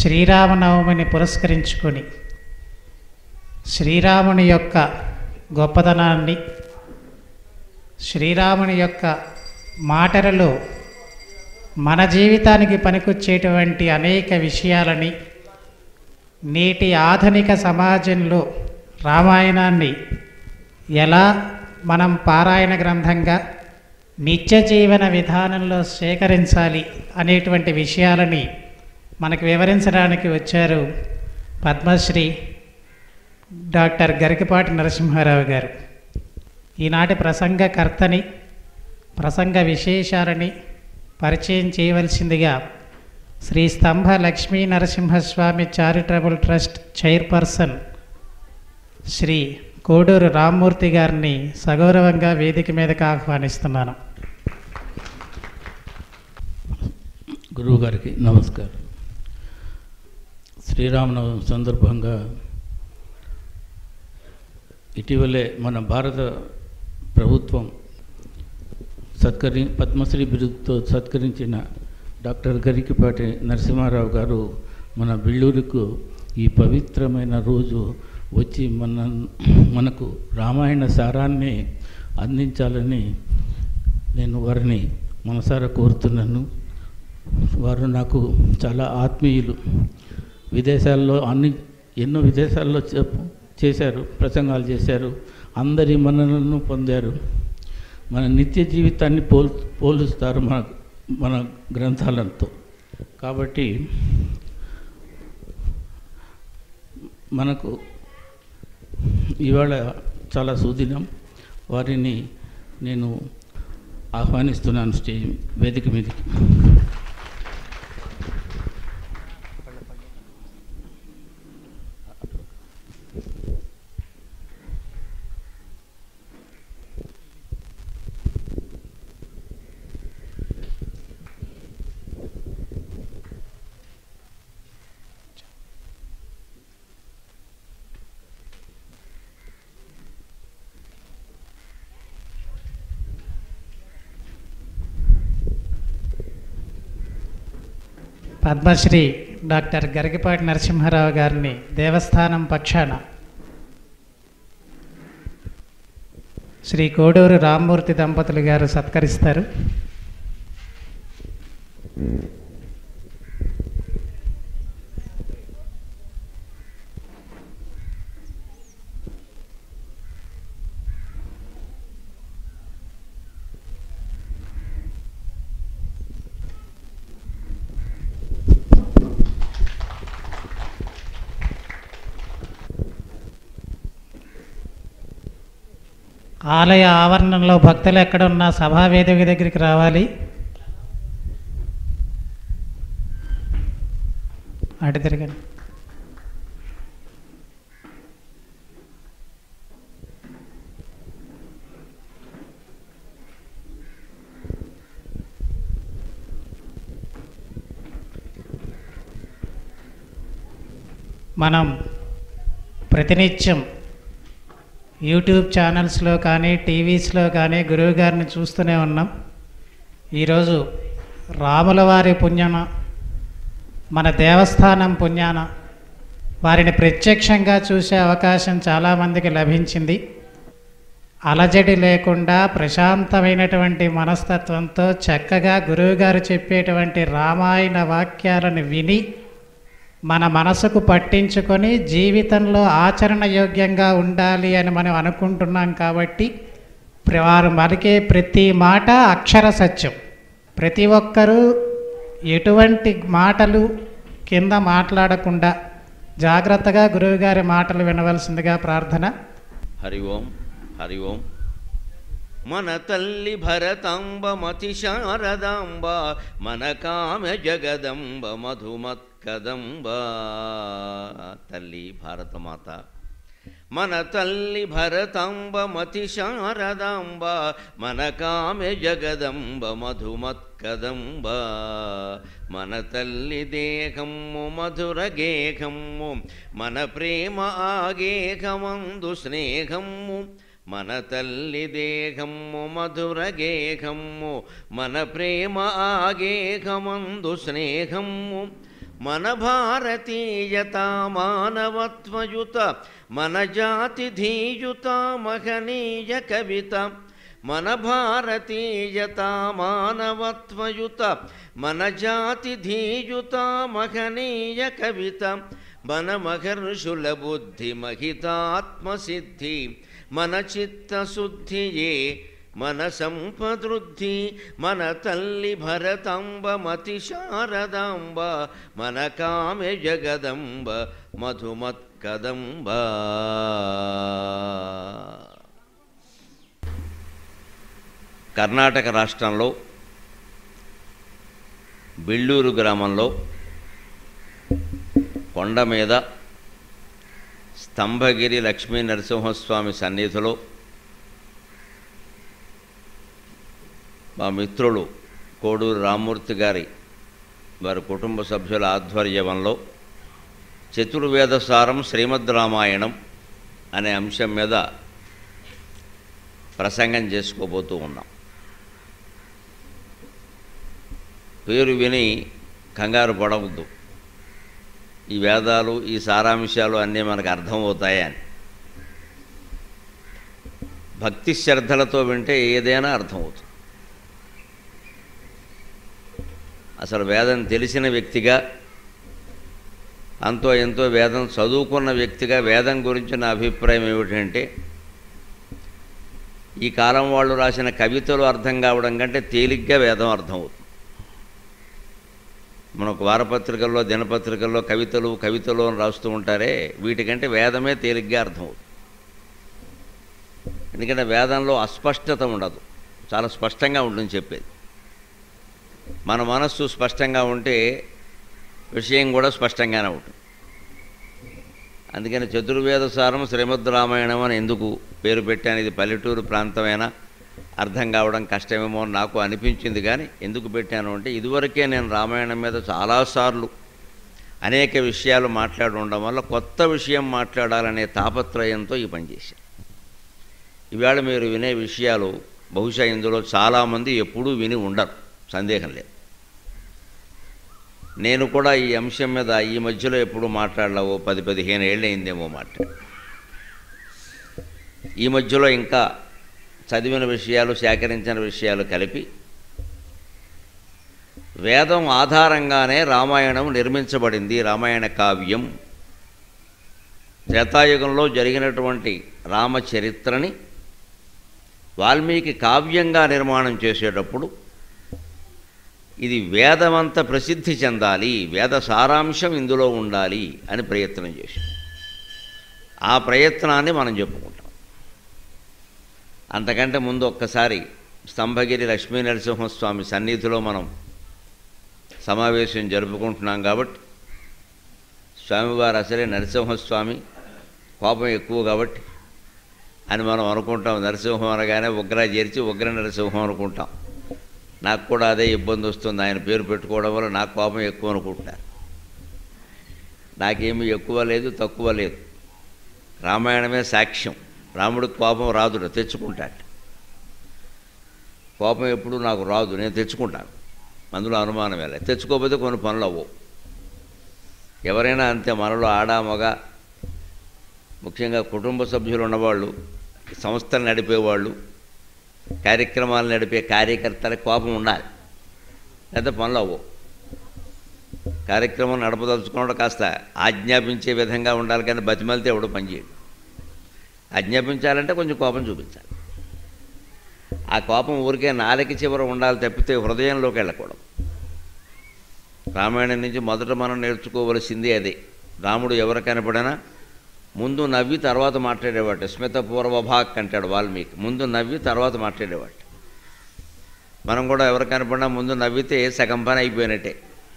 శ్రీరామనవమిని పురస్కరించుకొని శ్రీరాముని యొక్క గొప్పతనాన్ని శ్రీరాముని యొక్క మాటలలో మన జీవితానికి పనికొచ్చేటువంటి అనేక విషయాలని నేటి ఆధునిక సమాజంలో రామాయణాన్ని ఎలా మనం పారాయణ గ్రంథంగా నిత్య జీవన విధానంలో సేకరించాలి అనేటువంటి విషయాలని మనకు వివరించడానికి వచ్చారు పద్మశ్రీ డాక్టర్ గరికపాటి నరసింహారావు గారు ఈనాటి ప్రసంగకర్తని ప్రసంగ విశేషాలని పరిచయం చేయవలసిందిగా Sri Stambha Lakshmi Narasimhaswamy charitable trust chairperson Sri Koduru Rammurthy గారిని సగౌరవంగా వేదిక మీదకి ఆహ్వానిస్తున్నాను గురువు గారికి నమస్కారం శ్రీరామనవమి సందర్భంగా ఇటీవలే మన భారత ప్రభుత్వం సత్కరి పద్మశ్రీ బిరుదుతో సత్కరించిన డాక్టర్ గరికిపాటి నరసింహారావు గారు మన బిళ్ళూరుకు ఈ పవిత్రమైన రోజు వచ్చి మన మనకు రామాయణ సారాన్ని అందించాలని నేను వారిని మనసారా కోరుతున్నాను వారు నాకు చాలా ఆత్మీయులు విదేశాల్లో అన్ని ఎన్నో విదేశాల్లో చెప్ చేశారు ప్రసంగాలు చేశారు అందరి మనలను పొందారు మన నిత్య జీవితాన్ని పోల్ పోలుస్తారు మన మన గ్రంథాలతో కాబట్టి మనకు ఇవాళ చాలా సుదినం వారిని నేను ఆహ్వానిస్తున్నాను స్టేజ్ వేదిక మీదకి పద్మశ్రీ డాక్టర్ గరికపాటి నరసింహారావు గారిని దేవస్థానం పక్షాన శ్రీ కోడూరు రామ్మూర్తి దంపతులు గారు సత్కరిస్తారు ఆలయ ఆవరణంలో భక్తులు ఎక్కడున్నా సభా వేదిక దగ్గరికి రావాలి అటు తిరగండి మనం ప్రతినిత్యం యూట్యూబ్ ఛానల్స్లో కానీ టీవీస్లో కానీ గురువు గారిని చూస్తూనే ఉన్నాం ఈరోజు రాముల వారి పుణ్యన మన దేవస్థానం పుణ్యాన వారిని ప్రత్యక్షంగా చూసే అవకాశం చాలామందికి లభించింది అలజడి లేకుండా ప్రశాంతమైనటువంటి మనస్తత్వంతో చక్కగా గురువుగారు చెప్పేటువంటి రామాయణ వాక్యాలను విని మన మనసుకు పట్టించుకొని జీవితంలో ఆచరణ యోగ్యంగా ఉండాలి అని మనం అనుకుంటున్నాం కాబట్టి ప్ర- వారు పలికే ప్రతి మాట అక్షర సత్యం ప్రతి ఒక్కరూ ఎటువంటి మాటలు కింద మాట్లాడకుండా జాగ్రత్తగా గురువుగారి మాటలు వినవలసిందిగా ప్రార్థన హరి ఓం హరి ఓం మన తల్లి భరతాంబ మతి శారదాంబ మన కామె జగదంబ మధుమత్కదంబ తల్లి భారతమాత మన తల్లి భరతాంబ మతి శారదాంబ మన కామె జగదంబ మధుమత్కదంబ మన తల్లి దేహము మధుర గేహము మన ప్రేమ ఆగేహమందు స్నేహము మన తల్లి దేహము మధుర గేహము మన ప్రేమ ఆగేహమందు స్నేహము మన భారతీయత మానవత్వయుత మన జాతి ధీయుత మహనీయ కవిత మన భారతీయత మానవత్వయుత మన జాతి ధీయుత మహనీయ కవిత మన మహర్షుల బుద్ధి మహితాత్మసిద్ధి మన చిత్తశుద్ధియే మన సంపదృద్ధి మన తల్లి భరతాంబ మతి శారదాంబ మన కామె జగదంబ మధుమత్కదంబ కర్ణాటక రాష్ట్రంలో బిళ్ళూరు గ్రామంలో కొండ మీద స్తంభగిరి లక్ష్మీ నరసింహస్వామి సన్నిధిలో మా మిత్రులు కోడూరు రామ్మూర్తి గారి వారి కుటుంబ సభ్యుల ఆధ్వర్యంలో చతుర్వేదసారం శ్రీమద్ రామాయణం అనే అంశం మీద ప్రసంగం చేసుకోబోతూ ఉన్నాం పేరు విని కంగారు పడవద్దు ఈ వేదాలు ఈ సారాంశాలు అన్నీ మనకు అర్థమవుతాయని భక్తి శ్రద్ధలతో వింటే ఏదైనా అర్థమవుతుంది అసలు వేదం తెలిసిన వ్యక్తిగా అంతో ఎంతో వేదం చదువుకున్న వ్యక్తిగా వేదం గురించి నా అభిప్రాయం ఏమిటంటే ఈ కాలం వాళ్ళు రాసిన కవితలు అర్థం కావడం కంటే తేలిగ్గా వేదం అర్థమవుతుంది మనకు వారపత్రికల్లో దినపత్రికల్లో కవితలు కవితలు అని రాస్తూ ఉంటారే వీటికంటే వేదమే తేలిగ్గా అర్థమవుతుంది ఎందుకంటే వేదంలో అస్పష్టత ఉండదు చాలా స్పష్టంగా ఉంటుంది చెప్పేది మన మనస్సు స్పష్టంగా ఉంటే విషయం కూడా స్పష్టంగానే ఉంటుంది అందుకని చతుర్వేద సారం శ్రీమద్ రామాయణం అని ఎందుకు పేరు పెట్టాను ఇది పల్లెటూరు ప్రాంతమైనా అర్థం కావడం కష్టమేమో అని నాకు అనిపించింది కానీ ఎందుకు పెట్టాను అంటే ఇదివరకే నేను రామాయణం మీద చాలాసార్లు అనేక విషయాలు మాట్లాడి ఉండడం వల్ల కొత్త విషయం మాట్లాడాలనే తాపత్రయంతో ఈ పని చేశాను ఇవాళ మీరు వినే విషయాలు బహుశా ఇందులో చాలామంది ఎప్పుడూ విని ఉండరు సందేహం లేదు నేను కూడా ఈ అంశం మీద ఈ మధ్యలో ఎప్పుడు మాట్లాడలేవో పది పదిహేను ఏళ్ళు అయిందేమో మాట్లాడు ఈ మధ్యలో ఇంకా చదివిన విషయాలు సేకరించిన విషయాలు కలిపి వేదం ఆధారంగానే రామాయణం నిర్మించబడింది రామాయణ కావ్యం త్రేతాయుగంలో జరిగినటువంటి రామచరిత్రని వాల్మీకి కావ్యంగా నిర్మాణం చేసేటప్పుడు ఇది వేదమంత ప్రసిద్ధి చెందాలి వేద సారాంశం ఇందులో ఉండాలి అని ప్రయత్నం చేశాం ఆ ప్రయత్నాన్ని మనం చెప్పుకుంటాం అంతకంటే ముందు ఒక్కసారి స్తంభగిరి లక్ష్మీ నరసింహస్వామి సన్నిధిలో మనం సమావేశం జరుపుకుంటున్నాం కాబట్టి స్వామివారు అసలే నరసింహస్వామి కోపం ఎక్కువ కాబట్టి అని మనం అనుకుంటాం నరసింహం అనగానే ఉగ్ర చేర్చి ఉగ్ర నరసింహం అనుకుంటాం నాకు కూడా అదే ఇబ్బంది వస్తుంది ఆయన పేరు పెట్టుకోవడం వల్ల నాకు కోపం ఎక్కువ అనుకుంటున్నారు నాకేమీ ఎక్కువ లేదు తక్కువ లేదు రామాయణమే సాక్ష్యం రాముడికి కోపం రాదు తెచ్చుకుంటాడు కోపం ఎప్పుడు నాకు రాదు నేను తెచ్చుకుంటాను అందులో అనుమానం వెళ్ళ తెచ్చుకోకపోతే కొన్ని పనులు అవ్వవు ఎవరైనా అంతే మనలో ఆడా మగ ముఖ్యంగా కుటుంబ సభ్యులు ఉన్నవాళ్ళు సంస్థలు నడిపేవాళ్ళు కార్యక్రమాలు నడిపే కార్యకర్తల కోపం ఉండాలి లేదా పనులు అవ్వవు కార్యక్రమం నడపదలుచుకున్నప్పుడు కాస్త ఆజ్ఞాపించే విధంగా ఉండాలి కానీ బతిమలితే ఎవడు పనిచేయడు ఆజ్ఞాపించాలంటే కొంచెం కోపం చూపించాలి ఆ కోపం ఊరికే నాలుక చివర ఉండాలి తప్పితే హృదయంలోకి వెళ్ళకూడదు రామాయణం నుంచి మొదట మనం నేర్చుకోవలసింది అదే రాముడు ఎవరు కనపడినా ముందు నవ్వి తర్వాత మాట్లాడేవాడు స్మిత పూర్వభాక్ అంటాడు వాల్మీకి ముందు నవ్వి తర్వాత మాట్లాడేవాడు మనం కూడా ఎవరు కనపడినా ముందు నవ్వితే సగం పని అయిపోయినట్టే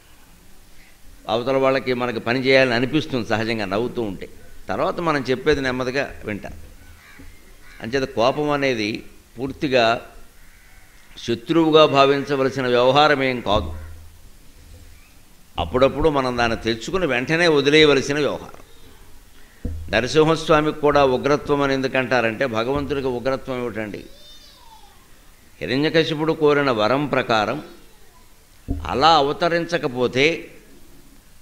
అవతల వాళ్ళకి మనకి పని చేయాలని అనిపిస్తుంది సహజంగా నవ్వుతూ ఉంటే తర్వాత మనం చెప్పేది నెమ్మదిగా వింటారు అంచేత కోపం అనేది పూర్తిగా శత్రువుగా భావించవలసిన వ్యవహారం ఏం కాదు అప్పుడప్పుడు మనం దాన్ని తెచ్చుకుని వెంటనే వదిలేయవలసిన వ్యవహారం నరసింహస్వామికి కూడా ఉగ్రత్వం అని ఎందుకంటారంటే భగవంతుడికి ఉగ్రత్వం ఏమిటండి హిరణ్యకశిపుడు కోరిన వరం ప్రకారం అలా అవతరించకపోతే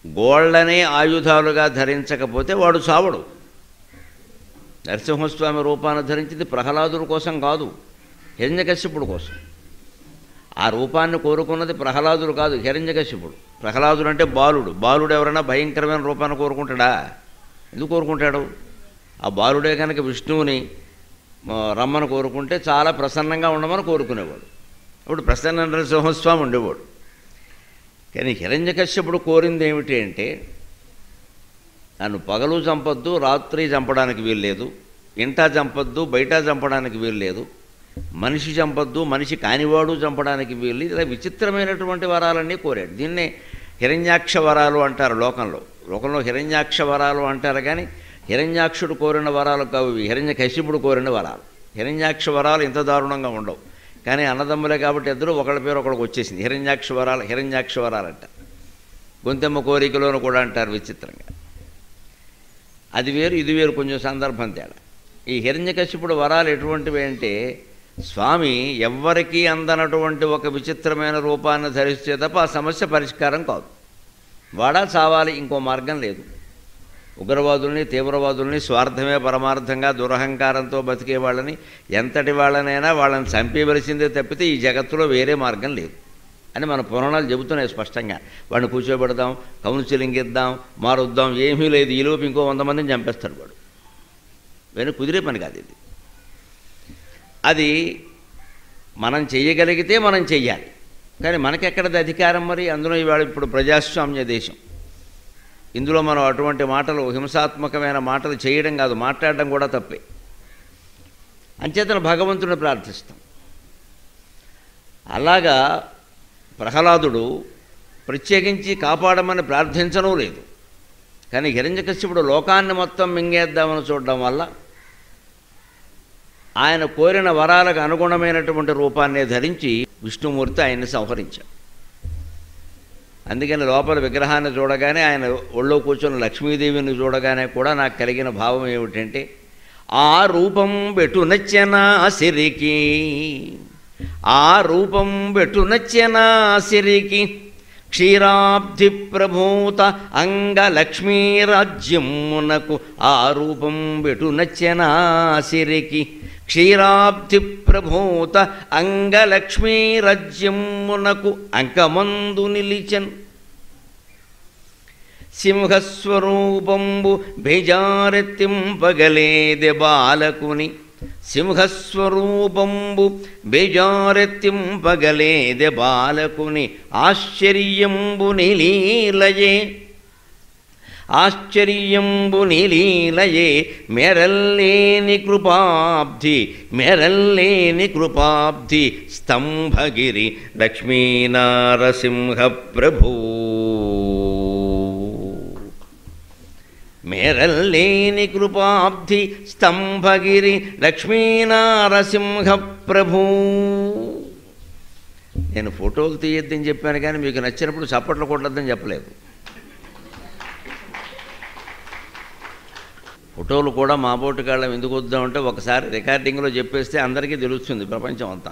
గోళ్ళనే ఆయుధాలుగా ధరించకపోతే వాడు చావడు నరసింహస్వామి రూపాన్ని ధరించింది ప్రహ్లాదుల కోసం కాదు హిరణ్యకశ్యపుడు కోసం ఆ రూపాన్ని కోరుకున్నది ప్రహ్లాదుడు కాదు హిరణ్యకశ్యపుడు ప్రహ్లాదుడు అంటే బాలుడు బాలుడు ఎవరైనా భయంకరమైన రూపాన్ని కోరుకుంటాడా ఎందుకు కోరుకుంటాడు ఆ బాలుడే కనుక విష్ణువుని ఆ, రమ్మని కోరుకుంటే చాలా ప్రసన్నంగా ఉండమని కోరుకునేవాడు అప్పుడు ప్రసన్న నరసింహస్వామి ఉండేవాడు కానీ హిరణ్యకశ్యపుడు కోరింది ఏమిటి అంటే నన్ను పగలు చంపొద్దు రాత్రి చంపడానికి వీల్లేదు ఇంటా చంపొద్దు బయట చంపడానికి వీల్లేదు మనిషి చంపొద్దు మనిషి కానివాడు చంపడానికి వీలు ఇలా విచిత్రమైనటువంటి వరాలన్నీ కోరాడు దీన్నే హిరణ్యాక్ష వరాలు అంటారు లోకంలో లోకంలో హిరణ్యాక్ష వరాలు అంటారు కానీ హిరణ్యాక్షుడు కోరిన వరాలు కావు ఇవి హిరణ్య కశ్యపుడు కోరిన వరాలు హిరణ్యాక్ష వరాలు ఇంత దారుణంగా ఉండవు కానీ అన్నదమ్ములే కాబట్టి ఇద్దరు ఒకళ్ళ పేరు ఒకళ్ళకి వచ్చేసింది హిరణ్యాక్ష వరాలు హిరణ్యాక్ష వరాలు అంటారు గొంతెమ్మ కోరికలోను కూడా అంటారు విచిత్రంగా అది వేరు ఇది వేరు కొంచెం సందర్భం తేడా ఈ హిరణ్యకశిపుడు వరాలు ఎటువంటివి అంటే స్వామి ఎవ్వరికీ అందనటువంటి ఒక విచిత్రమైన రూపాన్ని ధరిస్తే తప్ప ఆ సమస్య పరిష్కారం కాదు వాడా చావాలి ఇంకో మార్గం లేదు ఉగ్రవాదుల్ని తీవ్రవాదుల్ని స్వార్థమే పరమార్థంగా దురహంకారంతో బతికే వాళ్ళని ఎంతటి వాళ్ళనైనా వాళ్ళని చంపేవలసిందే తప్పితే ఈ జగత్తులో వేరే మార్గం లేదు అని మన పురాణాలు చెబుతున్నాయి స్పష్టంగా వాడిని కూర్చోబెడదాం కౌన్సిలింగ్ ఇద్దాం మారుద్దాం ఏమీ లేదు ఈలోపు ఇంకో వంద మందిని చంపేస్తాడు వాడు వేరే కుదిరే పని కాదు ఇది అది మనం చెయ్యగలిగితే మనం చెయ్యాలి కానీ మనకెక్కడది అధికారం మరి అందులో ఇవాళ ఇప్పుడు ప్రజాస్వామ్య దేశం ఇందులో మనం అటువంటి మాటలు హింసాత్మకమైన మాటలు చేయడం కాదు మాట్లాడడం కూడా తప్పే అంచేతన భగవంతుని ప్రార్థిస్తాం అలాగా ప్రహ్లాదుడు ప్రత్యేకించి కాపాడమని ప్రార్థించడం లేదు కానీ హిరణ్యకశ్యపుడు లోకాన్ని మొత్తం మింగేద్దామని చూడడం వల్ల ఆయన కోరిన వరాలకు అనుగుణమైనటువంటి రూపాన్ని ధరించి విష్ణుమూర్తి ఆయన్ని సంహరించాడు అందుకని లోపల విగ్రహాన్ని చూడగానే ఆయన ఒళ్ళో కూర్చున్న లక్ష్మీదేవిని చూడగానే కూడా నాకు కలిగిన భావం ఏమిటంటే ఆ రూపం బెటు నచ్చెనా సిరికి ఆ రూపం బెటు నచ్చెనా సిరికి క్షీరాబ్ధి ప్రభూత అంగలక్ష్మీరాజ్యమునకు ఆ రూపం బెటు నచ్చెనా సిరికి క్షీరాబ్ధి ప్రభూత అంగలక్ష్మీరాజ్యమునకు అంకమందు నిలిచెన్ సింహస్వరూపంబు బేజారెత్తింపగలేదె బాలకుని సింహస్వరూపంబు బేజారెత్తింపగలేదె బాలకుని ఆశ్చర్యంబు నిలీలయే ఆశ్చర్యంబు నిలీలయే మెరల్లేని కృపాబ్ధి మెరల్లేని కృపాబ్ధి స్తంభగిరి లక్ష్మీనారసింహ ప్రభూ మేరల్లేని కృపాబ్ధి స్తంభగిరి లక్ష్మీనారసింహ ప్రభూ నేను ఫోటోలు తీయొద్దని చెప్పాను కానీ మీకు నచ్చినప్పుడు చప్పట్లు కొట్టద్దని చెప్పలేదు ఫోటోలు కూడా మా బోటుకాళ్ళం ఎందుకు వద్దామంటే ఒకసారి రికార్డింగ్లో చెప్పేస్తే అందరికీ తెలుస్తుంది ప్రపంచం అంతా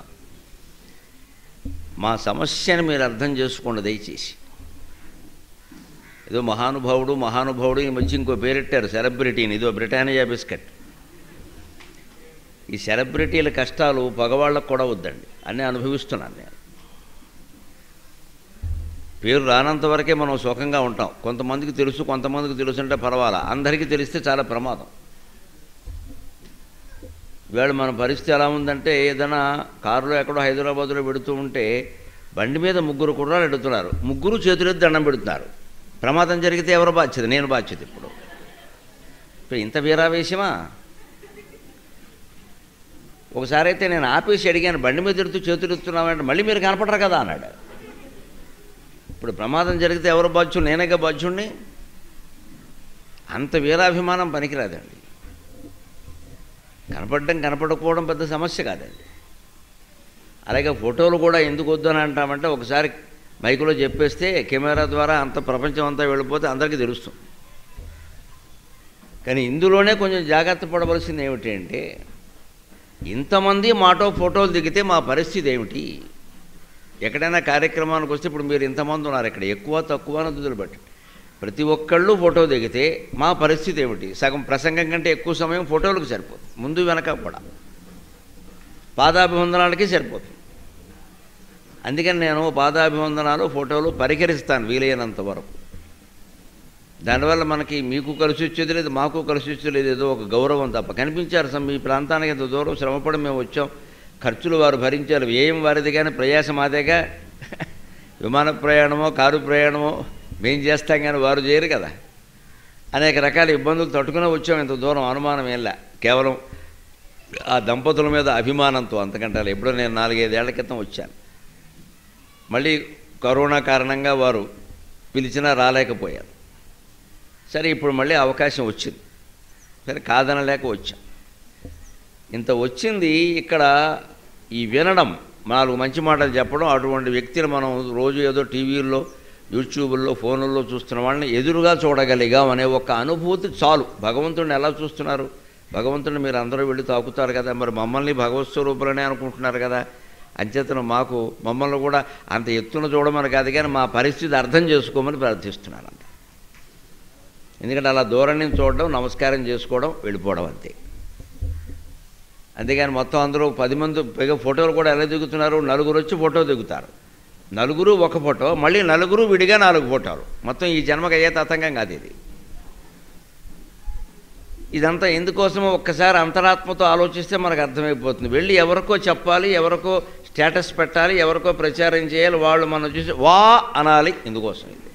మా సమస్యను మీరు అర్థం చేసుకోండి దయచేసి ఏదో మహానుభావుడు మహానుభావుడు ఈ మధ్య ఇంకో పేరెట్టారు సెలబ్రిటీని ఇదో బ్రిటానియా బిస్కెట్ ఈ సెలబ్రిటీల కష్టాలు పగవాళ్ళకు కూడా వద్దండి అన్నీ అనుభవిస్తున్నాను నేను పేరు రానంత వరకే మనం సుఖంగా ఉంటాం కొంతమందికి తెలుసు కొంతమందికి తెలుసు అంటే పర్వాలా అందరికీ తెలిస్తే చాలా ప్రమాదం ఇవాళ మన పరిస్థితి ఎలా ఉందంటే ఏదైనా కారులో ఎక్కడో హైదరాబాద్లో పెడుతూ ఉంటే బండి మీద ముగ్గురు కుర్రాలు ఎడుతున్నారు ముగ్గురు చేతులెత్తి దండం పెడుతున్నారు ప్రమాదం జరిగితే ఎవరు బాధ్యత నేను బాధ్యత ఇప్పుడు ఇప్పుడు ఇంత వీరావేశమా ఒకసారి అయితే నేను ఆపేసి అడిగాను బండి మీద ఎడుతూ చేతులు ఎత్తున్నామంటే మళ్ళీ మీరు కనపడరు కదా అన్నాడు ఇప్పుడు ప్రమాదం జరిగితే ఎవరు బాధ్యులు నేనేగా బాధ్యుణ్ణి అంత వీరాభిమానం పనికిరాదండి కనపడడం కనపడకపోవడం పెద్ద సమస్య కాదండి అలాగే ఫోటోలు కూడా ఎందుకు వద్దని అంటామంటే ఒకసారి మైకులో చెప్పేస్తే కెమెరా ద్వారా అంత ప్రపంచం అంతా వెళ్ళిపోతే అందరికీ తెలుస్తుంది కానీ ఇందులోనే కొంచెం జాగ్రత్త పడవలసింది ఏమిటి అంటే ఇంతమంది మాటో ఫోటోలు దిగితే మా పరిస్థితి ఏమిటి ఎక్కడైనా కార్యక్రమానికి వస్తే ఇప్పుడు మీరు ఇంతమంది ఉన్నారు ఇక్కడ ఎక్కువ తక్కువ అని దుద్దులు పెట్టండి ప్రతి ఒక్కళ్ళు ఫోటో దిగితే మా పరిస్థితి ఏమిటి సగం ప్రసంగం కంటే ఎక్కువ సమయం ఫోటోలకు సరిపోతుంది ముందు వెనక కూడా పాదాభివందనాలకి సరిపోతుంది అందుకని నేను పాదాభివందనాలు ఫోటోలు పరికరిస్తాను వీలైనంత వరకు దానివల్ల మనకి మీకు కలిసి వచ్చేది లేదు మాకు కలిసి వచ్చేది లేదు ఏదో ఒక గౌరవం తప్ప కనిపించారు సమ్ మీ ప్రాంతానికి ఎంత దూరం శ్రమపడి మేము వచ్చాం ఖర్చులు వారు భరించారు వ్యయం వారిది కానీ ప్రయాసం మాదేగా విమాన ప్రయాణమో కారు ప్రయాణమో మేం చేస్తాం కానీ వారు చేయరు కదా అనేక రకాల ఇబ్బందులు తట్టుకునే వచ్చాం ఇంత దూరం అనుమానం ఏంలా కేవలం ఆ దంపతుల మీద అభిమానంతో అంతకంటే ఎప్పుడో నేను నాలుగైదేళ్ల క్రితం వచ్చాను మళ్ళీ కరోనా కారణంగా వారు పిలిచినా రాలేకపోయారు సరే ఇప్పుడు మళ్ళీ అవకాశం వచ్చింది సరే కాదనలేక వచ్చాం ఇంత వచ్చింది ఇక్కడ ఈ వినడం నాలుగు మంచి మాటలు చెప్పడం అటువంటి వ్యక్తిని మనం రోజు ఏదో టీవీల్లో యూట్యూబుల్లో ఫోన్లలో చూస్తున్న వాళ్ళని ఎదురుగా చూడగలిగాం అనే ఒక అనుభూతి చాలు భగవంతుడిని ఎలా చూస్తున్నారు భగవంతుడిని మీరు అందరూ వెళ్ళి తాకుతారు కదా మరి మమ్మల్ని భగవత్ స్వరూపులనే అనుకుంటున్నారు కదా అంచేతను మాకు మమ్మల్ని కూడా అంత ఎత్తున చూడమని కాదు కానీ మా పరిస్థితి అర్థం చేసుకోమని ప్రార్థిస్తున్నాను అంత ఎందుకంటే అలా దూరం నుంచి చూడడం నమస్కారం చేసుకోవడం వెళ్ళిపోవడం అంతే అంతేగాని మొత్తం అందరూ పది మంది పైగా ఫోటోలు కూడా ఎలా దిగుతున్నారు నలుగురు వచ్చి ఫోటో దిగుతారు నలుగురు ఒక ఫోటో మళ్ళీ నలుగురు విడిగా నాలుగు ఫోటోలు మొత్తం ఈ జన్మకు అయ్యే తతంగం కాదు ఇది ఇదంతా ఎందుకోసమో ఒక్కసారి అంతరాత్మతో ఆలోచిస్తే మనకు అర్థమైపోతుంది వెళ్ళి ఎవరికో చెప్పాలి ఎవరికో స్టేటస్ పెట్టాలి ఎవరికో ప్రచారం చేయాలి వాళ్ళు మనం చూసి వా అనాలి ఇందుకోసం ఇది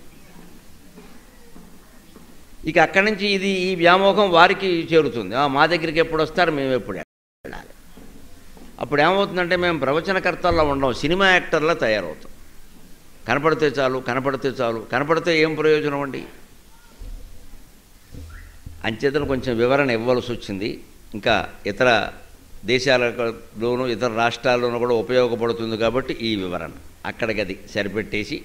ఇక అక్కడి నుంచి ఇది ఈ వ్యామోహం వారికి చేరుతుంది "ఆ, మా దగ్గరికి ఎప్పుడు వస్తారు మేము ఎప్పుడు వెళ్ళాలి అప్పుడు ఏమవుతుందంటే మేము ప్రవచనకర్తల్లో ఉండం సినిమా యాక్టర్లా తయారవుతాం కనపడితే చాలు కనపడితే చాలు కనపడితే ఏం ప్రయోజనం అండి అంచేతను కొంచెం వివరణ ఇవ్వాల్సి వచ్చింది ఇంకా ఇతర దేశాలలోనూ ఇతర రాష్ట్రాల్లోనూ కూడా ఉపయోగపడుతుంది కాబట్టి ఈ వివరణ అక్కడికి అది సరిపెట్టేసి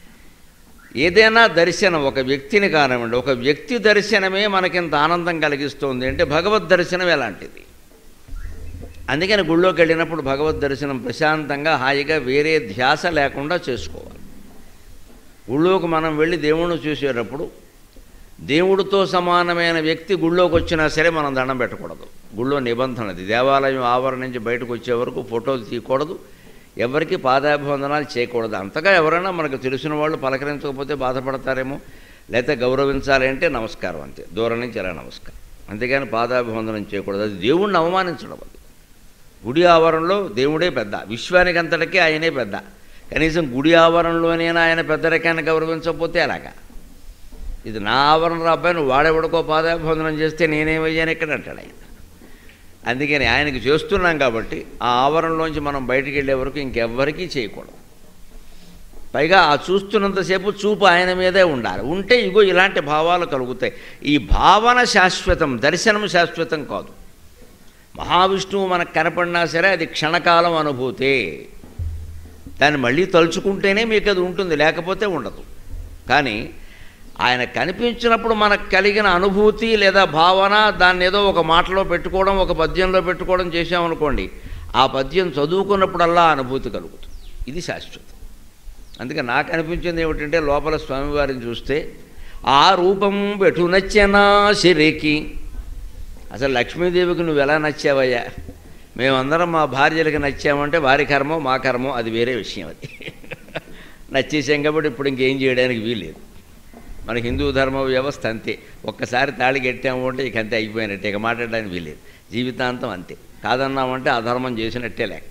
ఏదైనా దర్శనం ఒక వ్యక్తిని కానివ్వండి ఒక వ్యక్తి దర్శనమే మనకింత ఆనందం కలిగిస్తుంది అంటే భగవద్ దర్శనం ఎలాంటిది అందుకని గుళ్ళోకి వెళ్ళినప్పుడు భగవద్ దర్శనం ప్రశాంతంగా హాయిగా వేరే ధ్యాస లేకుండా చేసుకోవాలి గుళ్ళోకి మనం వెళ్ళి దేవుణ్ణి చూసేటప్పుడు దేవుడితో సమానమైన వ్యక్తి గుళ్ళోకి వచ్చినా సరే మనం దండం పెట్టకూడదు గుళ్ళో నిబంధన అది దేవాలయం ఆవరణ నుంచి బయటకు వచ్చే వరకు ఫోటోలు తీయకూడదు ఎవరికి పాదాభివందనాలు చేయకూడదు అంతగా ఎవరైనా మనకు తెలిసిన వాళ్ళు పలకరించకపోతే బాధపడతారేమో లేకపోతే గౌరవించాలి అంటే నమస్కారం అంతే దూరం నుంచి ఎలా నమస్కారం అంతేగాని పాదాభివందనం చేయకూడదు అది దేవుణ్ణి అవమానించడం అది గుడి ఆవరణలో దేవుడే పెద్ద విశ్వానికి అంతటికీ ఆయనే పెద్ద కనీసం గుడి ఆవరణలోనైనా ఆయన పెద్ద రకాన్ని గౌరవించకపోతే అలాగా ఇది నా ఆవరణ అబ్బాయి నువ్వు వాడెవడికో పాదాభివందనం చేస్తే నేనేమయ్యాను ఇక్కడ అంటాడు ఆయన అందుకని ఆయనకి చేస్తున్నాం కాబట్టి ఆ ఆవరణలోంచి మనం బయటికి వెళ్ళే వరకు ఇంకెవ్వరికీ చేయకూడదు పైగా ఆ చూస్తున్నంతసేపు చూపు ఆయన మీదే ఉండాలి ఉంటే ఇగో ఇలాంటి భావాలు కలుగుతాయి ఈ భావన శాశ్వతం దర్శనం శాశ్వతం కాదు మహావిష్ణువు మనకు కనపడినా సరే అది క్షణకాలం అనుభూతే దాన్ని మళ్ళీ తలుచుకుంటేనే మీకు అది ఉంటుంది లేకపోతే ఉండదు కానీ ఆయన కనిపించినప్పుడు మనకు కలిగిన అనుభూతి లేదా భావన దాన్ని ఏదో ఒక మాటలో పెట్టుకోవడం ఒక పద్యంలో పెట్టుకోవడం చేసామనుకోండి ఆ పద్యం చదువుకున్నప్పుడల్లా ఆ అనుభూతి కలుగుతుంది ఇది శాశ్వతం అందుకే నాకు అనిపించింది ఏమిటంటే లోపల స్వామివారిని చూస్తే ఆ రూపం పెటు నచ్చెనా సిరికి అసలు లక్ష్మీదేవికి నువ్వు ఎలా నచ్చావయ్యా మేమందరం మా భార్యలకు నచ్చామంటే వారి కర్మం మా కర్మం అది వేరే విషయం అది నచ్చేసాం కాబట్టి ఇప్పుడు ఇంకేం చేయడానికి వీల్లేదు మన హిందూ ధర్మ వ్యవస్థ అంతే ఒక్కసారి తాళి కట్టాము అంటే ఇక అంతే అయిపోయినట్టే ఇక మాట్లాడడానికి వీల్లేదు జీవితాంతం అంతే కాదన్నామంటే అధర్మం చేసినట్టే లెక్క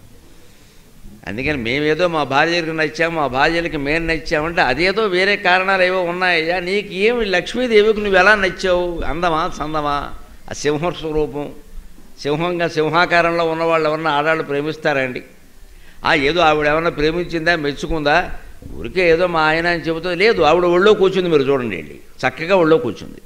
అందుకని మేమేదో మా భార్యలకు నచ్చాము మా భార్యలకి మేము నచ్చామంటే అదేదో వేరే కారణాలు ఏవో ఉన్నాయ్యా నీకు ఏమి లక్ష్మీదేవికి నువ్వు ఎలా నచ్చావు అందమా సందమా ఆ సింహ స్వరూపం సింహంగా సింహాకారంలో ఉన్నవాళ్ళు ఎవరన్నా ఆడాళ్ళు ప్రేమిస్తారండి ఆ ఏదో ఆవిడ ఏమన్నా ప్రేమించిందా మెచ్చుకుందా ఊరికే ఏదో మా ఆయన అని చెబుతుంది లేదు ఆవిడ ఒళ్ళో కూర్చుంది మీరు చూడండి అండి చక్కగా ఒళ్ళో కూర్చుంది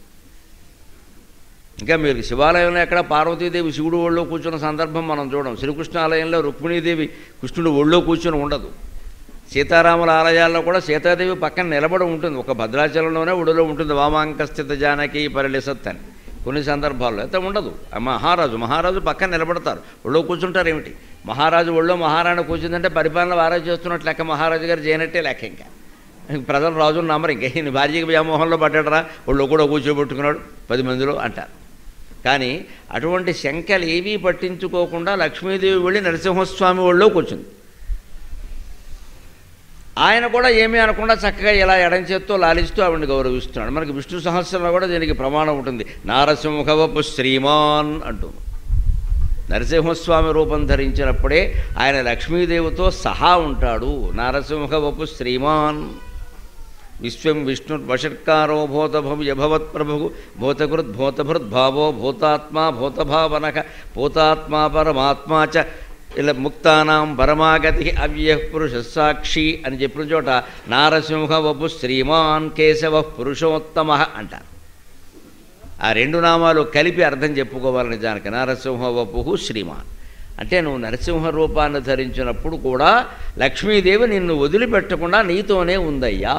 ఇంకా మీరు శివాలయంలో ఎక్కడ పార్వతీదేవి శివుడు ఒళ్ళో కూర్చున్న సందర్భం మనం చూడం శ్రీకృష్ణ ఆలయంలో రుక్మిణీదేవి కృష్ణుడు ఒళ్ళో కూర్చొని ఉండదు సీతారాముల ఆలయాల్లో కూడా సీతాదేవి పక్కన నిలబడి ఉంటుంది ఒక భద్రాచలంలోనే ఒడిలో ఉంటుంది వామాంక స్థిత జానకి పరిలిసత్ అని కొన్ని సందర్భాల్లో అయితే ఉండదు ఆ మహారాజు మహారాజు పక్కన నిలబడతారు ఒళ్ళో కూర్చుంటారు ఏమిటి మహారాజు ఒళ్ళో మహారాణి కూర్చుందంటే పరిపాలన వారా చేస్తున్నట్టు లెక్క మహారాజు గారు చేయనట్టే లెక్క ఇంకా ప్రజలు రాజులు నమ్మరు ఇంకా ఈయన భార్యకి వ్యామోహంలో పడ్డాడరా వాళ్ళు కూడా కూర్చోబెట్టుకున్నాడు పది మందిలో అంటారు కానీ అటువంటి శంకలు ఏవీ పట్టించుకోకుండా లక్ష్మీదేవి వెళ్ళి నరసింహస్వామి ఒళ్ళో కూర్చుంది ఆయన కూడా ఏమీ అనకుండా చక్కగా ఇలా ఎడం చేత్తో లాలిస్తూ ఆవిడని గౌరవిస్తున్నాడు మనకి విష్ణు సహస్రంలో కూడా దీనికి ప్రమాణం ఉంటుంది నారసింహవపు శ్రీమాన్ అంటుంది నరసింహస్వామి రూపం ధరించినప్పుడే ఆయన లక్ష్మీదేవితో సహా ఉంటాడు నారసింహవపు శ్రీమాన్ విశ్వం విష్ణు వషట్కారో భూతభవ్యభవత్ ప్రభు భూతకృత్ భూతభృత్ భావో భూతాత్మా భూతభావనక భూతాత్మా పరమాత్మా చ ఇలా ముక్తానాం పరమాగతి అవ్య పురుష సాక్షి అని చెప్పిన చోట నారసింహ వపు శ్రీమాన్ కేశవ పురుషోత్తమ అంటారు ఆ రెండు నామాలు కలిపి అర్థం చెప్పుకోవాలి నిజానికి నరసింహ వపు శ్రీమాన్ అంటే నువ్వు నరసింహ రూపాన్ని ధరించినప్పుడు కూడా లక్ష్మీదేవి నిన్ను వదిలిపెట్టకుండా నీతోనే ఉందయ్యా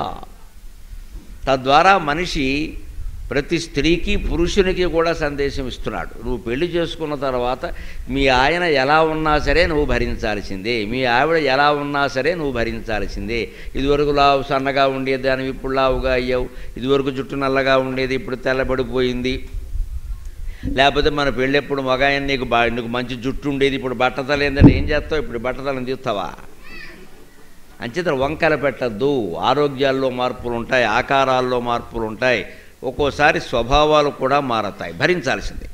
తద్వారా మనిషి ప్రతి స్త్రీకి పురుషునికి కూడా సందేశం ఇస్తున్నాడు నువ్వు పెళ్లి చేసుకున్న తర్వాత మీ ఆయన ఎలా ఉన్నా సరే నువ్వు భరించాల్సిందే మీ ఆవిడ ఎలా ఉన్నా సరే నువ్వు భరించాల్సిందే ఇదివరకు లావు సన్నగా ఉండేది దాని ఇప్పుడు లావుగా అయ్యావు ఇదివరకు జుట్టు నల్లగా ఉండేది ఇప్పుడు తెల్లబడిపోయింది లేకపోతే మన పెళ్ళెప్పుడు మగాయన నీకు బా నీకు మంచి జుట్టు ఉండేది ఇప్పుడు బట్టతల ఏంటంటే ఏం చేస్తావు ఇప్పుడు బట్టతలను తీస్తావా అంచేత వంకర పెట్టద్దు ఆరోగ్యాల్లో మార్పులు ఉంటాయి ఆకారాల్లో మార్పులు ఉంటాయి ఒక్కోసారి స్వభావాలు కూడా మారతాయి భరించాల్సిందే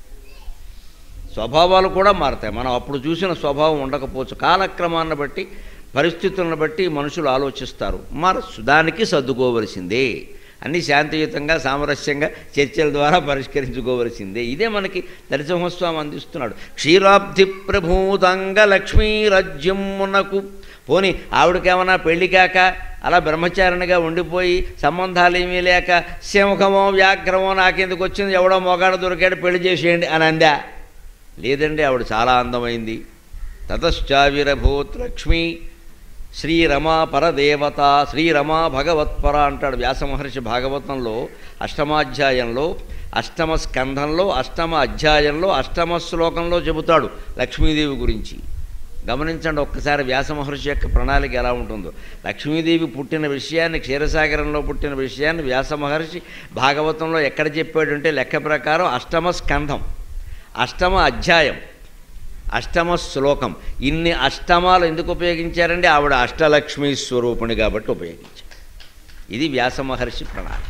స్వభావాలు కూడా మారతాయి మనం అప్పుడు చూసిన స్వభావం ఉండకపోవచ్చు కాలక్రమాన్ని బట్టి పరిస్థితులను బట్టి మనుషులు ఆలోచిస్తారు మారచ్చు దానికి సర్దుకోవలసిందే అన్ని శాంతియుతంగా సామరస్యంగా చర్చల ద్వారా పరిష్కరించుకోవలసిందే ఇదే మనకి నరసింహస్వామి అందిస్తున్నాడు క్షీరాబ్ధి ప్రభూతంగ లక్ష్మీరాజ్యమునకు పోని ఆవిడకేమన్నా పెళ్లి కాక అలా బ్రహ్మచారిణిగా ఉండిపోయి సంబంధాలు ఏమీ లేక సింహమో వ్యాఘ్రమో నాకెందుకు వచ్చింది ఎవడో మొగాడు దొరికాడు పెళ్లి చేసేయండి అని అందా లేదండి ఆవిడ చాలా అందమైంది తతశ్చావిరభూత్ లక్ష్మి శ్రీరమా పరదేవత శ్రీరమా భగవత్పర అంటాడు వ్యాస మహర్షి భాగవతంలో అష్టమాధ్యాయంలో అష్టమ స్కంధంలో అష్టమ అధ్యాయంలో అష్టమ శ్లోకంలో చెబుతాడు లక్ష్మీదేవి గురించి గమనించండి ఒక్కసారి వ్యాస మహర్షి యొక్క ప్రణాళిక ఎలా ఉంటుందో లక్ష్మీదేవి పుట్టిన విషయాన్ని క్షీరసాగరంలో పుట్టిన విషయాన్ని వ్యాస మహర్షి భాగవతంలో ఎక్కడ చెప్పాడంటే లెక్క ప్రకారం అష్టమ స్కంధం అష్టమ అధ్యాయం అష్టమ శ్లోకం ఇన్ని అష్టమాలు ఎందుకు ఉపయోగించారంటే ఆవిడ అష్టలక్ష్మీ స్వరూపిణి కాబట్టి ఉపయోగించారు ఇది వ్యాస మహర్షి ప్రణాళిక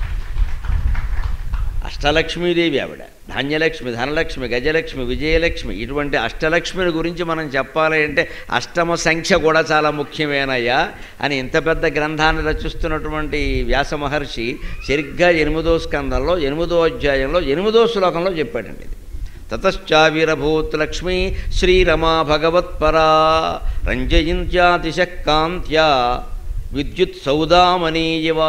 అష్టలక్ష్మీదేవి ఆవిడ ధాన్యలక్ష్మి ధనలక్ష్మి గజలక్ష్మి విజయలక్ష్మి ఇటువంటి అష్టలక్ష్మిని గురించి మనం చెప్పాలి అంటే అష్టమ సంఖ్య కూడా చాలా ముఖ్యమేనయ్యా అని ఇంత పెద్ద గ్రంథాన్ని రచిస్తున్నటువంటి వ్యాస మహర్షి సరిగ్గా ఎనిమిదో స్కందంలో ఎనిమిదో అధ్యాయంలో ఎనిమిదో శ్లోకంలో చెప్పాడండి ఇది తతశ్చావిరభూత్ లక్ష్మీ శ్రీరమా భగవత్పరా రంజయింత్యాతిశ కాంత్యా విద్యుత్ సౌదామనీయవా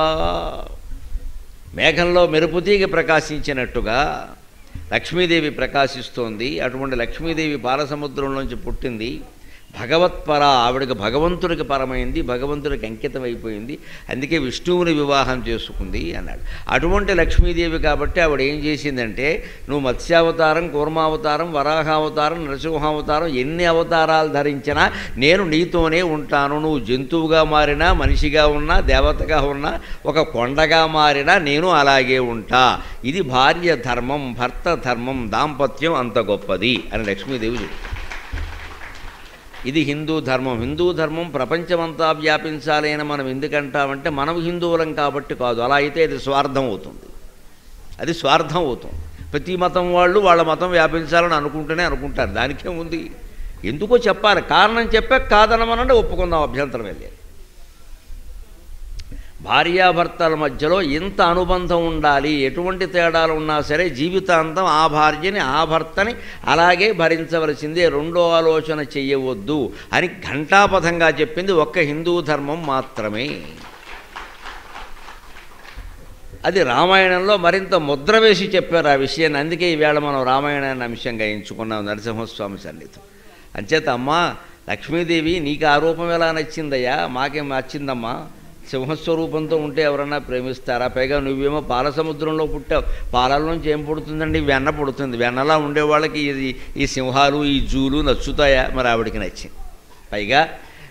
మేఘంలో మెరుపుతీగ ప్రకాశించినట్టుగా లక్ష్మీదేవి ప్రకాశిస్తోంది అటువంటి లక్ష్మీదేవి పాలసముద్రంలోంచి పుట్టింది భగవత్పర ఆవిడకి భగవంతుడికి పరమైంది భగవంతుడికి అంకితం అయిపోయింది అందుకే విష్ణువుని వివాహం చేసుకుంది అన్నాడు అటువంటి లక్ష్మీదేవి కాబట్టి ఆవిడ ఏం చేసిందంటే నువ్వు మత్స్యావతారం కూర్మావతారం వరాహావతారం నరసింహావతారం ఎన్ని అవతారాలు ధరించినా నేను నీతోనే ఉంటాను నువ్వు జంతువుగా మారినా మనిషిగా ఉన్నా దేవతగా ఉన్నా ఒక కొండగా మారినా నేను అలాగే ఉంటా ఇది భార్య ధర్మం భర్త ధర్మం దాంపత్యం అంత గొప్పది అని లక్ష్మీదేవి చెప్తుంది ఇది హిందూ ధర్మం హిందూ ధర్మం ప్రపంచమంతా వ్యాపించాలి అని మనం ఎందుకంటామంటే మనం హిందువులం కాబట్టి కాదు అలా అయితే అది స్వార్థం అవుతుంది అది స్వార్థం అవుతుంది ప్రతి మతం వాళ్ళు వాళ్ళ మతం వ్యాపించాలని అనుకుంటూనే అనుకుంటారు దానికే ఉంది ఎందుకో చెప్పాలి కారణం చెప్పే కాదనమనంటే ఒప్పుకుందాం అభ్యంతరం వెళ్ళేది భార్యాభర్తల మధ్యలో ఇంత అనుబంధం ఉండాలి ఎటువంటి తేడాలు ఉన్నా సరే జీవితాంతం ఆ భార్యని ఆ భర్తని అలాగే భరించవలసిందే రెండో ఆలోచన చెయ్యవద్దు అని ఘంటాపథంగా చెప్పింది ఒక్క హిందూ ధర్మం మాత్రమే అది రామాయణంలో మరింత ముద్ర వేసి చెప్పారు ఆ విషయాన్ని అందుకే ఈవేళ మనం రామాయణాన్ని అంశంగా ఎంచుకున్నాం నరసింహస్వామి సన్నిధం అంచేత అమ్మా లక్ష్మీదేవి నీకు ఆ రూపం ఎలా నచ్చిందయ్యా మాకేం నచ్చిందమ్మా సింహస్వరూపంతో ఉంటే ఎవరన్నా ప్రేమిస్తారా పైగా నువ్వేమో పాల సముద్రంలో పుట్టావు పాలల్లోంచి ఏం పుడుతుందండి వెన్న పుడుతుంది వెన్నలా ఉండేవాళ్ళకి ఇది ఈ సింహాలు ఈ జూలు నచ్చుతాయా మరి ఆవిడికి నచ్చింది పైగా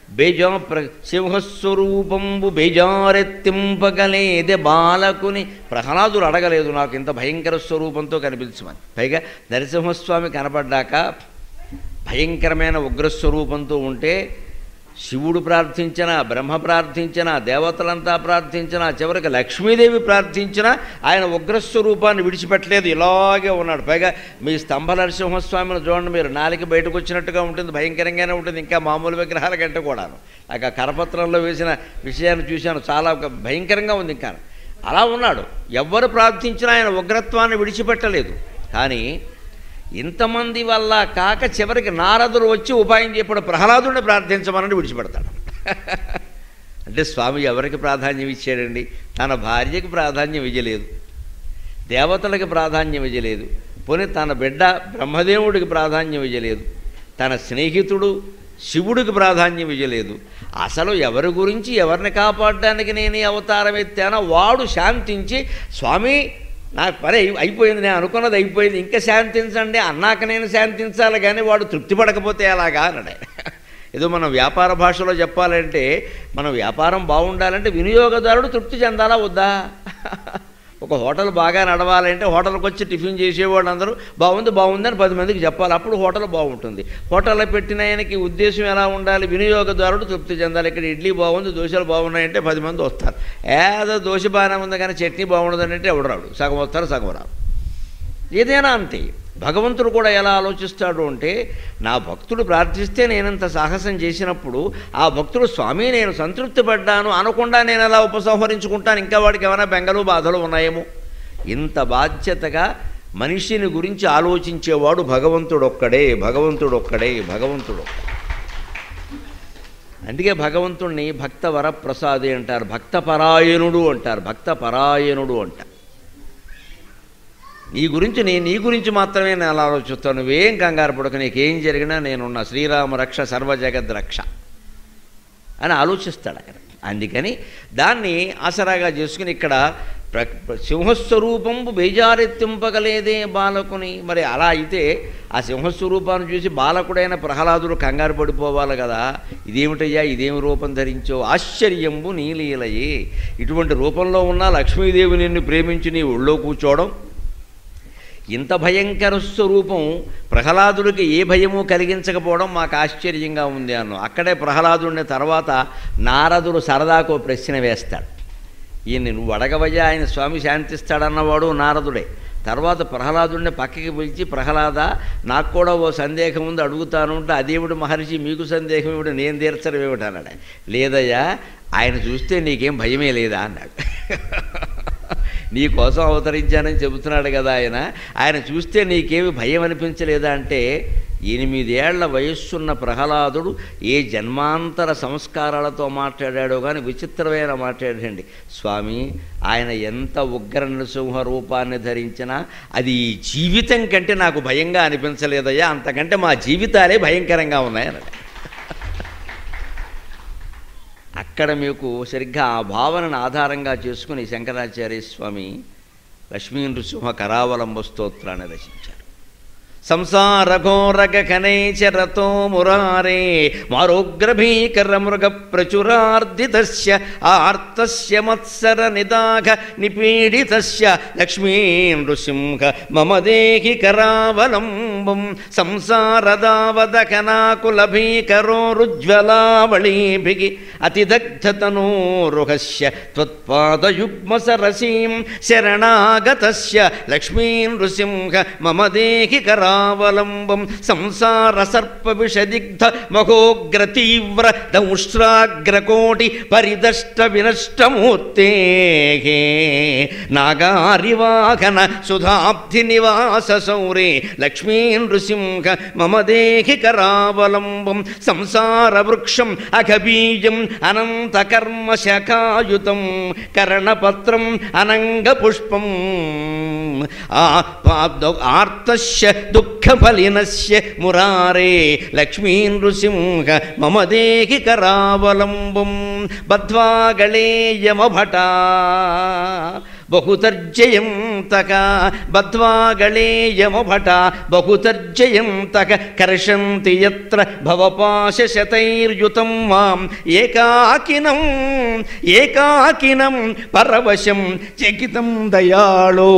బేజా ప్ర సింహస్వరూపంబు బేజారెత్తింపగలేదే బాలకుని ప్రహ్లాదుడు అడగలేదు నాకు ఇంత భయంకర స్వరూపంతో కనిపించమని పైగా నరసింహస్వామి కనపడ్డాక భయంకరమైన ఉగ్రస్వరూపంతో ఉంటే శివుడు ప్రార్థించిన బ్రహ్మ ప్రార్థించిన దేవతలంతా ప్రార్థించిన చివరికి లక్ష్మీదేవి ప్రార్థించిన ఆయన ఉగ్రస్వరూపాన్ని విడిచిపెట్టలేదు ఇలాగే ఉన్నాడు పైగా మీ స్తంభ నరసింహస్వామిని చూడండి మీరు నాలిక బయటకు వచ్చినట్టుగా ఉంటుంది భయంకరంగానే ఉంటుంది ఇంకా మామూలు విగ్రహాల కంటే కూడాను ఆ కరపత్రంలో వేసిన విషయాన్ని చూశాను చాలా ఒక భయంకరంగా ఉంది ఇంకా అలా ఉన్నాడు ఎవ్వరు ప్రార్థించినా ఆయన ఉగ్రత్వాన్ని విడిచిపెట్టలేదు కానీ ఇంతమంది వల్ల కాక చివరికి నారదుడు వచ్చి ఉపాయం చెప్పాడు ప్రహ్లాదుడిని ప్రార్థించమని విడిచిపెడతాడు అంటే స్వామి ఎవరికి ప్రాధాన్యం ఇచ్చాడండి తన భార్యకి ప్రాధాన్యం ఇవ్వలేదు దేవతలకు ప్రాధాన్యం ఇవ్వలేదు పోనీ తన బిడ్డ బ్రహ్మదేవుడికి ప్రాధాన్యం ఇవ్వలేదు తన స్నేహితుడు శివుడికి ప్రాధాన్యం ఇవ్వలేదు అసలు ఎవరి గురించి ఎవరిని కాపాడడానికి నేను ఈ అవతారం ఎత్తానో వాడు శాంతించి స్వామి నాకు పని అయి- అయిపోయింది నేను అనుకున్నది అయిపోయింది ఇంకా శాంతించండి అన్నాక నేను శాంతించాలి కానీ వాడు తృప్తి పడకపోతే ఎలాగా అన్నాడు ఆయన. ఏదో మనం వ్యాపార భాషలో చెప్పాలంటే మన వ్యాపారం బాగుండాలంటే వినియోగదారుడు తృప్తి చెందాలా వద్దా ఒక హోటల్ బాగా నడవాలంటే హోటల్కి వచ్చి టిఫిన్ చేసేవాళ్ళు అందరూ బాగుంది బాగుంది అని పది మందికి చెప్పాలి అప్పుడు హోటల్ బాగుంటుంది హోటల్లో పెట్టిన ఆయనకి ఉద్దేశం ఎలా ఉండాలి వినియోగదారుడు తృప్తి చెందాలి ఇక్కడ ఇడ్లీ బాగుంది దోశలు బాగున్నాయంటే పది మంది వస్తారు ఏదో దోశ బాగానే ఉంది కానీ చట్నీ బాగుండదని అంటే ఎవడు రాడు సగం వస్తారు సగం రాడు ఏదైనా అంతే భగవంతుడు కూడా ఎలా ఆలోచిస్తాడు అంటే నా భక్తుడు ప్రార్థిస్తే నేనంత సాహసం చేసినప్పుడు ఆ భక్తుడు స్వామి నేను సంతృప్తి పడ్డాను అనకుండా నేను ఎలా ఉపసంహరించుకుంటాను ఇంకా వాడికి ఏమైనా బెంగలు బాధలు ఉన్నాయేమో ఇంత బాధ్యతగా మనిషిని గురించి ఆలోచించేవాడు భగవంతుడు ఒక్కడే భగవంతుడు ఒక్కడే భగవంతుడు ఒక్కడే. అందుకే భగవంతుణ్ణి భక్త వరప్రసాది అంటారు భక్త పరాయణుడు అంటారు భక్త పరాయణుడు అంటారు నీ గురించి నేను నీ గురించి మాత్రమే నేను ఆలోచిస్తాను నువ్వేం కంగారు పడక నీకేం జరిగినా నేనున్న శ్రీరామ రక్ష సర్వజగద్ రక్ష అని ఆలోచిస్తాడు ఆయన అందుకని దాన్ని ఆసరాగా చేసుకుని ఇక్కడ ప్ర సింహస్వరూపంపు బేజారెత్తింపగలేదే బాలకుని మరి అలా అయితే ఆ సింహస్వరూపాన్ని చూసి బాలకుడైన ప్రహ్లాదుడు కంగారు పడిపోవాలి కదా ఇదేమిటయ్యా ఇదేమి రూపం ధరించో ఆశ్చర్యంబు నీలీలయే ఇటువంటి రూపంలో ఉన్న లక్ష్మీదేవి నిన్ను ప్రేమించి నీ ఒళ్ళో కూర్చోవడం ఇంత భయంకర స్వరూపం ప్రహ్లాదుడికి ఏ భయము కలిగించకపోవడం మాకు ఆశ్చర్యంగా ఉంది అన్నాం అక్కడే ప్రహ్లాదుడిని తర్వాత నారదుడు సరదాకు ఓ ప్రశ్న వేస్తాడు ఈయన్ని నువ్వు అడగవయ్యా ఆయన స్వామి శాంతిస్తాడన్నవాడు నారదుడే తర్వాత ప్రహ్లాదుడిని పక్కకి పిలిచి ప్రహ్లాద నాకు కూడా ఓ సందేహం ఉంది అడుగుతాను అంటే అదేవిడు మహర్షి మీకు సందేహం ఏమిటి నేను తీర్చడం ఏమిటి అన్నాడు లేదయ్యా ఆయన చూస్తే నీకేం భయమే లేదా అన్నాడు నీ కోసం అవతరించానని చెబుతున్నాడు కదా ఆయన ఆయన చూస్తే నీకేమి భయం అనిపించలేదా అంటే ఎనిమిదేళ్ల వయస్సున్న ప్రహ్లాదుడు ఏ జన్మాంతర సంస్కారాలతో మాట్లాడాడో కానీ విచిత్రమైన మాట్లాడండి స్వామి ఆయన ఎంత ఉగ్ర నృసింహ రూపాన్ని ధరించినా అది ఈ జీవితం కంటే నాకు భయంగా అనిపించలేదయ్యా అంతకంటే మా జీవితాలే భయంకరంగా ఉన్నాయన్నాడు అక్కడ మీకు సరిగ్గా ఆ భావనను ఆధారంగా చేసుకుని శంకరాచార్య స్వామి లక్ష్మీ నృసింహ కరావలంబ స్తోత్రాన్ని రచించారు సంసార ఘోరగ కనైచరతో మురారే మారోగ్రభీకర మృగ ప్రచురార్దితస్య ఆర్తస్య మత్సర నిదాఘ నిపీడితస్య లక్ష్మీ నృసింహ మమ దేహి కరావలంబం సంసారదావద కనాకుల భీకరోరుజ్వలావళీభిగి అతిదగ్ధతనోరుహస్య త్వత్పాదయుగ్మ సరసీం శరణాగతస్య లక్ష్మీ నృసింహ మమ దేహి కరావలంబం సంసార సర్ప విషదిగ్ధ మహోగ్ర తీవ్ర దంష్ట్రాగ్రకోటి పరిదష్ట వినష్టమూర్తే నాగారివాహన సుధాబ్ధి నివాస సౌరే లక్ష్మీ నృసింహ మమ దేహి కరావలంబం సంసార వృక్షం అఘబీజం అనంత కర్మ శకాయుతం కర్ణపత్రం అనంగ పుష్పం ఆర్తస్య దుఃఖఫలినస్య మురారే లక్ష్మీ నృసింహ మమ దేహి కరావలంబం బద్ధ్వా గళేయమభటా బహుతర్జయం తక బద్వాగళేయము భట బహుతర్జయం తక కర్షంతి యత్ర భవపాశశతైర్యుతం మాం ఏకాకినం ఏకాకినం పరవశం చకితం దయాళో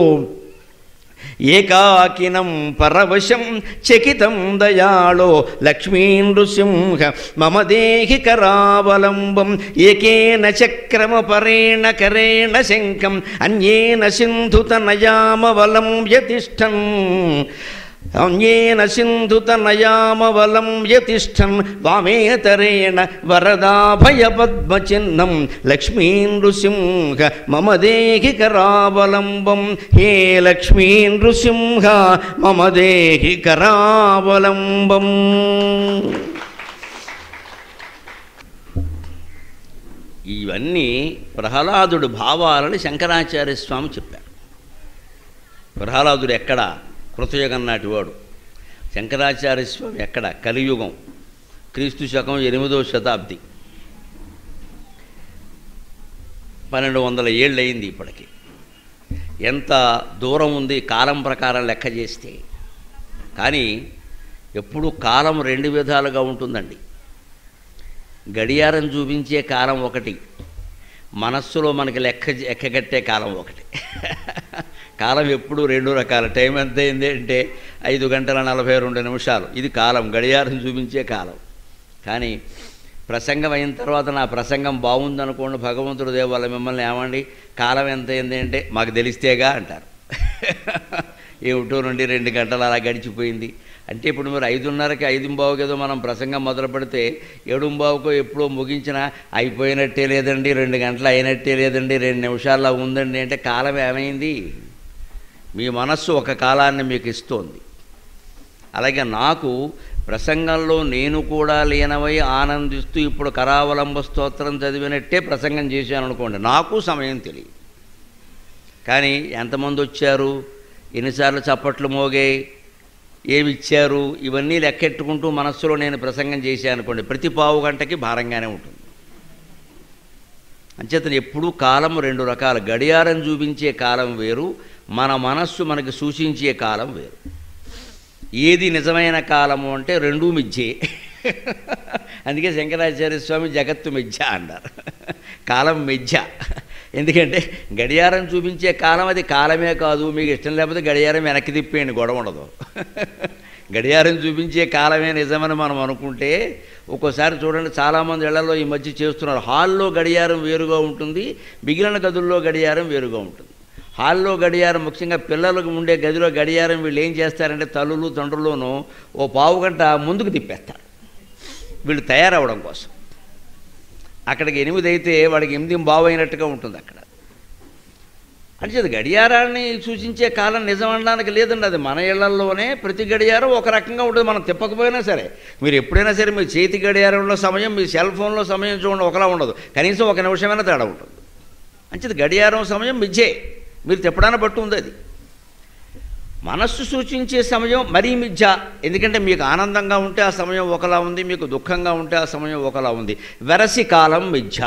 ఏకాకినం పరవశం చకితం దయాళో లక్ష్మీ నృసింహ మమ దేహి కరావలంబం ఏకేన చక్రమ పరేణ కరేణ శంఖం అన్యేన సింధుతనయామవలం యతిష్టం అన్యేన సింధుతనయామవలం యతిష్టం వామేతరేణ వరదాభయపద్మచిహ్నం లక్ష్మీ నృసింహ మమ దేహి కరావలంబం హే లక్ష్మీ నృసింహ మమ దేహి కరావలంబం ఇవన్నీ ప్రహ్లాదుడు భావాలని శంకరాచార్య స్వామి చెప్పారు ప్రహ్లాదుడు ఎక్కడ కృతయుగం నాటివాడు శంకరాచార్య స్వామి ఎక్కడ కలియుగం క్రీస్తు శకం ఎనిమిదవ శతాబ్ది పన్నెండు వందల ఏళ్ళు అయింది ఇప్పటికి ఎంత దూరం ఉంది కాలం ప్రకారం లెక్క చేస్తే కానీ ఎప్పుడు కాలం రెండు విధాలుగా ఉంటుందండి గడియారం చూపించే కాలం ఒకటి మనస్సులో మనకి లెక్క ఎక్కగట్టే కాలం ఒకటి కాలం ఎప్పుడు రెండు రకాల టైం ఎంత అయింది అంటే ఐదు గంటల నలభై రెండు నిమిషాలు ఇది కాలం గడియారం చూపించే కాలం కానీ ప్రసంగం అయిన తర్వాత నా ప్రసంగం బాగుందనుకోండి భగవంతుడు దేవాల మిమ్మల్ని ఏమండి కాలం ఎంత అయింది అంటే మాకు తెలిస్తేగా అంటారు ఏమిటో నుండి రెండు గంటలు అలా గడిచిపోయింది అంటే ఇప్పుడు మీరు ఐదున్నరకి ఐదు బావుకి ఏదో మనం ప్రసంగం మొదలు పెడితే ఏడు బావుకో ఎప్పుడో ముగించినా అయిపోయినట్టే లేదండి రెండు గంటలు అయినట్టే లేదండి రెండు నిమిషాల్లో ఉందండి అంటే కాలం ఏమైంది మీ మనస్సు ఒక కాలాన్ని మీకు ఇస్తోంది అలాగే నాకు ప్రసంగంలో నేను కూడా లీనమై ఆనందిస్తూ ఇప్పుడు కరావలంబ స్తోత్రం చదివినట్టే ప్రసంగం చేశాను అనుకోండి నాకు సమయం తెలియదు కానీ ఎంతమంది వచ్చారు ఎన్నిసార్లు చప్పట్లు మోగాయి ఏమి ఇచ్చారు ఇవన్నీ లెక్కెట్టుకుంటూ మనస్సులో నేను ప్రసంగం చేశాను అనుకోండి ప్రతి పావు గంటకి భారంగానే ఉంటుంది అంచేతను ఎప్పుడూ కాలం రెండు రకాలు గడియారం చూపించే కాలం వేరు మన మనస్సు మనకి సూచించే కాలం వేరు ఏది నిజమైన కాలము అంటే రెండూ మిథ్యే అందుకే శంకరాచార్య స్వామి జగత్తు మిథ్య అన్నారు కాలం మిథ్య ఎందుకంటే గడియారం చూపించే కాలం అది కాలమే కాదు మీకు ఇష్టం లేకపోతే గడియారం వెనక్కి తిప్పేయండి గొడవ ఉండదు గడియారం చూపించే కాలమే నిజమని మనం అనుకుంటే ఒక్కోసారి చూడండి చాలామంది ఇళ్లలో ఈ మధ్య చేస్తున్నారు హాల్లో గడియారం వేరుగా ఉంటుంది మిగిలిన గదుల్లో గడియారం వేరుగా ఉంటుంది హాల్లో గడియారం ముఖ్యంగా పిల్లలకు ఉండే గదిలో గడియారం వీళ్ళు ఏం చేస్తారంటే తల్లులు తండ్రుల్లోనూ ఓ పావు గంట ముందుకు తిప్పేస్తారు వీళ్ళు తయారవడం కోసం అక్కడికి ఎనిమిది అయితే వాడికి ఎనిమిది బావు అయినట్టుగా ఉంటుంది అక్కడ అంటే గడియారాన్ని సూచించే కాలం నిజం అనడానికి లేదండి అది మన ఇళ్లలోనే ప్రతి గడియారం ఒక రకంగా ఉంటుంది మనం తిప్పకపోయినా సరే మీరు ఎప్పుడైనా సరే మీ చేతి గడియారంలో సమయం మీ సెల్ ఫోన్లో సమయం చూడండి ఒకలా ఉండదు కనీసం ఒక నిమిషమైనా తేడా ఉంటుంది అంచేది గడియారం సమయం మిథ్యే మీరు తిప్పడాన్ని బట్టి ఉంది అది మనస్సు సూచించే సమయం మరీ మిథ్య ఎందుకంటే మీకు ఆనందంగా ఉంటే ఆ సమయం ఒకలా ఉంది మీకు దుఃఖంగా ఉంటే ఆ సమయం ఒకలా ఉంది వెరసి కాలం మిథ్య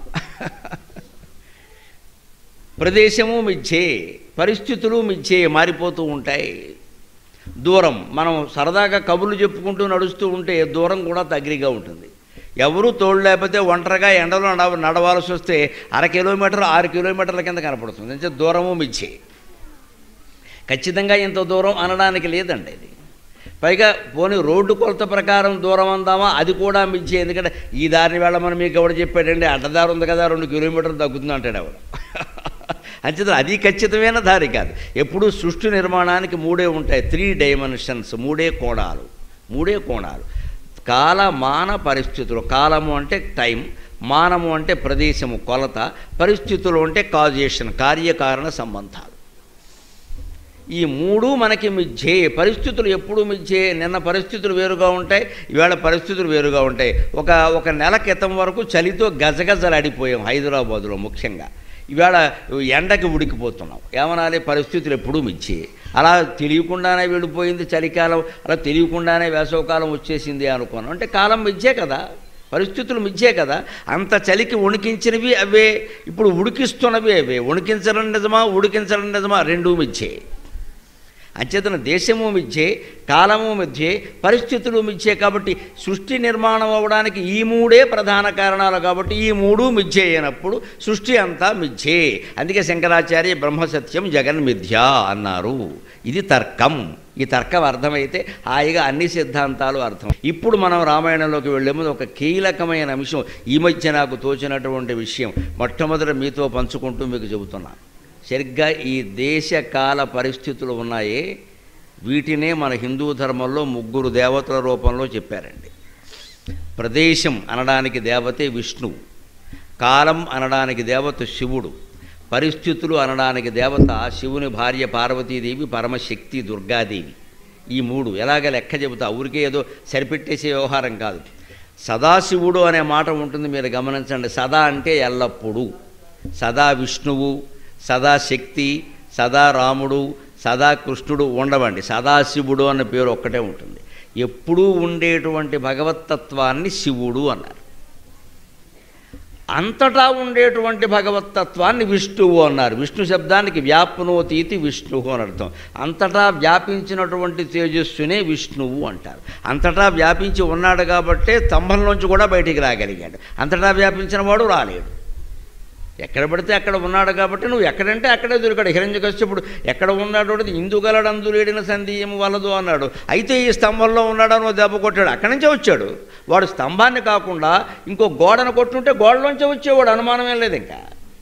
ప్రదేశము మిథ్యే పరిస్థితులు మిథ్యే మారిపోతూ ఉంటాయి దూరం మనం సరదాగా కబుర్లు చెప్పుకుంటూ నడుస్తూ ఉంటే దూరం కూడా దగ్గరగా ఉంటుంది ఎవరు తోడు లేకపోతే ఒంటరిగా ఎండలో నడ నడవాల్సి వస్తే అర కిలోమీటర్ ఆరు కిలోమీటర్ల కింద కనపడుతుంది అంటే దూరము మిచ్చే ఖచ్చితంగా ఇంత దూరం అనడానికి లేదండి ఇది పైగా పోనీ రోడ్డు కొలత ప్రకారం దూరం అందామా అది కూడా మించే ఎందుకంటే ఈ దారిని వెళ్ళమని మీకు ఎవడు చెప్పాడండి అడ్డదారి ఉంది కదా రెండు కిలోమీటర్లు తగ్గుతుంది అంటాడు ఎవరు అంచేత అది ఖచ్చితమైన దారి కాదు ఎప్పుడూ సృష్టి నిర్మాణానికి మూడే ఉంటాయి త్రీ డైమెన్షన్స్ మూడే కోణాలు మూడే కోణాలు కాల మాన పరిస్థితులు కాలము అంటే టైం మానము అంటే ప్రదేశము కొలత పరిస్థితులు అంటే కాజేషన్ కార్యకారణ సంబంధాలు ఈ మూడు మనకి మిథ్యే పరిస్థితులు ఎప్పుడు మిథ్యే నిన్న పరిస్థితులు వేరుగా ఉంటాయి ఇవాళ పరిస్థితులు వేరుగా ఉంటాయి ఒక ఒక నెల క్రితం వరకు చలితో గజగజలాడిపోయాం హైదరాబాదులో ముఖ్యంగా ఇవాళ ఎండకి ఉడికిపోతున్నాం ఏమనాలి పరిస్థితులు ఎప్పుడూ మిచ్చే అలా తెలియకుండానే వెళ్ళిపోయింది చలికాలం అలా తెలియకుండానే వేసవకాలం వచ్చేసింది అనుకున్నాం అంటే కాలం మిచ్చే కదా పరిస్థితులు మిథ్యే కదా అంత చలికి వణికించినవి అవే ఇప్పుడు ఉడికిస్తున్నవి అవే వణికించడం నిజమా ఉడికించడం నిజమా రెండూ మిథ్యే అంచేతన దేశము మిథ్యే కాలము మిథ్యే పరిస్థితులు మిథ్యే కాబట్టి సృష్టి నిర్మాణం అవ్వడానికి ఈ మూడే ప్రధాన కారణాలు కాబట్టి ఈ మూడు మిథ్యే అయినప్పుడు సృష్టి అంతా మిథ్యే అందుకే శంకరాచార్య బ్రహ్మసత్యం జగన్ మిథ్య అన్నారు ఇది తర్కం ఈ తర్కం అర్థమైతే హాయిగా అన్ని సిద్ధాంతాలు అర్థం ఇప్పుడు మనం రామాయణంలోకి వెళ్ళే ముందు ఒక కీలకమైన అంశం ఈ మధ్య నాకు తోచినటువంటి విషయం మొట్టమొదట మీతో పంచుకుంటూ మీకు చెబుతున్నాను సరిగ్గా ఈ దేశ కాల పరిస్థితులు ఉన్నాయే వీటినే మన హిందూ ధర్మంలో ముగ్గురు దేవతల రూపంలో చెప్పారండి ప్రదేశం అనడానికి దేవతే విష్ణువు కాలం అనడానికి దేవత శివుడు పరిస్థితులు అనడానికి దేవత శివుని భార్య పార్వతీదేవి పరమశక్తి దుర్గాదేవి ఈ మూడు ఎలాగ లెక్క చెబుతా ఊరికే ఏదో సరిపెట్టేసే వ్యవహారం కాదు సదాశివుడు అనే మాట ఉంటుంది మీరు గమనించండి సదా అంటే ఎల్లప్పుడూ సదా విష్ణువు సదా శక్తి సదా రాముడు సదా కృష్ణుడు ఉండవండి సదాశివుడు అన్న పేరు ఒక్కటే ఉంటుంది ఎప్పుడూ ఉండేటువంటి భగవత్తత్వాన్ని శివుడు అన్నారు అంతటా ఉండేటువంటి భగవత్తత్వాన్ని విష్ణువు అన్నారు విష్ణు శబ్దానికి వ్యాప్నోతీతి విష్ణువు అని అర్థం అంతటా వ్యాపించినటువంటి తేజస్సునే విష్ణువు అంటారు అంతటా వ్యాపించి ఉన్నాడు కాబట్టే స్తంభంలోంచి కూడా బయటికి రాగలిగాడు అంతటా వ్యాపించిన వాడు రాలేడు ఎక్కడ పడితే అక్కడ ఉన్నాడు కాబట్టి నువ్వు ఎక్కడంటే అక్కడే దొరికాడు హిరణ్యకశ్యపుడు ఎక్కడ ఉన్నాడు ఇందుగలడందులేడిన సందేహం వలదు అన్నాడు అయితే ఈ స్తంభంలో ఉన్నాడని ఓ దెబ్బ కొట్టాడు అక్కడి నుంచే వచ్చాడు వాడు స్తంభాన్ని కాకుండా ఇంకో గోడను కొట్టుంటే గోడలోంచే వచ్చేవాడు అనుమానమేం లేదు ఇంకా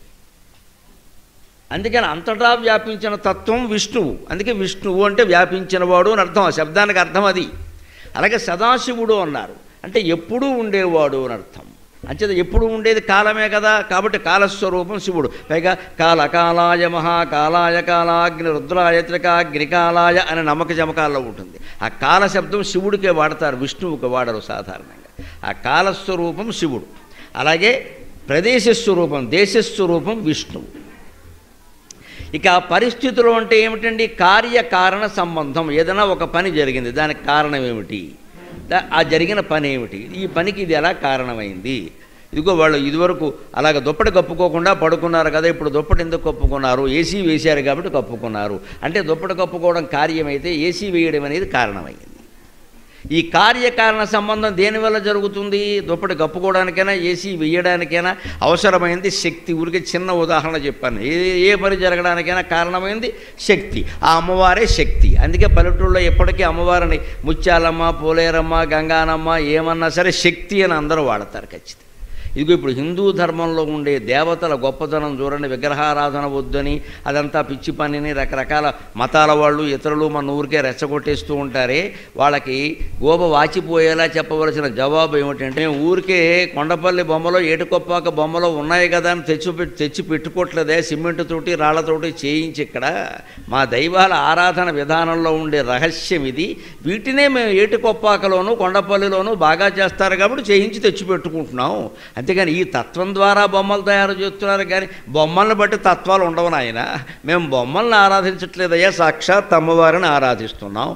అందుకని అంతటా వ్యాపించిన తత్వం విష్ణువు అందుకే విష్ణువు అంటే వ్యాపించినవాడు అని అర్థం ఆ శబ్దానికి అర్థం అది అలాగే సదాశివుడు అన్నారు అంటే ఎప్పుడూ ఉండేవాడు అని అర్థం అంచేత ఎప్పుడు ఉండేది కాలమే కదా కాబట్టి కాలస్వరూపం శివుడు పైగా కాల కాలాయ మహాకాలాయ కాలాగ్ని రుద్రాయ త్రికాగ్నికాలాయ అనే నమ్మక జమకాల్లో ఉంటుంది ఆ కాల శబ్దం శివుడికే వాడతారు విష్ణువుకి వాడరు సాధారణంగా ఆ కాలస్వరూపం శివుడు అలాగే ప్రదేశస్వరూపం దేశస్వరూపం విష్ణువు ఇక ఆ పరిస్థితులు అంటే ఏమిటండి కార్యకారణ సంబంధం ఏదైనా ఒక పని జరిగింది దానికి కారణం ఏమిటి దా- ఆ జరిగిన పని ఏమిటి ఈ పనికి ఇది ఎలా కారణమైంది ఇదిగో వాళ్ళు ఇదివరకు అలాగ దుప్పటి కప్పుకోకుండా పడుకున్నారు కదా ఇప్పుడు దుప్పటి ఎందుకు కప్పుకున్నారు ఏసీ వేశారు కాబట్టి కప్పుకున్నారు అంటే దుప్పటి కప్పుకోవడం కార్యమైతే ఏసీ వేయడం అనేది కారణమైంది ఈ కార్యకారణ సంబంధం దేనివల్ల జరుగుతుంది దుప్పటి కప్పుకోవడానికైనా ఏసీ వేయడానికైనా అవసరమైంది శక్తి ఊరికి చిన్న ఉదాహరణ చెప్పాను ఏ ఏ పని జరగడానికైనా కారణమైంది శక్తి ఆ అమ్మవారే శక్తి అందుకే పల్లెటూళ్ళలో ఎప్పటికీ అమ్మవారిని ముత్యాలమ్మ పోలేరమ్మ గంగానమ్మ ఏమన్నా సరే శక్తి అని అందరూ వాడతారు ఖచ్చితంగా ఇదిగో ఇప్పుడు హిందూ ధర్మంలో ఉండే దేవతల గొప్పతనం చూడండి విగ్రహారాధన వద్దని అదంతా పిచ్చి పనిని రకరకాల మతాల వాళ్ళు ఇతరులు మన ఊరికే రెచ్చగొట్టేస్తూ ఉంటారే వాళ్ళకి గోబ వాచిపోయేలా చెప్పవలసిన జవాబు ఏమిటంటే మేము ఊరికే కొండపల్లి బొమ్మలో ఏటుకొప్పాక బొమ్మలో ఉన్నాయి కదా అని తెచ్చి పెట్టి తెచ్చి పెట్టుకోవట్లేదే సిమెంట్ తోటి రాళ్లతోటి చేయించి ఇక్కడ మా దైవాల ఆరాధన విధానంలో ఉండే రహస్యం ఇది వీటినే మేము ఏటుకొప్పాకలోను కొండపల్లిలోను బాగా చేస్తారు కాబట్టి చేయించి తెచ్చి పెట్టుకుంటున్నాం అంతేగాని ఈ తత్వం ద్వారా బొమ్మలు తయారు చేస్తున్నారు కానీ బొమ్మలను బట్టి తత్వాలు ఉండవు నాయన మేము బొమ్మల్ని ఆరాధించట్లేదయ్యా సాక్షాత్ అమ్మవారిని ఆరాధిస్తున్నాం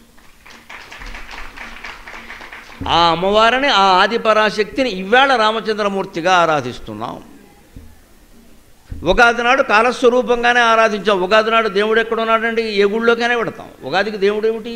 ఆ అమ్మవారిని ఆ ఆది పరాశక్తిని ఇవాళ రామచంద్రమూర్తిగా ఆరాధిస్తున్నాం ఉగాది నాడు కాలస్వరూపంగానే ఆరాధించాం ఉగాది నాడు దేవుడు ఎక్కడున్నాడండి ఏ గుళ్ళోకైనా పెడతాం ఉగాదికి దేవుడు ఏమిటి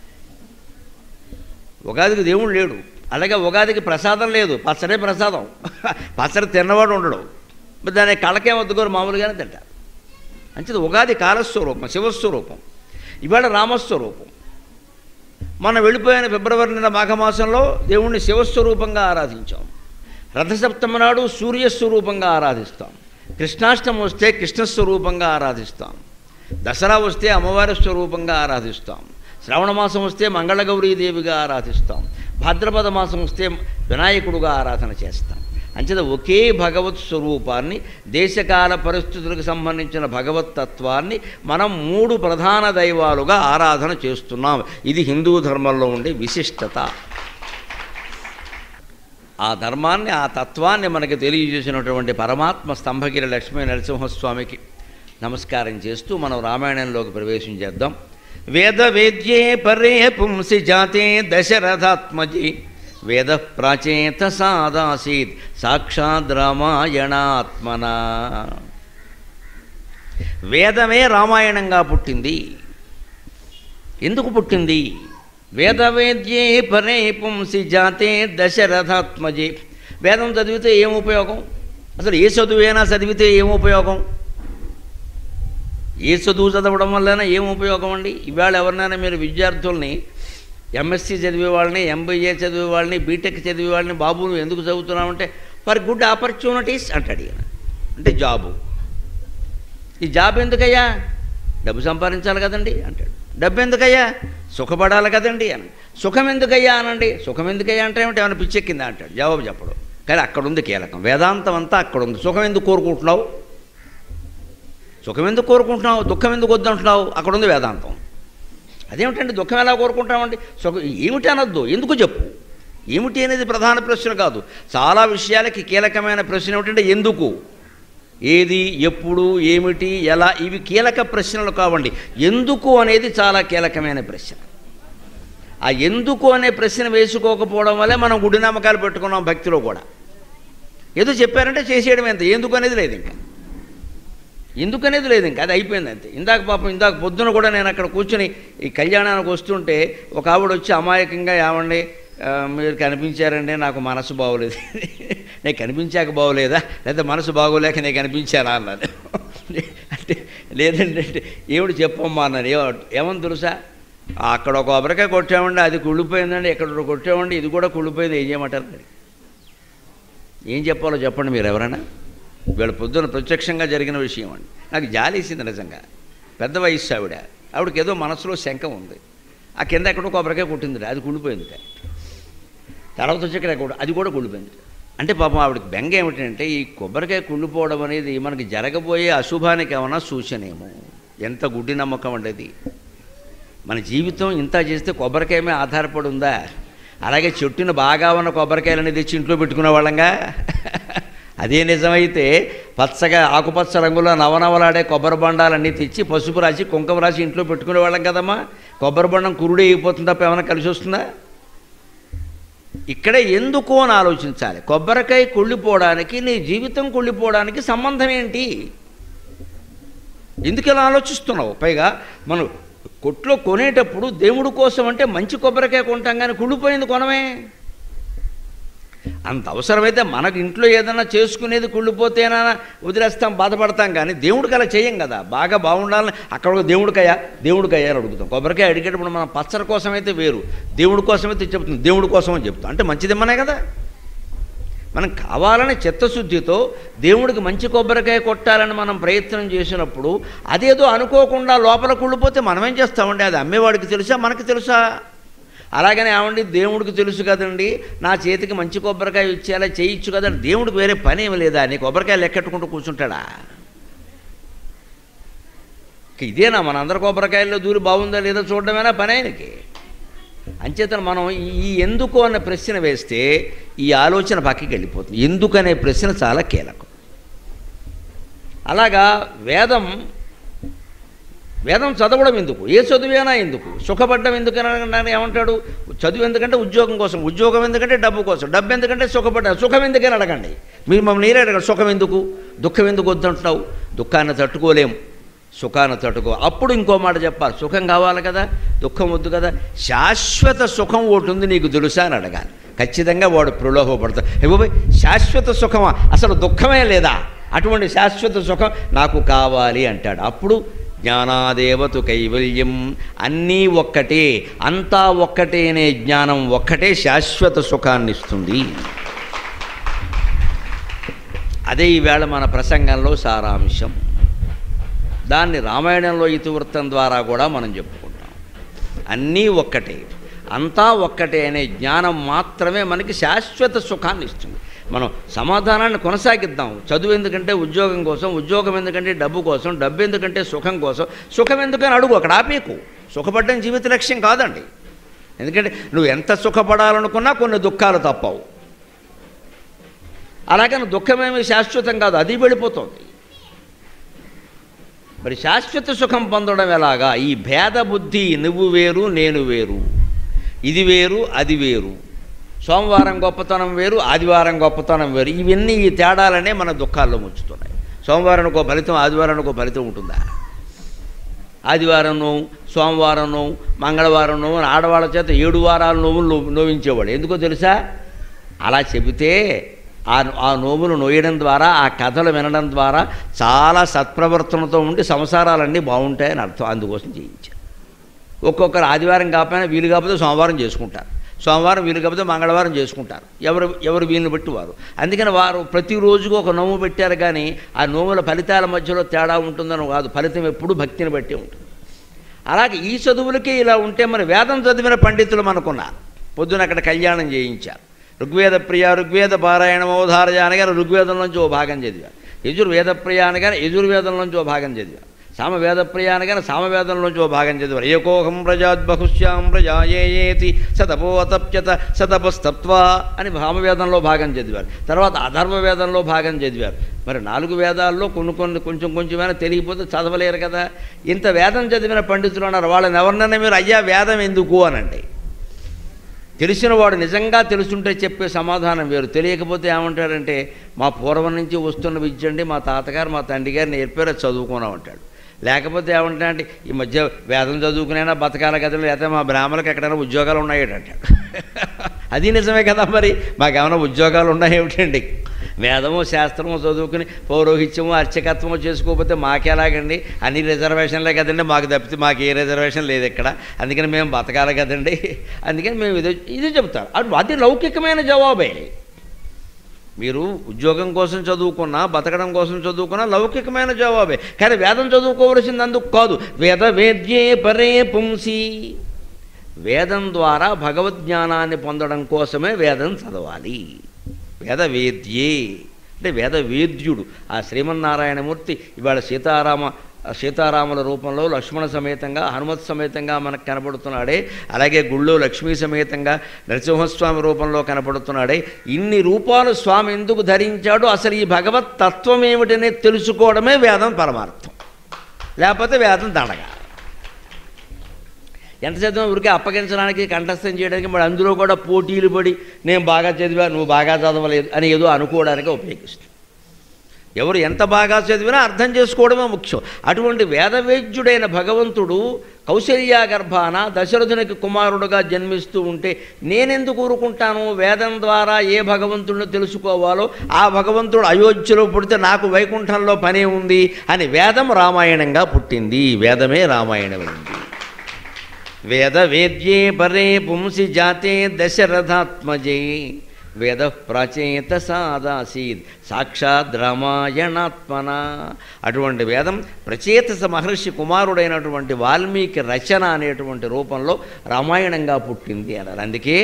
ఉగాదికి దేవుడు లేడు అలాగే ఉగాదికి ప్రసాదం లేదు పచ్చడే ప్రసాదం పచ్చడి తిన్నవాడు ఉండడు మరి దాని కళ్ళకేం వద్దుకోరు మామూలుగానే తింటారు అంచేది ఉగాది కాలస్వరూపం శివస్వరూపం ఇవాళ రామస్వరూపం మనం వెళ్ళిపోయిన ఫిబ్రవరి నెల మాఘమాసంలో దేవుణ్ణి శివస్వరూపంగా ఆరాధించాం రథసప్తమి నాడు సూర్యస్వరూపంగా ఆరాధిస్తాం కృష్ణాష్టమి వస్తే కృష్ణస్వరూపంగా ఆరాధిస్తాం దసరా వస్తే అమ్మవారి స్వరూపంగా ఆరాధిస్తాం శ్రావణ మాసం వస్తే మంగళగౌరీదేవిగా ఆరాధిస్తాం భాద్రపద మాసం వస్తే వినాయకుడుగా ఆరాధన చేస్తాం అంచేత ఒకే భగవత్ స్వరూపాన్ని దేశకాల పరిస్థితులకు సంబంధించిన భగవత్ తత్వాన్ని మనం మూడు ప్రధాన దైవాలుగా ఆరాధన చేస్తున్నాం ఇది హిందూ ధర్మంలో ఉండే విశిష్టత ఆ ధర్మాన్ని ఆ తత్వాన్ని మనకి తెలియజేసినటువంటి పరమాత్మ స్తంభగిరి లక్ష్మీ నరసింహస్వామికి నమస్కారం చేస్తూ మనం రామాయణంలోకి ప్రవేశం చేద్దాం వేద వేద్యే పరే పుంసి జాతే దశరథాత్మజి వేద ప్రాచేత సాదాసీత్ సాక్షాద్ రామాయణాత్మన వేదమే రామాయణంగా పుట్టింది ఎందుకు పుట్టింది వేదవేద్యే పరే పుంసి జాతే దశరథాత్మజే వేదం చదివితే ఏం ఉపయోగం అసలు ఏ చదువైనా చదివితే ఏం ఉపయోగం ఏ చదువు చదవడం వలన ఏం ఉపయోగం అండి ఇవాళ ఎవరినైనా మీరు విద్యార్థుల్ని ఎంఎస్సీ చదివే వాళ్ళని ఎంబీఏ చదివే వాళ్ళని బీటెక్ చదివే వాళ్ళని బాబు నువ్వు ఎందుకు చదువుతున్నావంటే ఫర్ గుడ్ ఆపర్చునిటీస్ అంటాడు ఈయన అంటే జాబు ఈ జాబ్ ఎందుకయ్యా డబ్బు సంపాదించాలి కదండి అంటాడు డబ్బు ఎందుకయ్యా సుఖపడాలి కదండి అని సుఖం ఎందుకయ్యా అనండి సుఖం ఎందుకయ్యా అంటే ఏమిటి ఏమైనా పిచ్చెక్కిందా అంటాడు జవాబు చెప్పడు కానీ అక్కడ ఉంది కీలకం వేదాంతం అంతా అక్కడ ఉంది సుఖం ఎందుకు కోరుకుంటున్నావు సుఖం ఎందుకు కోరుకుంటున్నావు దుఃఖం ఎందుకు వద్దంటున్నావు అక్కడ ఉంది వేదాంతం అదేమిటండి దుఃఖం ఎలా కోరుకుంటామండి సుఖం ఏమిటి అనొద్దు ఎందుకు చెప్పు ఏమిటి అనేది ప్రధాన ప్రశ్న కాదు చాలా విషయాలకి కీలకమైన ప్రశ్న ఏమిటంటే ఎందుకు ఏది ఎప్పుడు ఏమిటి ఎలా ఇవి కీలక ప్రశ్నలు కావండి ఎందుకు అనేది చాలా కీలకమైన ప్రశ్న ఆ ఎందుకు అనే ప్రశ్న వేసుకోకపోవడం వల్లే మనం గుడి నమ్మకాలు పెట్టుకున్నాం భక్తిలో కూడా ఏదో చెప్పారంటే చేసేయడం ఎంత ఎందుకు అనేది లేదు ఇంకా ఎందుకు అనేది లేదు ఇంకా అది అయిపోయింది అంతే ఇందాక పాపం ఇందాక పొద్దున కూడా నేను అక్కడ కూర్చుని ఈ కళ్యాణానికి వస్తుంటే ఒక ఆవిడ వచ్చి అమాయకంగా ఏమండి ఆ, మీరు కనిపించారండి నాకు మనసు బాగోలేదు నేను కనిపించాక బాగోలేదా లేదా మనసు బాగోలేక నేను కనిపించానా అన్నాను అంటే లేదండి అంటే ఏమిటి చెప్పమ్మా అన్నాను ఏమ ఏమని తెలుసా అక్కడ ఒక కొబ్బరికాయ కొట్టామండి అది కుళ్ళిపోయిందండి ఇక్కడ ఒకటి కొట్టామండి ఇది కూడా కుళ్ళిపోయింది ఏం చేయమంటారు మరి ఏం చెప్పాలో చెప్పండి మీరు ఎవరైనా వీళ్ళ పొద్దున ప్రత్యక్షంగా జరిగిన విషయం అండి నాకు జాలేసింది నిజంగా పెద్ద వయస్సు ఆవిడ ఆవిడకి ఏదో మనసులో శంక ఉంది ఆ కింద ఎక్కడో కొబ్బరికాయ కొట్టింది అది కుళ్ళిపోయింది తర్వాత వచ్చి ఇక్కడ కూడా అది కూడా కుళ్ళిపోయింది అంటే పాపం ఆవిడకి బెంగ ఏమిటంటే ఈ కొబ్బరికాయ కుళ్ళిపోవడం అనేది మనకి జరగబోయే అశుభానికి ఏమన్నా సూచనేమో ఎంత గుడ్డి నమ్మకం అండి అది మన జీవితం ఇంత చేస్తే కొబ్బరికాయ మీద ఆధారపడి ఉందా అలాగే చెట్టును బాగా ఉన్న కొబ్బరికాయలని తెచ్చి ఇంట్లో పెట్టుకునే వాళ్ళంగా అదే నిజమైతే పచ్చగా ఆకుపచ్చ రంగులో నవనవలాడే కొబ్బరి బండాలన్నీ తెచ్చి పసుపు రాసి కుంకుమ రాసి ఇంట్లో పెట్టుకునే వాళ్ళం కదమ్మా కొబ్బరి బండం కురుడి అయిపోతుంది తప్ప ఏమైనా కలిసి వస్తుందా ఇక్కడ ఎందుకు అని ఆలోచించాలి కొబ్బరికాయ కుళ్ళిపోవడానికి నీ జీవితం కుళ్ళిపోవడానికి సంబంధం ఏంటి ఎందుకు ఇలా ఆలోచిస్తున్నావు పైగా మనం కొట్లో కొనేటప్పుడు దేవుడి కోసం అంటే మంచి కొబ్బరికాయ కొంటాం కానీ కుళ్ళిపోయింది కొనమే అంత అవసరమైతే మనకు ఇంట్లో ఏదైనా చేసుకునేది కుళ్ళిపోతేనా వదిలేస్తాం బాధపడతాం కానీ దేవుడికి అలా చేయం కదా బాగా బాగుండాలని అక్కడ ఒక దేవుడికయ్య దేవుడికయ్య అని అడుగుతాం కొబ్బరికాయ అడిగేటప్పుడు మనం పచ్చడి కోసమైతే వేరు దేవుడి కోసమైతే చెప్తుంది దేవుడి కోసం అని చెప్తాం అంటే మంచిదిమ్మనే కదా మనం కావాలని చిత్తశుద్ధితో దేవుడికి మంచి కొబ్బరికాయ కొట్టాలని మనం ప్రయత్నం చేసినప్పుడు అదేదో అనుకోకుండా లోపల కుళ్ళిపోతే మనం ఏం చేస్తామండి అది అమ్మేవాడికి తెలుసా మనకి తెలుసా అలాగనే ఏమండి దేవుడికి తెలుసు కదండి నా చేతికి మంచి కొబ్బరికాయ ఇచ్చేలా చేయొచ్చు కదండి దేవుడికి వేరే పని ఏమి లేదా నీ కొబ్బరికాయ లెక్కెట్టుకుంటూ కూర్చుంటాడా ఇక ఇదేనా మన అందరి కొబ్బరికాయల్లో దూరి బాగుందా లేదా చూడడమేనా పని ఆయనకి అంచేతన మనం ఈ- ఈ ఎందుకు అన్న ప్రశ్న వేస్తే ఈ ఆలోచన పక్కకి వెళ్ళిపోతుంది ఎందుకు అనే ప్రశ్న చాలా కీలకం అలాగా వేదం వేదం చదవడం ఎందుకు ఏ చదువేనా ఎందుకు సుఖపడ్డం ఎందుకని ఏమంటాడు చదువు ఎందుకంటే ఉద్యోగం కోసం ఉద్యోగం ఎందుకంటే డబ్బు కోసం డబ్బు ఎందుకంటే సుఖపడ్డా సుఖం ఎందుకని అడగండి మీరు మమ్మల్ని నీరే అడగండి సుఖం ఎందుకు దుఃఖం ఎందుకు వద్దంటున్నావు దుఃఖాన్ని తట్టుకోలేము సుఖాన్ని తట్టుకో అప్పుడు ఇంకో మాట చెప్పాలి సుఖం కావాలి కదా దుఃఖం వద్దు కదా శాశ్వత సుఖం ఒకటి ఉంది నీకు తెలుసా అని అడగాలి ఖచ్చితంగా వాడు ప్రలోభపడతాడు ఇవ్వబోయ్ శాశ్వత సుఖమా అసలు దుఃఖమే లేదా అటువంటి శాశ్వత సుఖం నాకు కావాలి అంటాడు అప్పుడు జ్ఞానాదేవతు కైవల్యం అన్నీ ఒక్కటే అంతా ఒక్కటే అనే జ్ఞానం ఒక్కటే శాశ్వత సుఖాన్ని ఇస్తుంది అదే ఈవేళ మన ప్రసంగంలో సారాంశం దాన్ని రామాయణంలో ఇతివృత్తం ద్వారా కూడా మనం చెప్పుకుంటాం అన్నీ ఒక్కటే అంతా ఒక్కటే అనే జ్ఞానం మాత్రమే మనకి శాశ్వత సుఖాన్ని ఇస్తుంది మనం సమాధానాన్ని కొనసాగిద్దాం చదువు ఎందుకంటే ఉద్యోగం కోసం ఉద్యోగం ఎందుకంటే డబ్బు కోసం డబ్బు ఎందుకంటే సుఖం కోసం సుఖం ఎందుకని అడుగు అక్కడ ఆపేకు సుఖపడడం జీవిత లక్ష్యం కాదండి ఎందుకంటే నువ్వు ఎంత సుఖపడాలనుకున్నా కొన్ని దుఃఖాలు తప్పవు అలాగని దుఃఖమేమి శాశ్వతం కాదు అది వెళ్ళిపోతుంది మరి శాశ్వత సుఖం పొందడం ఎలాగా ఈ భేద బుద్ధి నువ్వు వేరు నేను వేరు ఇది వేరు అది వేరు సోమవారం గొప్పతనం వేరు ఆదివారం గొప్పతనం వేరు ఇవన్నీ ఈ తేడాలనే మన దుఃఖాల్లో ముంచుతున్నాయి సోమవారానికి ఒక ఫలితం ఆదివారానికి ఒక ఫలితం ఉంటుందా ఆదివారం నోవు సోమవారం నోవు మంగళవారం నోవు అని ఆడవాళ్ళ చేత ఏడు వారాలు నోవులు నో- నోవించేవాడు ఎందుకో తెలుసా అలా చెబితే ఆ ఆ నోములు నోయడం ద్వారా ఆ కథలు వినడం ద్వారా చాలా సత్ప్రవర్తనతో ఉండి సంసారాలన్నీ బాగుంటాయని అర్థం అందుకోసం చేయించారు ఒక్కొక్కరు ఆదివారం కాకపోయినా వీలు కాకపోతే సోమవారం చేసుకుంటారు సోమవారం వీలు కాకపోతే మంగళవారం చేసుకుంటారు ఎవరు ఎవరు వీలుని బట్టి వారు అందుకని వారు ప్రతిరోజుకు ఒక నోము పెట్టారు కానీ ఆ నోముల ఫలితాల మధ్యలో తేడా ఉంటుందని కాదు ఫలితం ఎప్పుడు భక్తిని బట్టి ఉంటుంది అలాగే ఈ చదువులకే ఇలా ఉంటే మరి వేదం చదివిన పండితులు మనకున్నారు పొద్దున అక్కడ కళ్యాణం చేయించారు ఋగ్వేద ప్రియ ఋగ్వేద పారాయణ అవధారయ అనగానే ఋగ్వేదం నుంచి ఓ భాగం చదివారు యజుర్వేద ప్రియ అనగానే యజుర్వేదం నుంచి ఓ భాగం చదివారు సామవేద ప్రియ అనగానే సామవేదం నుంచి ఓ భాగం చదివారు ఏకోహం ప్రజాద్బహుశ్యాం ప్రజాయేతి సతపోతప్యత సతపస్తత్వా అని సామవేదంలో భాగం చదివారు తర్వాత అధర్వవేదంలో భాగం చదివారు మరి నాలుగు వేదాల్లో కొన్ని కొన్ని కొంచెం కొంచెమైనా తెలియకపోతే చదవలేరు కదా ఇంత వేదం చదివిన పండితులు ఉన్నారు వాళ్ళని ఎవరినైనా మీరు అయ్యా వేదం ఎందుకు అనండి తెలిసిన వాడు నిజంగా తెలుసుంటే చెప్పే సమాధానం వేరు తెలియకపోతే ఏమంటాడంటే మా పూర్వం నుంచి వస్తున్న విద్య అండి మా తాతగారు మా తండ్రి గారు నేర్పారు అది చదువుకున్నాం అంటాడు లేకపోతే ఏమంటాడంటే ఈ మధ్య వేదం చదువుకునైనా బతకాల కథలు లేకపోతే మా బ్రాహ్మణులకు ఎక్కడైనా ఉద్యోగాలు ఉన్నాయేటి అంటాడు అది నిజమే కదా మరి మాకేమైనా ఉద్యోగాలు ఉన్నాయేమిటండి వేదము శాస్త్రము చదువుకుని పౌరోహిత్యము అర్చకత్వము చేసుకోకపోతే మాకెలాగండి అన్ని రిజర్వేషన్లే కదండి మాకు తప్పితే మాకు ఏ రిజర్వేషన్ లేదు ఇక్కడ అందుకని మేము బతకాలి కదండి అందుకని మేము ఇది ఇది చెప్తారు అది అది లౌకికమైన జవాబే మీరు ఉద్యోగం కోసం చదువుకున్నా బతకడం కోసం చదువుకున్నా లౌకికమైన జవాబే కానీ వేదం చదువుకోవలసింది అందుకు కాదు వేద వేద్యే పరే పుంసి వేదం ద్వారా భగవద్జ్ఞానాన్ని పొందడం కోసమే వేదం చదవాలి వేద వేద్యే అంటే వేద వేద్యుడు ఆ శ్రీమన్నారాయణమూర్తి ఇవాళ సీతారామ సీతారాముల రూపంలో లక్ష్మణ సమేతంగా హనుమత్ సమేతంగా మనకు కనపడుతున్నాడే అలాగే గుళ్ళో లక్ష్మీ సమేతంగా నరసింహస్వామి రూపంలో కనపడుతున్నాడే ఇన్ని రూపాలు స్వామి ఎందుకు ధరించాడో అసలు ఈ భగవత్ తత్వం ఏమిటనే తెలుసుకోవడమే వేదం పరమార్థం లేకపోతే వేదం దండగా ఎంత చదివా ఊరికే అప్పగించడానికి కంఠస్థం చేయడానికి మరి అందులో కూడా పోటీలు పడి నేను బాగా చదివా నువ్వు బాగా చదవలేదు అని ఏదో అనుకోవడానికి ఉపయోగిస్తుంది ఎవరు ఎంత బాగా చదివినా అర్థం చేసుకోవడమే ముఖ్యం అటువంటి వేదవేద్యుడైన భగవంతుడు కౌశల్యా గర్భాన దశరథునికి కుమారుడుగా జన్మిస్తూ ఉంటే నేనెందుకు ఊరుకుంటాను వేదం ద్వారా ఏ భగవంతుడిని తెలుసుకోవాలో ఆ భగవంతుడు అయోధ్యలో పుడితే నాకు వైకుంఠంలో పనే ఉంది అని వేదం రామాయణంగా పుట్టింది వేదమే రామాయణమైంది వేద వేద్యే పరే పుంసి జాతే దశరథాత్మజే వేద ప్రాచేత సాదాసీద్ సాక్షాత్ రామాయణాత్మన అటువంటి వేదం ప్రచేతస మహర్షి కుమారుడైనటువంటి వాల్మీకి రచన అనేటువంటి రూపంలో రామాయణంగా పుట్టింది అన్నారు అందుకే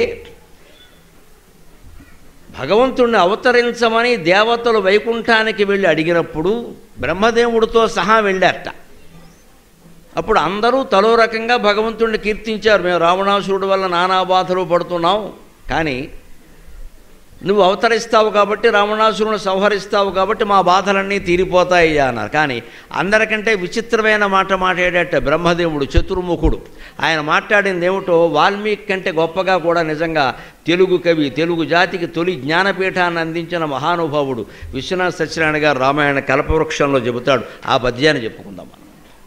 భగవంతుణ్ణి అవతరించమని దేవతలు వైకుంఠానికి వెళ్ళి అడిగినప్పుడు బ్రహ్మదేవుడితో సహా వెళ్ళారట అప్పుడు అందరూ తలో రకంగా భగవంతుడిని కీర్తించారు మేము రావణాసురుడు వల్ల నానా బాధలు పడుతున్నాం కానీ నువ్వు అవతరిస్తావు కాబట్టి రావణాసురుని సంహరిస్తావు కాబట్టి మా బాధలన్నీ తీరిపోతాయి అన్నారు కానీ అందరికంటే విచిత్రమైన మాట మాట్లాడేట బ్రహ్మదేవుడు చతుర్ముఖుడు ఆయన మాట్లాడింది ఏమిటో వాల్మీకి కంటే గొప్పగా కూడా నిజంగా తెలుగు కవి తెలుగు జాతికి తొలి జ్ఞానపీఠాన్ని అందించిన మహానుభావుడు విశ్వనాథ్ సత్యనారాయణ గారు రామాయణ కల్పవృక్షంలో చెబుతాడు ఆ పద్యాన్ని చెప్పుకుందాం మనం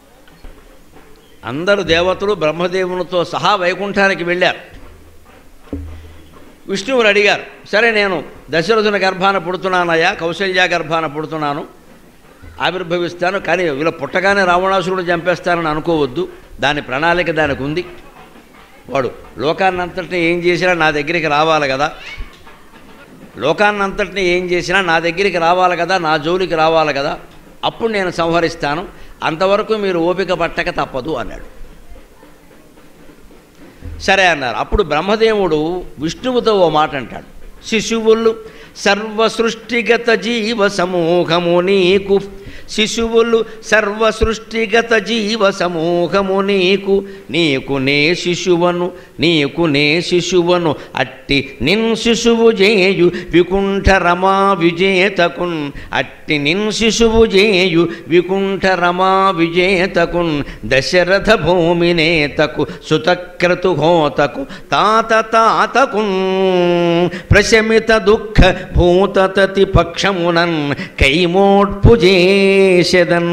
అందరు దేవతలు బ్రహ్మదేవునితో సహా వైకుంఠానికి వెళ్ళారు విష్ణువుని అడిగారు సరే నేను దశరథుని గర్భాన పుడుతున్నానయ్యా కౌశల్య గర్భాన పుడుతున్నాను ఆవిర్భవిస్తాను కానీ వీళ్ళ పుట్టగానే రావణాసురుడు చంపేస్తానని అనుకోవద్దు దాని ప్రణాళిక దానికి ఉంది వాడు లోకాన్నంతటిని ఏం చేసినా నా దగ్గరికి రావాలి కదా లోకాన్నంతటిని ఏం చేసినా నా దగ్గరికి రావాలి కదా నా జోలికి రావాలి కదా అప్పుడు నేను సంహరిస్తాను అంతవరకు మీరు ఓపిక పట్టక తప్పదు అన్నాడు సరే అన్నారు అప్పుడు బ్రహ్మదేవుడు విష్ణువుతో ఓ మాట అంటాడు శిశువులు సర్వ సృష్టిగత జీవ సమూహము నీకు శిశువులు సర్వ సృష్టిగత జీవ సమూహము నీకు నీకు నే శిశువను నీకు నే శిశువను అట్టి నిన్ శిశువు జేయు వికుంఠ రమా విజేతకున్ అట్టి నిన్ శిశువు జేయు వికుంఠ రమా విజేతకున్ దశరథ భూమినేతకు సుతక్రతుహోతకు తాత తాతకున్ ప్రశమిత దుఃఖ భూతతతి పక్షమునన్ కైమోడ్పు చేసెదన్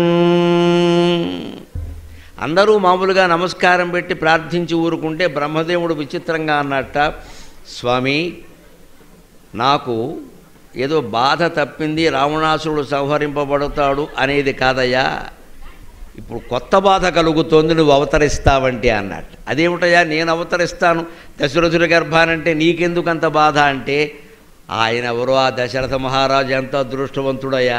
అందరూ మామూలుగా నమస్కారం పెట్టి ప్రార్థించి ఊరుకుంటే బ్రహ్మదేవుడు విచిత్రంగా అన్నట్ట స్వామి నాకు ఏదో బాధ తప్పింది రావణాసురుడు సంహరింపబడతాడు అనేది కాదయ్యా ఇప్పుడు కొత్త బాధ కలుగుతోంది నువ్వు అవతరిస్తావంటే అన్నట్టు అదేమిటయ్యా నేను అవతరిస్తాను దశరథుడి గర్భానంటే నీకెందుకు అంత బాధ అంటే ఆయన ఎవరో ఆ దశరథ మహారాజు ఎంత అదృష్టవంతుడయ్యా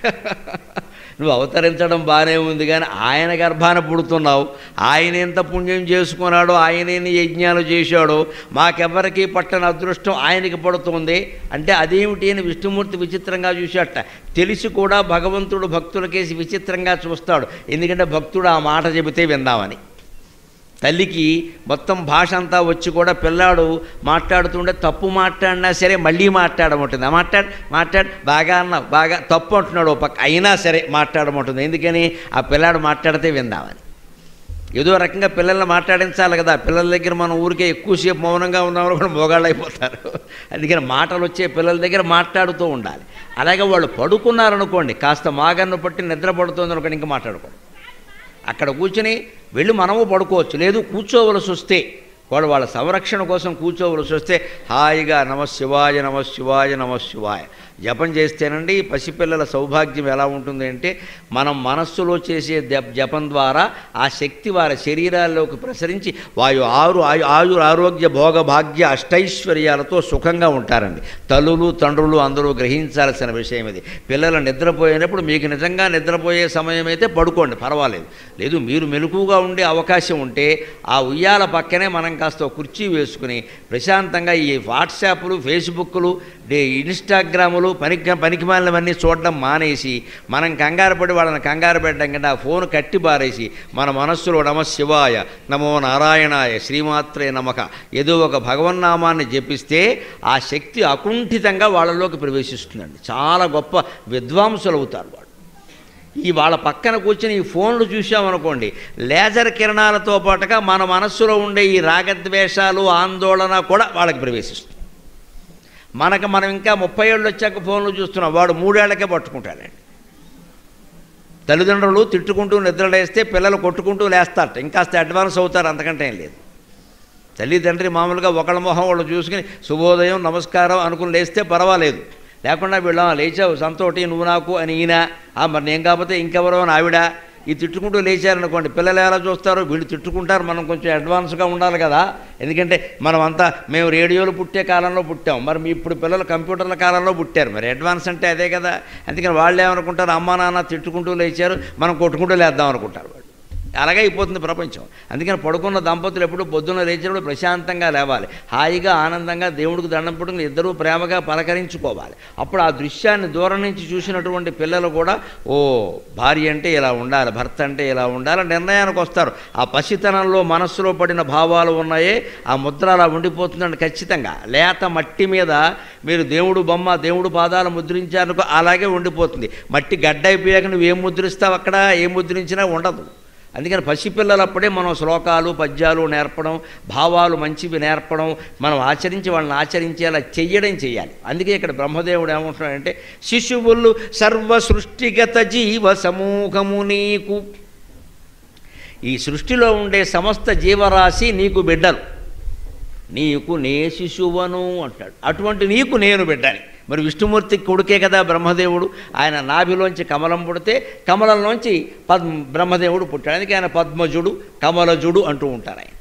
నువ్వు అవతరించడం బాగానే ఉంది కానీ ఆయన గర్భాన పుడుతున్నావు ఆయన ఎంత పుణ్యం చేసుకున్నాడో ఆయన ఎన్ని యజ్ఞాలు చేశాడో మాకెవరికి పట్టని అదృష్టం ఆయనకి పడుతుంది అంటే అదేమిటి అని విష్ణుమూర్తి విచిత్రంగా చూశాట తెలిసి కూడా భగవంతుడు భక్తులకేసి విచిత్రంగా చూస్తాడు ఎందుకంటే భక్తుడు ఆ మాట చెబితే విందామని తల్లికి మొత్తం భాష అంతా వచ్చి కూడా పిల్లాడు మాట్లాడుతుంటే తప్పు మాట్లాడినా సరే మళ్ళీ మాట్లాడమంటుంది మాట్లాడు మాట్లాడు బాగా అన్నావు బాగా తప్పు అంటున్నాడు ఓ పక్క అయినా సరే మాట్లాడమంటుంది ఎందుకని ఆ పిల్లాడు మాట్లాడితే విందామని ఏదో రకంగా పిల్లల్ని మాట్లాడించాలి కదా పిల్లల దగ్గర మనం ఊరికే ఎక్కువసేపు మౌనంగా ఉన్నామని కూడా మోగాళ్ళు అయిపోతారు అందుకని మాటలు వచ్చే పిల్లల దగ్గర మాట్లాడుతూ ఉండాలి అలాగే వాళ్ళు పడుకున్నారనుకోండి కాస్త మాగన్ను పట్టి నిద్ర పడుతుంది అనుకోండి ఇంకా మాట్లాడుకోండి అక్కడ కూర్చుని వెళ్ళి మనము పడుకోవచ్చు లేదు కూర్చోవలసి వస్తే వాడు వాళ్ళ సంరక్షణ కోసం కూర్చోవలసి వస్తే హాయిగా నమ శివాయ నమ శివాయ నమ శివాయ జపం చేస్తేనండి ఈ పసిపిల్లల సౌభాగ్యం ఎలా ఉంటుంది అంటే మనం మనస్సులో చేసే జప- జపం ద్వారా ఆ శక్తి వారి శరీరాల్లోకి ప్రసరించి వాయు ఆరు ఆయు ఆయుర ఆరోగ్య భోగ భాగ్య అష్టైశ్వర్యాలతో సుఖంగా ఉంటారండి తల్లులు తండ్రులు అందరూ గ్రహించాల్సిన విషయం ఇది పిల్లలు నిద్రపోయినప్పుడు మీకు నిజంగా నిద్రపోయే సమయం అయితే పడుకోండి పర్వాలేదు లేదు మీరు మెలకుగా ఉండే అవకాశం ఉంటే ఆ ఉయ్యాల పక్కనే మనం కాస్త ఒక కుర్చీ వేసుకుని ప్రశాంతంగా ఈ వాట్సాప్లు ఫేస్బుక్లు డే ఇన్స్టాగ్రాములు పనికి పనికిమాలినవన్నీ చూడడం మానేసి మనం కంగారు పడి వాళ్ళని కంగారు పెట్టడం కంటే ఆ ఫోన్ కట్టి బారేసి మన మనస్సులో నమ శివాయ నమో నారాయణాయ శ్రీమాత్రే నమక ఏదో ఒక భగవన్నామాన్ని జపిస్తే ఆ శక్తి అకుంఠితంగా వాళ్ళలోకి ప్రవేశిస్తుందండి చాలా గొప్ప విద్వాంసులు అవుతారు వాళ్ళు ఈ వాళ్ళ పక్కన కూర్చుని ఈ ఫోన్లు చూసామనుకోండి లేజర్ కిరణాలతో పాటుగా మన మనస్సులో ఉండే ఈ రాగద్వేషాలు ఆందోళన కూడా వాళ్ళకి ప్రవేశిస్తుంది మనకు మనం ఇంకా ముప్పై ఏళ్ళు వచ్చాక ఫోన్లు చూస్తున్నాం వాడు మూడేళ్లకే పట్టుకుంటాడండి తల్లిదండ్రులు తిట్టుకుంటూ నిద్రలేస్తే పిల్లలు కొట్టుకుంటూ లేస్తారట ఇంకాస్త అడ్వాన్స్ అవుతారు అంతకంటే ఏం లేదు తల్లి తండ్రి మామూలుగా ఒకళ్ళ మొహం వాళ్ళు చూసుకుని శుభోదయం నమస్కారం అనుకుని లేస్తే పర్వాలేదు లేకుండా వీళ్ళ లేచావు సంతోటి నువ్వు నాకు అని ఈయన ఆ మరి నేను కాకపోతే ఇంకెవరో అని ఆవిడ ఈ తిట్టుకుంటూ లేచారనుకోండి పిల్లలు ఎలా చూస్తారో వీళ్ళు తిట్టుకుంటారు మనం కొంచెం అడ్వాన్స్గా ఉండాలి కదా ఎందుకంటే మనం అంతా మేము రేడియోలు పుట్టే కాలంలో పుట్టాం మరి మీ ఇప్పుడు పిల్లలు కంప్యూటర్ల కాలంలో పుట్టారు మరి అడ్వాన్స్ అంటే అదే కదా అందుకని వాళ్ళు ఏమనుకుంటారు అమ్మా నాన్న తిట్టుకుంటూ లేచారు మనం కొట్టుకుంటూ లేద్దాం అనుకుంటారు వాళ్ళు అలాగే అయిపోతుంది ప్రపంచం అందుకని పడుకున్న దంపతులు ఎప్పుడు పొద్దున్న లేచినప్పుడు ప్రశాంతంగా లేవాలి హాయిగా ఆనందంగా దేవుడికి దండం పెట్టుకుని ఇద్దరూ ప్రేమగా పలకరించుకోవాలి అప్పుడు ఆ దృశ్యాన్ని దూరం నుంచి చూసినటువంటి పిల్లలు కూడా ఓ భార్య అంటే ఇలా ఉండాలి భర్త అంటే ఇలా ఉండాలి నిర్ణయానికి వస్తారు ఆ పసితనంలో మనస్సులో పడిన భావాలు ఉన్నాయే ఆ ముద్ర అలా ఉండిపోతుందండి ఖచ్చితంగా లేత మట్టి మీద మీరు దేవుడు బొమ్మ దేవుడు పాదాలు ముద్రించారనుకో అలాగే ఉండిపోతుంది మట్టి గడ్డ అయిపోయాక నువ్వు ఏం ముద్రిస్తావు అక్కడ ఏం ముద్రించినా ఉండదు అందుకని పసిపిల్లలప్పుడే మనం శ్లోకాలు పద్యాలు నేర్పడం భావాలు మంచివి నేర్పడం మనం ఆచరించి వాళ్ళని ఆచరించేలా చెయ్యడం చేయాలి అందుకే ఇక్కడ బ్రహ్మదేవుడు ఏమంటున్నాడంటే శిశువులు సర్వ సృష్టిగత జీవ సమూహము నీకు ఈ సృష్టిలో ఉండే సమస్త జీవరాశి నీకు బిడ్డలు నీకు నే శిశువను అంటాడు అటువంటి నీకు నేను బిడ్డని మరి విష్ణుమూర్తి కొడుకే కదా బ్రహ్మదేవుడు ఆయన నాభిలోంచి కమలం పుడితే కమలంలోంచి పద్మ బ్రహ్మదేవుడు పుట్టాడు అందుకే ఆయన పద్మజుడు కమలజుడు అంటూ ఉంటారు ఆయన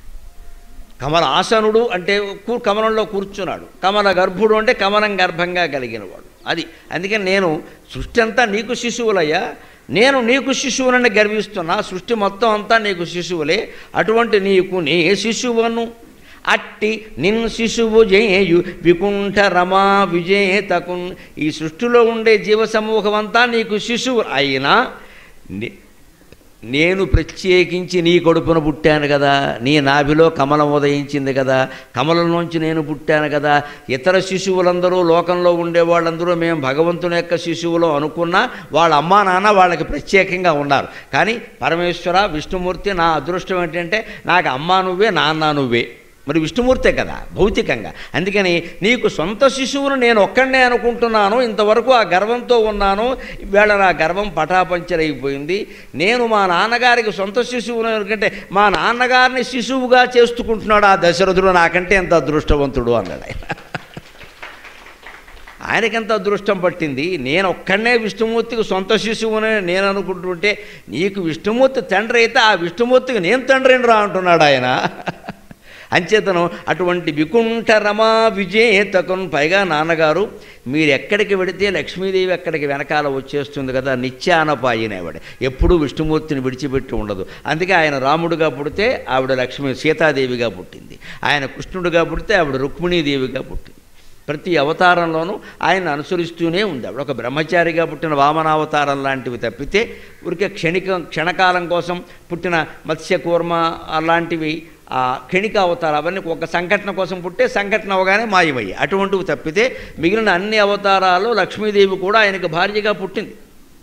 కమల ఆసనుడు అంటే కూ కమలంలో కూర్చున్నాడు కమల గర్భుడు అంటే కమలం గర్భంగా కలిగినవాడు అది అందుకని నేను సృష్టి అంతా నీకు శిశువులయ్యా నేను నీకు శిశువునని గర్విస్తున్నా సృష్టి మొత్తం అంతా నీకు శిశువులే అటువంటి నీకు నే శిశువును అట్టి నిన్ను శిశువు జేయు వికుంఠ రమా విజేతకున్ ఈ సృష్టిలో ఉండే జీవ సమూహం అంతా నీకు శిశువు అయినా నే- నేను ప్రత్యేకించి నీ కడుపున పుట్టాను కదా నీ నాభిలో కమలం ఉదయించింది కదా కమలంలోంచి నేను పుట్టాను కదా ఇతర శిశువులందరూ లోకంలో ఉండే వాళ్ళందరూ మేము భగవంతుని యొక్క శిశువులో అనుకున్నా వాళ్ళ అమ్మా నాన్న వాళ్ళకి ప్రత్యేకంగా ఉన్నారు కానీ పరమేశ్వర విష్ణుమూర్తి నా అదృష్టం ఏంటంటే నాకు అమ్మా నువ్వే నాన్న నువ్వే మరి విష్ణుమూర్తే కదా భౌతికంగా అందుకని నీకు సొంత శిశువును నేను ఒక్కడనే అనుకుంటున్నాను ఇంతవరకు ఆ గర్వంతో ఉన్నాను ఈవేళ నా గర్వం పటాపంచరైపోయింది నేను మా నాన్నగారికి సొంత శిశువును ఎందుకంటే మా నాన్నగారిని శిశువుగా చేసుకుంటున్నాడు ఆ దశరథుడు నాకంటే ఎంత అదృష్టవంతుడు అన్నాడు ఆయన ఆయనకెంత అదృష్టం పట్టింది నేను ఒక్కడనే విష్ణుమూర్తికి సొంత శిశువుని నేను అనుకుంటుంటే నీకు విష్ణుమూర్తి తండ్రి అయితే ఆ విష్ణుమూర్తికి నేను తండ్రిని రా అంటున్నాడు ఆయన అంచేతను అటువంటి వికుంఠ రమా విజేతకున్ పైగా నాన్నగారు మీరు ఎక్కడికి వెడితే లక్ష్మీదేవి ఎక్కడికి వెనకాల వచ్చేస్తుంది కదా నిత్యానపాయినేవాడు ఎప్పుడూ విష్ణుమూర్తిని విడిచిపెట్టి ఉండదు అందుకే ఆయన రాముడుగా పుడితే ఆవిడ లక్ష్మీ సీతాదేవిగా పుట్టింది ఆయన కృష్ణుడిగా పుడితే ఆవిడ రుక్మిణీదేవిగా పుట్టింది ప్రతి అవతారంలోనూ ఆయన అనుసరిస్తూనే ఉంది ఆవిడ ఒక బ్రహ్మచారిగా పుట్టిన వామనావతారం లాంటివి తప్పితే ఊరికే క్షణిక క్షణకాలం కోసం పుట్టిన మత్స్యకూర్మ అలాంటివి ఆ క్షణిక అవతారం అవన్నీ ఒక సంఘటన కోసం పుట్టే సంఘటన అవగానే మాయమయ్యి అటువంటివి తప్పితే మిగిలిన అన్ని అవతారాలు లక్ష్మీదేవి కూడా ఆయనకు భార్యగా పుట్టింది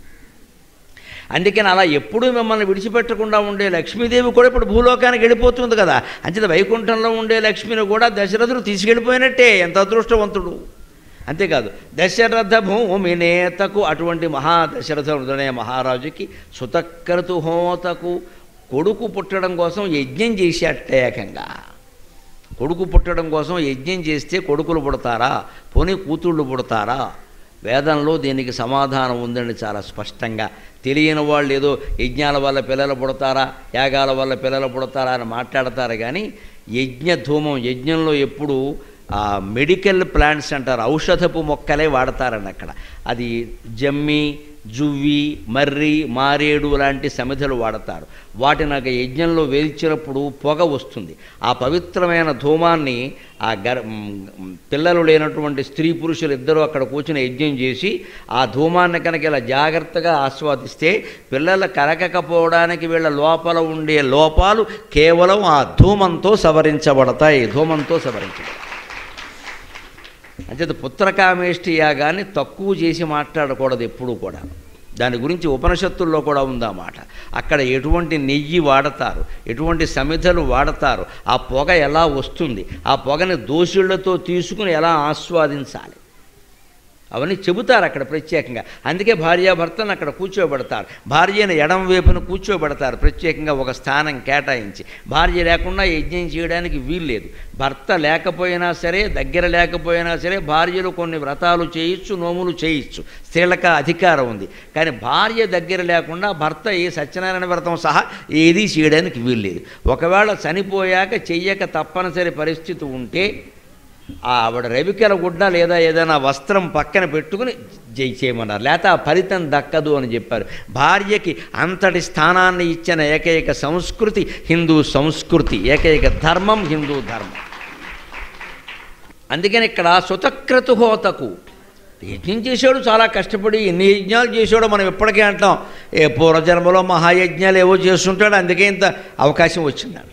అందుకని అలా ఎప్పుడూ మిమ్మల్ని విడిచిపెట్టకుండా ఉండే లక్ష్మీదేవి కూడా ఇప్పుడు భూలోకానికి వెళ్ళిపోతుంది కదా అంచేత వైకుంఠంలో ఉండే లక్ష్మిని కూడా దశరథుడు తీసుకెళ్ళిపోయినట్టే ఎంత అదృష్టవంతుడు అంతేకాదు దశరథ భూమి నేతకు అటువంటి మహా దశరథుడనే మహారాజుకి సుతక్రతు హోతకు కొడుకు పుట్టడం కోసం యజ్ఞం చేసేట ఏకంగా కొడుకు పుట్టడం కోసం యజ్ఞం చేస్తే కొడుకులు పుడతారా పోనీ కూతుళ్ళు పుడతారా వేదంలో దీనికి సమాధానం ఉందండి చాలా స్పష్టంగా తెలియని వాళ్ళు ఏదో యజ్ఞాల వల్ల పిల్లలు పుడతారా యాగాల వల్ల పిల్లలు పుడతారా అని మాట్లాడతారు కానీ యజ్ఞ ధూమం యజ్ఞంలో ఎప్పుడు ఆ మెడికల్ ప్లాంట్స్ అంటారు ఔషధపు మొక్కలే వాడతారండి అక్కడ అది జమ్మి జువ్వి మర్రి మారేడు లాంటి సమిధలు వాడతారు వాటిని ఒక యజ్ఞంలో వేల్చినప్పుడు పొగ వస్తుంది ఆ పవిత్రమైన ధూమాన్ని ఆ గర్ మ్, పిల్లలు లేనటువంటి స్త్రీ పురుషులు ఇద్దరూ అక్కడ కూర్చుని యజ్ఞం చేసి ఆ ధూమాన్ని కనుక ఇలా జాగ్రత్తగా ఆస్వాదిస్తే పిల్లలు కలగకపోవడానికి వీళ్ళ లోపల ఉండే లోపాలు కేవలం ఆ ధూమంతో సవరించబడతాయి ధూమంతో సవరించబడతాయి అంచేత పుత్రకామేష్టి యాగాన్ని తక్కువ చేసి మాట్లాడకూడదు ఎప్పుడూ కూడా దాని గురించి ఉపనిషత్తుల్లో కూడా ఉందా మాట అక్కడ ఎటువంటి నెయ్యి వాడతారు ఎటువంటి సమిధలు వాడతారు ఆ పొగ ఎలా వస్తుంది ఆ పొగని దోషుళ్లతో తీసుకుని ఎలా ఆస్వాదించాలి అవన్నీ చెబుతారు అక్కడ ప్రత్యేకంగా అందుకే భార్యాభర్తలను అక్కడ కూర్చోబెడతారు భార్యను ఎడం వైపున కూర్చోబెడతారు ప్రత్యేకంగా ఒక స్థానం కేటాయించి భార్య లేకుండా యజ్ఞం చేయడానికి వీల్లేదు భర్త లేకపోయినా సరే దగ్గర లేకపోయినా సరే భార్యలు కొన్ని వ్రతాలు చేయొచ్చు నోములు చేయొచ్చు స్త్రీలకు అధికారం ఉంది కానీ భార్య దగ్గర లేకుండా భర్త ఏ సత్యనారాయణ వ్రతం సహా ఏదీ చేయడానికి వీల్లేదు ఒకవేళ చనిపోయాక చెయ్యక తప్పనిసరి పరిస్థితి ఉంటే ఆ ఆవిడ రవికెల గుడ్డ లేదా ఏదైనా వస్త్రం పక్కన పెట్టుకుని జై చేయమన్నారు లేకపోతే ఆ ఫలితం దక్కదు అని చెప్పారు భార్యకి అంతటి స్థానాన్ని ఇచ్చిన ఏకైక సంస్కృతి హిందూ సంస్కృతి ఏకైక ధర్మం హిందూ ధర్మం అందుకని ఇక్కడ సుతక్రతుహోతకు యజ్ఞం చేశాడు చాలా కష్టపడి ఎన్ని యజ్ఞాలు చేశాడో మనం ఇప్పటికే అంటాం ఏ పూర్వజన్మలో మహాయజ్ఞాలు ఏవో చేస్తుంటాడు అందుకే ఇంత అవకాశం వచ్చిందాడు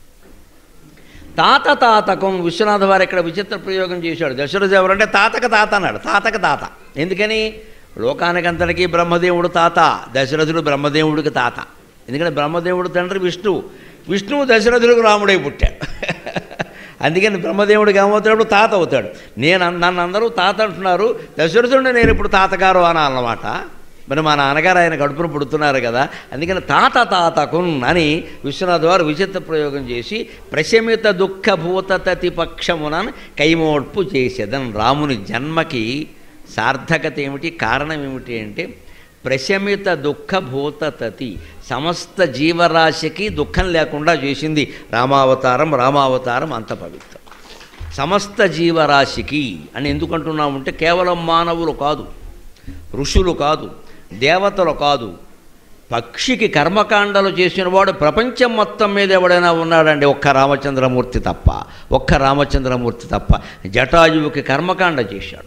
తాత తాతకం విశ్వనాథ వారు ఇక్కడ విచిత్ర ప్రయోగం చేశాడు దశరథ ఎవరు అంటే తాతక తాత అన్నాడు తాతక తాత ఎందుకని లోకానికంతటికీ బ్రహ్మదేవుడు తాత దశరథుడు బ్రహ్మదేవుడికి తాత ఎందుకంటే బ్రహ్మదేవుడు తండ్రి విష్ణువు విష్ణువు దశరథుడికి రాముడై పుట్టాడు అందుకని బ్రహ్మదేవుడికి ఏమవుతాడు తాత అవుతాడు నేను అన్- నన్ను అందరూ తాత అంటున్నారు దశరథుడిని నేను ఇప్పుడు తాతగారు అనాలన్నమాట మరి మా నాన్నగారు ఆయన కడుపును పుడుతున్నారు కదా అందుకని తాత తాతకున్ అని విశ్వనాథ్ వారు విచిత్ర ప్రయోగం చేసి ప్రశమిత దుఃఖ భూతతతి పక్షమునన్ కైమోడ్పు చేసేదన్ రాముని జన్మకి సార్థకత ఏమిటి కారణం ఏమిటి అంటే ప్రశమిత దుఃఖ భూతతతి సమస్త జీవరాశికి దుఃఖం లేకుండా చేసింది రామావతారం రామావతారం అంత పవిత్రం సమస్త జీవరాశికి అని ఎందుకంటున్నామంటే కేవలం మానవులు కాదు ఋషులు కాదు దేవతలు కాదు పక్షికి కర్మకాండలు చేసిన వాడు ప్రపంచం మొత్తం మీద ఎవడైనా ఉన్నాడండి ఒక్క రామచంద్రమూర్తి తప్ప ఒక్క రామచంద్రమూర్తి తప్ప జటాయువుకి కర్మకాండ చేశాడు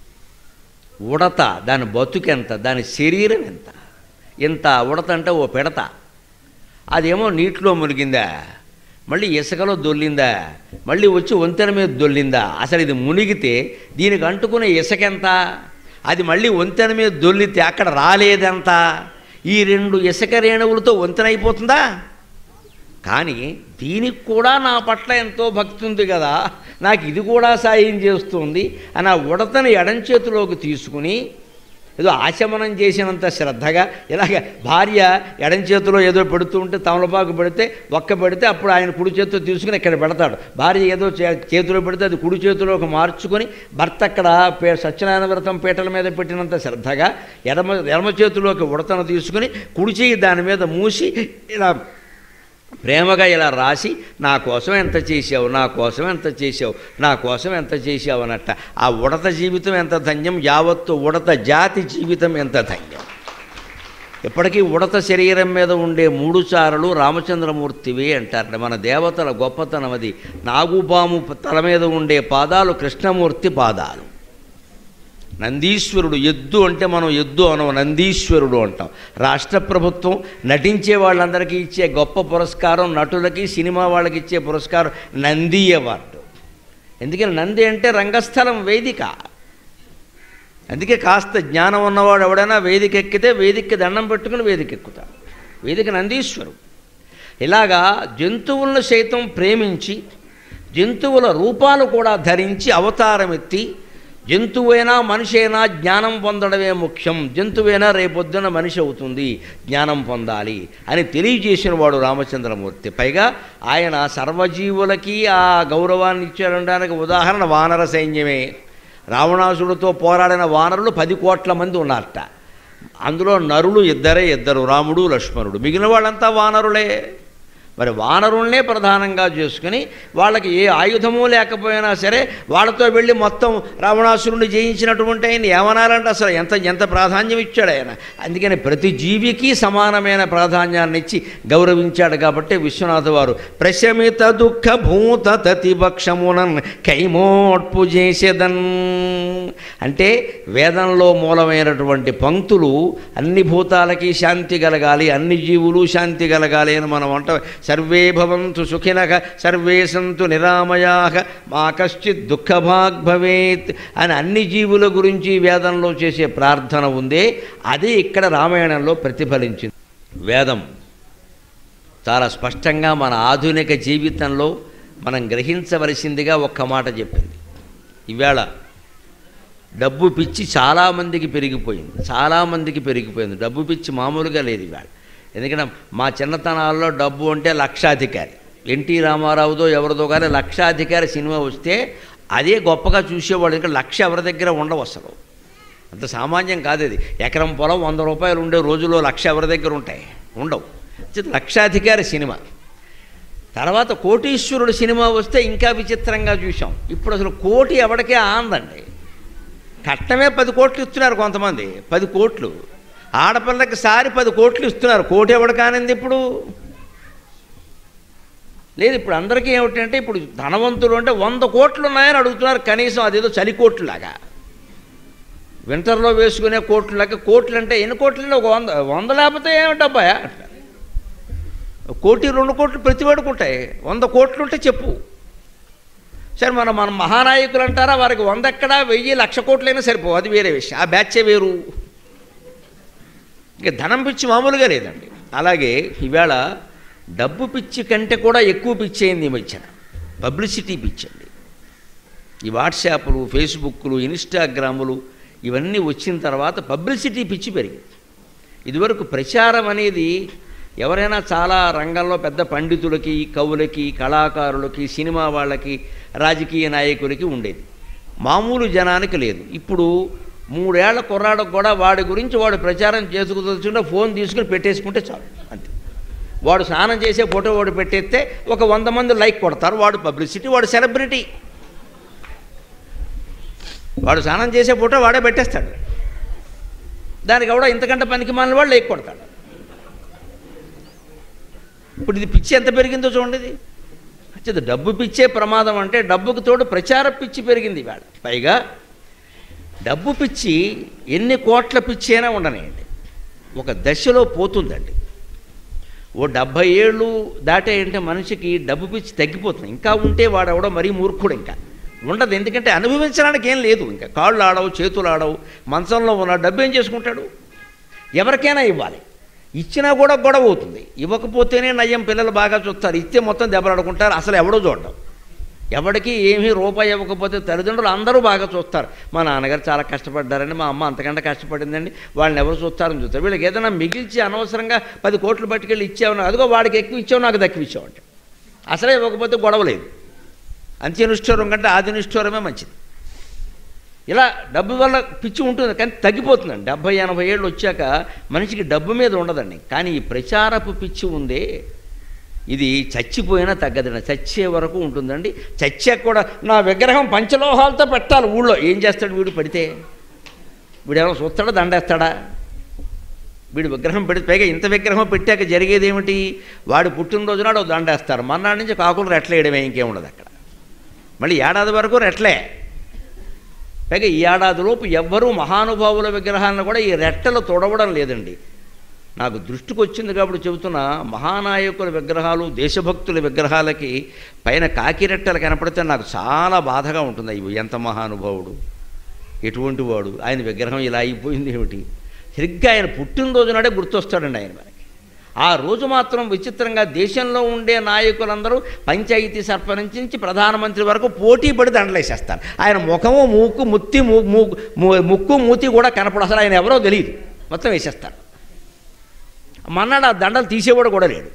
ఉడత దాని బతుకెంత దాని శరీరం ఎంత ఇంత ఉడత అంటే ఓ పెడత అదేమో నీటిలో మునిగిందా మళ్ళీ ఇసుకలో దొల్లిందా మళ్ళీ వచ్చి వంతెన మీద దొల్లిందా అసలు ఇది మునిగితే దీనికి అంటుకునే ఇసుకెంత అది మళ్ళీ వంతెన మీద దొల్లితే అక్కడ రాలేదెంత ఈ రెండు ఇసుక రేణువులతో వంతెన అయిపోతుందా కానీ దీనికి కూడా నా పట్ల ఎంతో భక్తి ఉంది కదా నాకు ఇది కూడా సాయం చేస్తుంది అని ఆ ఉడతని ఎడం చేతిలోకి తీసుకుని ఏదో ఆశమనం చేసినంత శ్రద్ధగా ఇలాగ భార్య ఎడం చేతిలో ఏదో పెడుతూ ఉంటే తమలపాకు పెడితే ఒక్క పెడితే అప్పుడు ఆయన కుడి చేతితో తీసుకుని ఇక్కడ పెడతాడు భార్య ఏదో చే- చేతిలో పెడితే అది కుడి చేతిలోకి మార్చుకొని భర్త అక్కడ పే సత్యనారాయణ వ్రతం పీటల మీద పెట్టినంత శ్రద్ధగా ఎడమ ఎడమ చేతిలోకి ఉడతను తీసుకుని కుడి చేయి దాని మీద మూసి ఇలా ప్రేమగా ఇలా రాసి నా కోసం ఎంత చేసావు నా కోసం ఎంత చేసావు నా కోసం ఎంత చేసావు అన్నట్ట ఆ ఉడత జీవితం ఎంత ధన్యం యావత్తు ఉడత జాతి జీవితం ఎంత ధన్యం ఇప్పటికీ ఉడత శరీరం మీద ఉండే మూడు చారలు రామచంద్రమూర్తివి అంటారు మన దేవతల గొప్పతనం అది నాగుపాము తల మీద ఉండే పాదాలు కృష్ణమూర్తి పాదాలు నందీశ్వరుడు ఎద్దు అంటే మనం ఎద్దు అనం నందీశ్వరుడు అంటాం రాష్ట్ర ప్రభుత్వం నటించే వాళ్ళందరికీ ఇచ్చే గొప్ప పురస్కారం నటులకి సినిమా వాళ్ళకి ఇచ్చే పురస్కారం నంది అవార్డు ఎందుకని నంది అంటే రంగస్థలం వేదిక అందుకే కాస్త జ్ఞానం ఉన్నవాడు ఎవడైనా వేదిక ఎక్కితే వేదికకి దండం పెట్టుకుని వేదిక ఎక్కుతాడు వేదిక నందీశ్వరుడు ఇలాగా జంతువులను సైతం ప్రేమించి జంతువుల రూపాలు కూడా ధరించి అవతారం ఎత్తి జంతువైనా మనిషి అయినా జ్ఞానం పొందడమే ముఖ్యం జంతువైనా రేపొద్దున మనిషి అవుతుంది జ్ఞానం పొందాలి అని తెలియజేసిన వాడు రామచంద్రమూర్తి పైగా ఆయన సర్వజీవులకి ఆ గౌరవాన్ని ఇచ్చాడనడానికి ఉదాహరణ వానర సైన్యమే రావణాసుడితో పోరాడిన వానరులు పది కోట్ల మంది ఉన్నారట అందులో నరులు ఇద్దరే ఇద్దరు రాముడు లక్ష్మణుడు మిగిలిన వాళ్ళంతా వానరులే మరి వానరుల్నే ప్రధానంగా చేసుకుని వాళ్ళకి ఏ ఆయుధము లేకపోయినా సరే వాళ్ళతో వెళ్ళి మొత్తం రావణాసురుని జయించినటువంటి ఆయన ఏమనాలంటే అసలు ఎంత ఎంత ప్రాధాన్యం ఇచ్చాడు ఆయన అందుకని ప్రతి జీవికి సమానమైన ప్రాధాన్యాన్ని ఇచ్చి గౌరవించాడు కాబట్టి విశ్వనాథ వారు ప్రశమిత దుఃఖ భూత తతిభక్షమునన్ కైమోట్పు చేసేదన్ అంటే వేదంలో మూలమైనటువంటి పంక్తులు అన్ని భూతాలకి శాంతి కలగాలి అన్ని జీవులు శాంతి కలగాలి అని మనం అంట సర్వే భవంతు సుఖినః సర్వే సంతు నిరామయాః మా కశ్చిత్ దుఃఖభాగ్ భవేత్ అని అన్ని జీవుల గురించి వేదంలో చేసే ప్రార్థన ఉందే అది ఇక్కడ రామాయణంలో ప్రతిఫలించింది వేదం చాలా స్పష్టంగా మన ఆధునిక జీవితంలో మనం గ్రహించవలసిందిగా ఒక్క మాట చెప్పింది ఈవేళ డబ్బు పిచ్చి చాలామందికి పెరిగిపోయింది చాలామందికి పెరిగిపోయింది డబ్బు పిచ్చి మామూలుగా లేదు ఇవాళ ఎందుకంటే మా చిన్నతనాల్లో డబ్బు అంటే లక్షాధికారి ఎన్టీ రామారావుతో ఎవరితో కానీ లక్షాధికారి సినిమా వస్తే అదే గొప్పగా చూసేవాడు ఇంకా లక్ష ఎవరి దగ్గర ఉండవు అసలు అంత సామాన్యం కాదు అది ఎకరం పొలం వంద రూపాయలు ఉండే రోజుల్లో లక్ష ఎవరి దగ్గర ఉంటాయి ఉండవు ఇది లక్షాధికారి సినిమా తర్వాత కోటీశ్వరుడు సినిమా వస్తే ఇంకా విచిత్రంగా చూసాం ఇప్పుడు అసలు కోటి ఎవరికే ఆందండి కట్టమే పది కోట్లు ఇస్తున్నారు కొంతమంది పది కోట్లు ఆడపిల్లకి సారి పది కోట్లు ఇస్తున్నారు కోటి ఎవడు కానింది ఇప్పుడు లేదు ఇప్పుడు అందరికీ ఏమిటంటే ఇప్పుడు ధనవంతులు అంటే వంద కోట్లు ఉన్నాయని అడుగుతున్నారు కనీసం అదేదో చలి కోట్లులాగా వింటర్లో వేసుకునే కోట్లులాగా కోట్లు అంటే ఎన్ని కోట్లు అంటే ఒక వంద వంద లేకపోతే ఏమిటబ్బాయా అంటారు. కోటి రెండు కోట్లు ప్రతివాడికి ఉంటాయి వంద కోట్లు ఉంటే చెప్పు సరే మన మన మహానాయకులు అంటారా వారికి వంద ఎక్కడా వెయ్యి లక్ష కోట్లైనా సరిపోవు అది వేరే విషయం ఆ బ్యాచే వేరు ఇక ధనం పిచ్చి మామూలుగా లేదండి అలాగే ఈవేళ డబ్బు పిచ్చి కంటే కూడా ఎక్కువ పిచ్చి అయింది ఈ మధ్యన పబ్లిసిటీ పిచ్చి అండి ఈ వాట్సాప్లు ఫేస్బుక్లు ఇన్స్టాగ్రాములు ఇవన్నీ వచ్చిన తర్వాత పబ్లిసిటీ పిచ్చి పెరిగింది ఇదివరకు ప్రచారం అనేది ఎవరైనా చాలా రంగంలో పెద్ద పండితులకి కవులకి కళాకారులకి సినిమా వాళ్ళకి రాజకీయ నాయకులకి ఉండేది మామూలు జనానికి లేదు ఇప్పుడు మూడేళ్ల కుర్రాడికి కూడా వాడి గురించి వాడు ప్రచారం చేసుకున్న ఫోన్ తీసుకుని పెట్టేసుకుంటే చాలు అంతే వాడు స్నానం చేసే ఫోటో వాడు పెట్టేస్తే ఒక వంద మంది లైక్ కొడతారు వాడు పబ్లిసిటీ వాడు సెలబ్రిటీ వాడు స్నానం చేసే ఫోటో వాడే పెట్టేస్తాడు దానికి కూడా ఇంతకంటే పనికి మాలిన వాడు లైక్ కొడతాడు ఇప్పుడు ఇది పిచ్చి ఎంత పెరిగిందో చూడండి ఇది అచ్చా డబ్బు పిచ్చే ప్రమాదం అంటే డబ్బుకు తోడు ప్రచార పిచ్చి పెరిగింది ఇవాళ పైగా డబ్బు పిచ్చి ఎన్ని కోట్ల పిచ్చి అయినా ఉండనియండి ఒక దశలో పోతుందండి ఓ డెబ్భై ఏళ్ళు దాటాయంటే మనిషికి డబ్బు పిచ్చి తగ్గిపోతుంది ఇంకా ఉంటే వాడు ఎవడో మరీ మూర్ఖుడు ఇంకా ఉండదు ఎందుకంటే అనుభవించడానికి ఏం లేదు ఇంకా కాళ్ళు ఆడవు చేతులు ఆడవు మంచంలో ఉన్న డబ్బు ఏం చేసుకుంటాడు ఎవరికైనా ఇవ్వాలి ఇచ్చినా కూడా గొడవ అవుతుంది ఇవ్వకపోతేనే నయ్యం పిల్లలు బాగా చూస్తారు ఇస్తే మొత్తం దెబ్బలాడుకుంటారు అసలు ఎవడో చూడడం ఎవరికి ఏమీ రూపాయి ఇవ్వకపోతే తల్లిదండ్రులు అందరూ బాగా చూస్తారు మా నాన్నగారు చాలా కష్టపడ్డారండి మా అమ్మ అంతకంటే కష్టపడిందండి వాళ్ళని ఎవరు చూస్తారని చూస్తారు వీళ్ళకి ఏదైనా మిగిల్చి అనవసరంగా పది కోట్లు పట్టుకెళ్ళి ఇచ్చావు అదిగో వాడికి ఎక్కువ ఇచ్చావు నాకు దక్కి ఇచ్చావు అంటే అసలే ఇవ్వకపోతే గొడవ లేదు అంత్యనిష్ఠూరం కంటే ఆదినిష్ఠూరమే మంచిది ఇలా డబ్బు వల్ల పిచ్చి ఉంటుంది కానీ తగ్గిపోతుందండి డెబ్భై ఎనభై ఏళ్ళు వచ్చాక మనిషికి డబ్బు మీద ఉండదండి కానీ ఈ ప్రచారపు పిచ్చి ఉందే ఇది చచ్చిపోయినా తగ్గదండి చచ్చే వరకు ఉంటుందండి చచ్చాక కూడా నా విగ్రహం పంచలోహాలతో పెట్టాలి ఊళ్ళో ఏం చేస్తాడు వీడు పడితే వీడు ఏమైనా చూస్తాడా దండేస్తాడా వీడు విగ్రహం పెడితే పైగా ఇంత విగ్రహం పెట్టాక జరిగేది ఏమిటి వాడు పుట్టినరోజు నాడు ఓ దండేస్తారు మన్నాడు నుంచి కాకులు రెట్లేయడమే ఇంకేం ఉండదు అక్కడ మళ్ళీ ఏడాది వరకు రెట్లే పైగా ఈ ఏడాదిలోపు ఎవ్వరూ మహానుభావుల విగ్రహాలను కూడా ఈ రెట్టలు తొడవడం లేదండి నాకు దృష్టికి వచ్చింది కాబట్టి చెబుతున్నా మహానాయకుల విగ్రహాలు దేశభక్తుల విగ్రహాలకి పైన కాకి రెట్టలు కనపడితే నాకు చాలా బాధగా ఉంటుంది అయ్యో ఎంత మహానుభావుడు ఎటువంటి వాడు ఆయన విగ్రహం ఇలా అయిపోయింది ఏమిటి సరిగ్గా ఆయన పుట్టినరోజు నాడే గుర్తొస్తాడండి ఆయన మనకి ఆ రోజు మాత్రం విచిత్రంగా దేశంలో ఉండే నాయకులందరూ పంచాయతీ సర్పంచ్ నుంచి ప్రధానమంత్రి వరకు పోటీ పడి దండలేసేస్తారు ఆయన ముఖము మూకు ముత్తి ము- ము- ము- ముక్కు మూతి కూడా కనపడు అసలు ఆయన ఎవరో తెలియదు మొత్తం వేసేస్తారు మన్నాడు ఆ దండలు తీసేవాడు కూడా లేడు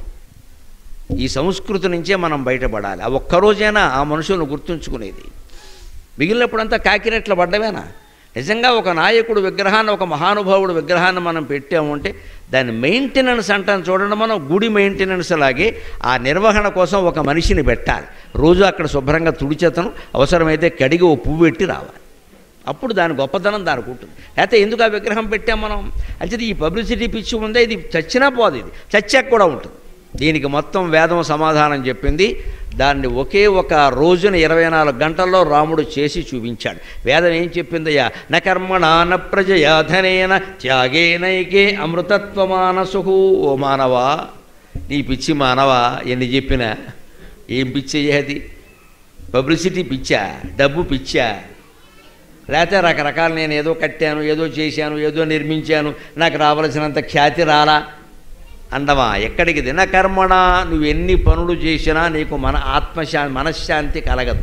ఈ సంస్కృతి నుంచే మనం బయటపడాలి ఆ ఒక్కరోజైనా ఆ మనుషులను గుర్తుంచుకునేది మిగిలినప్పుడంతా కాకిరెట్ల పడ్డవేనా నిజంగా ఒక నాయకుడు విగ్రహాన్ని ఒక మహానుభావుడు విగ్రహాన్ని మనం పెట్టాము అంటే దాని మెయింటెనెన్స్ అంటాను చూడండి మనం గుడి మెయింటెనెన్స్ లాగే ఆ నిర్వహణ కోసం ఒక మనిషిని పెట్టాలి రోజు అక్కడ శుభ్రంగా తుడిచేతను అవసరమైతే కడిగి ఓ పువ్వు పెట్టి రావాలి అప్పుడు దాని గొప్పతనం దానికి ఉంటుంది అయితే ఎందుకు ఆ విగ్రహం పెట్టాం మనం అంటే ఈ పబ్లిసిటీ పిచ్చి ఉందే ఇది చచ్చినా పోదు ఇది చచ్చాక కూడా ఉంటుంది దీనికి మొత్తం వేదం సమాధానం చెప్పింది దాన్ని ఒకే ఒక రోజున ఇరవై నాలుగు గంటల్లో రాముడు చేసి చూపించాడు వేదం ఏం చెప్పిందయ్యా న కర్మణ న ప్రజయా ధనేన త్యాగేనైకే అమృతత్వమానసు ఓ మానవా నీ పిచ్చి మానవా ఎన్ని చెప్పినా ఏం పిచ్చి అది పబ్లిసిటీ పిచ్చా డబ్బు పిచ్చా లేకపోతే రకరకాల నేను ఏదో కట్టాను ఏదో చేశాను ఏదో నిర్మించాను నాకు రావలసినంత ఖ్యాతి రాలా అండమా ఎక్కడికి దిన కర్మణ నువ్వు ఎన్ని పనులు చేసినా నీకు మన ఆత్మశా మనశ్శాంతి కలగదు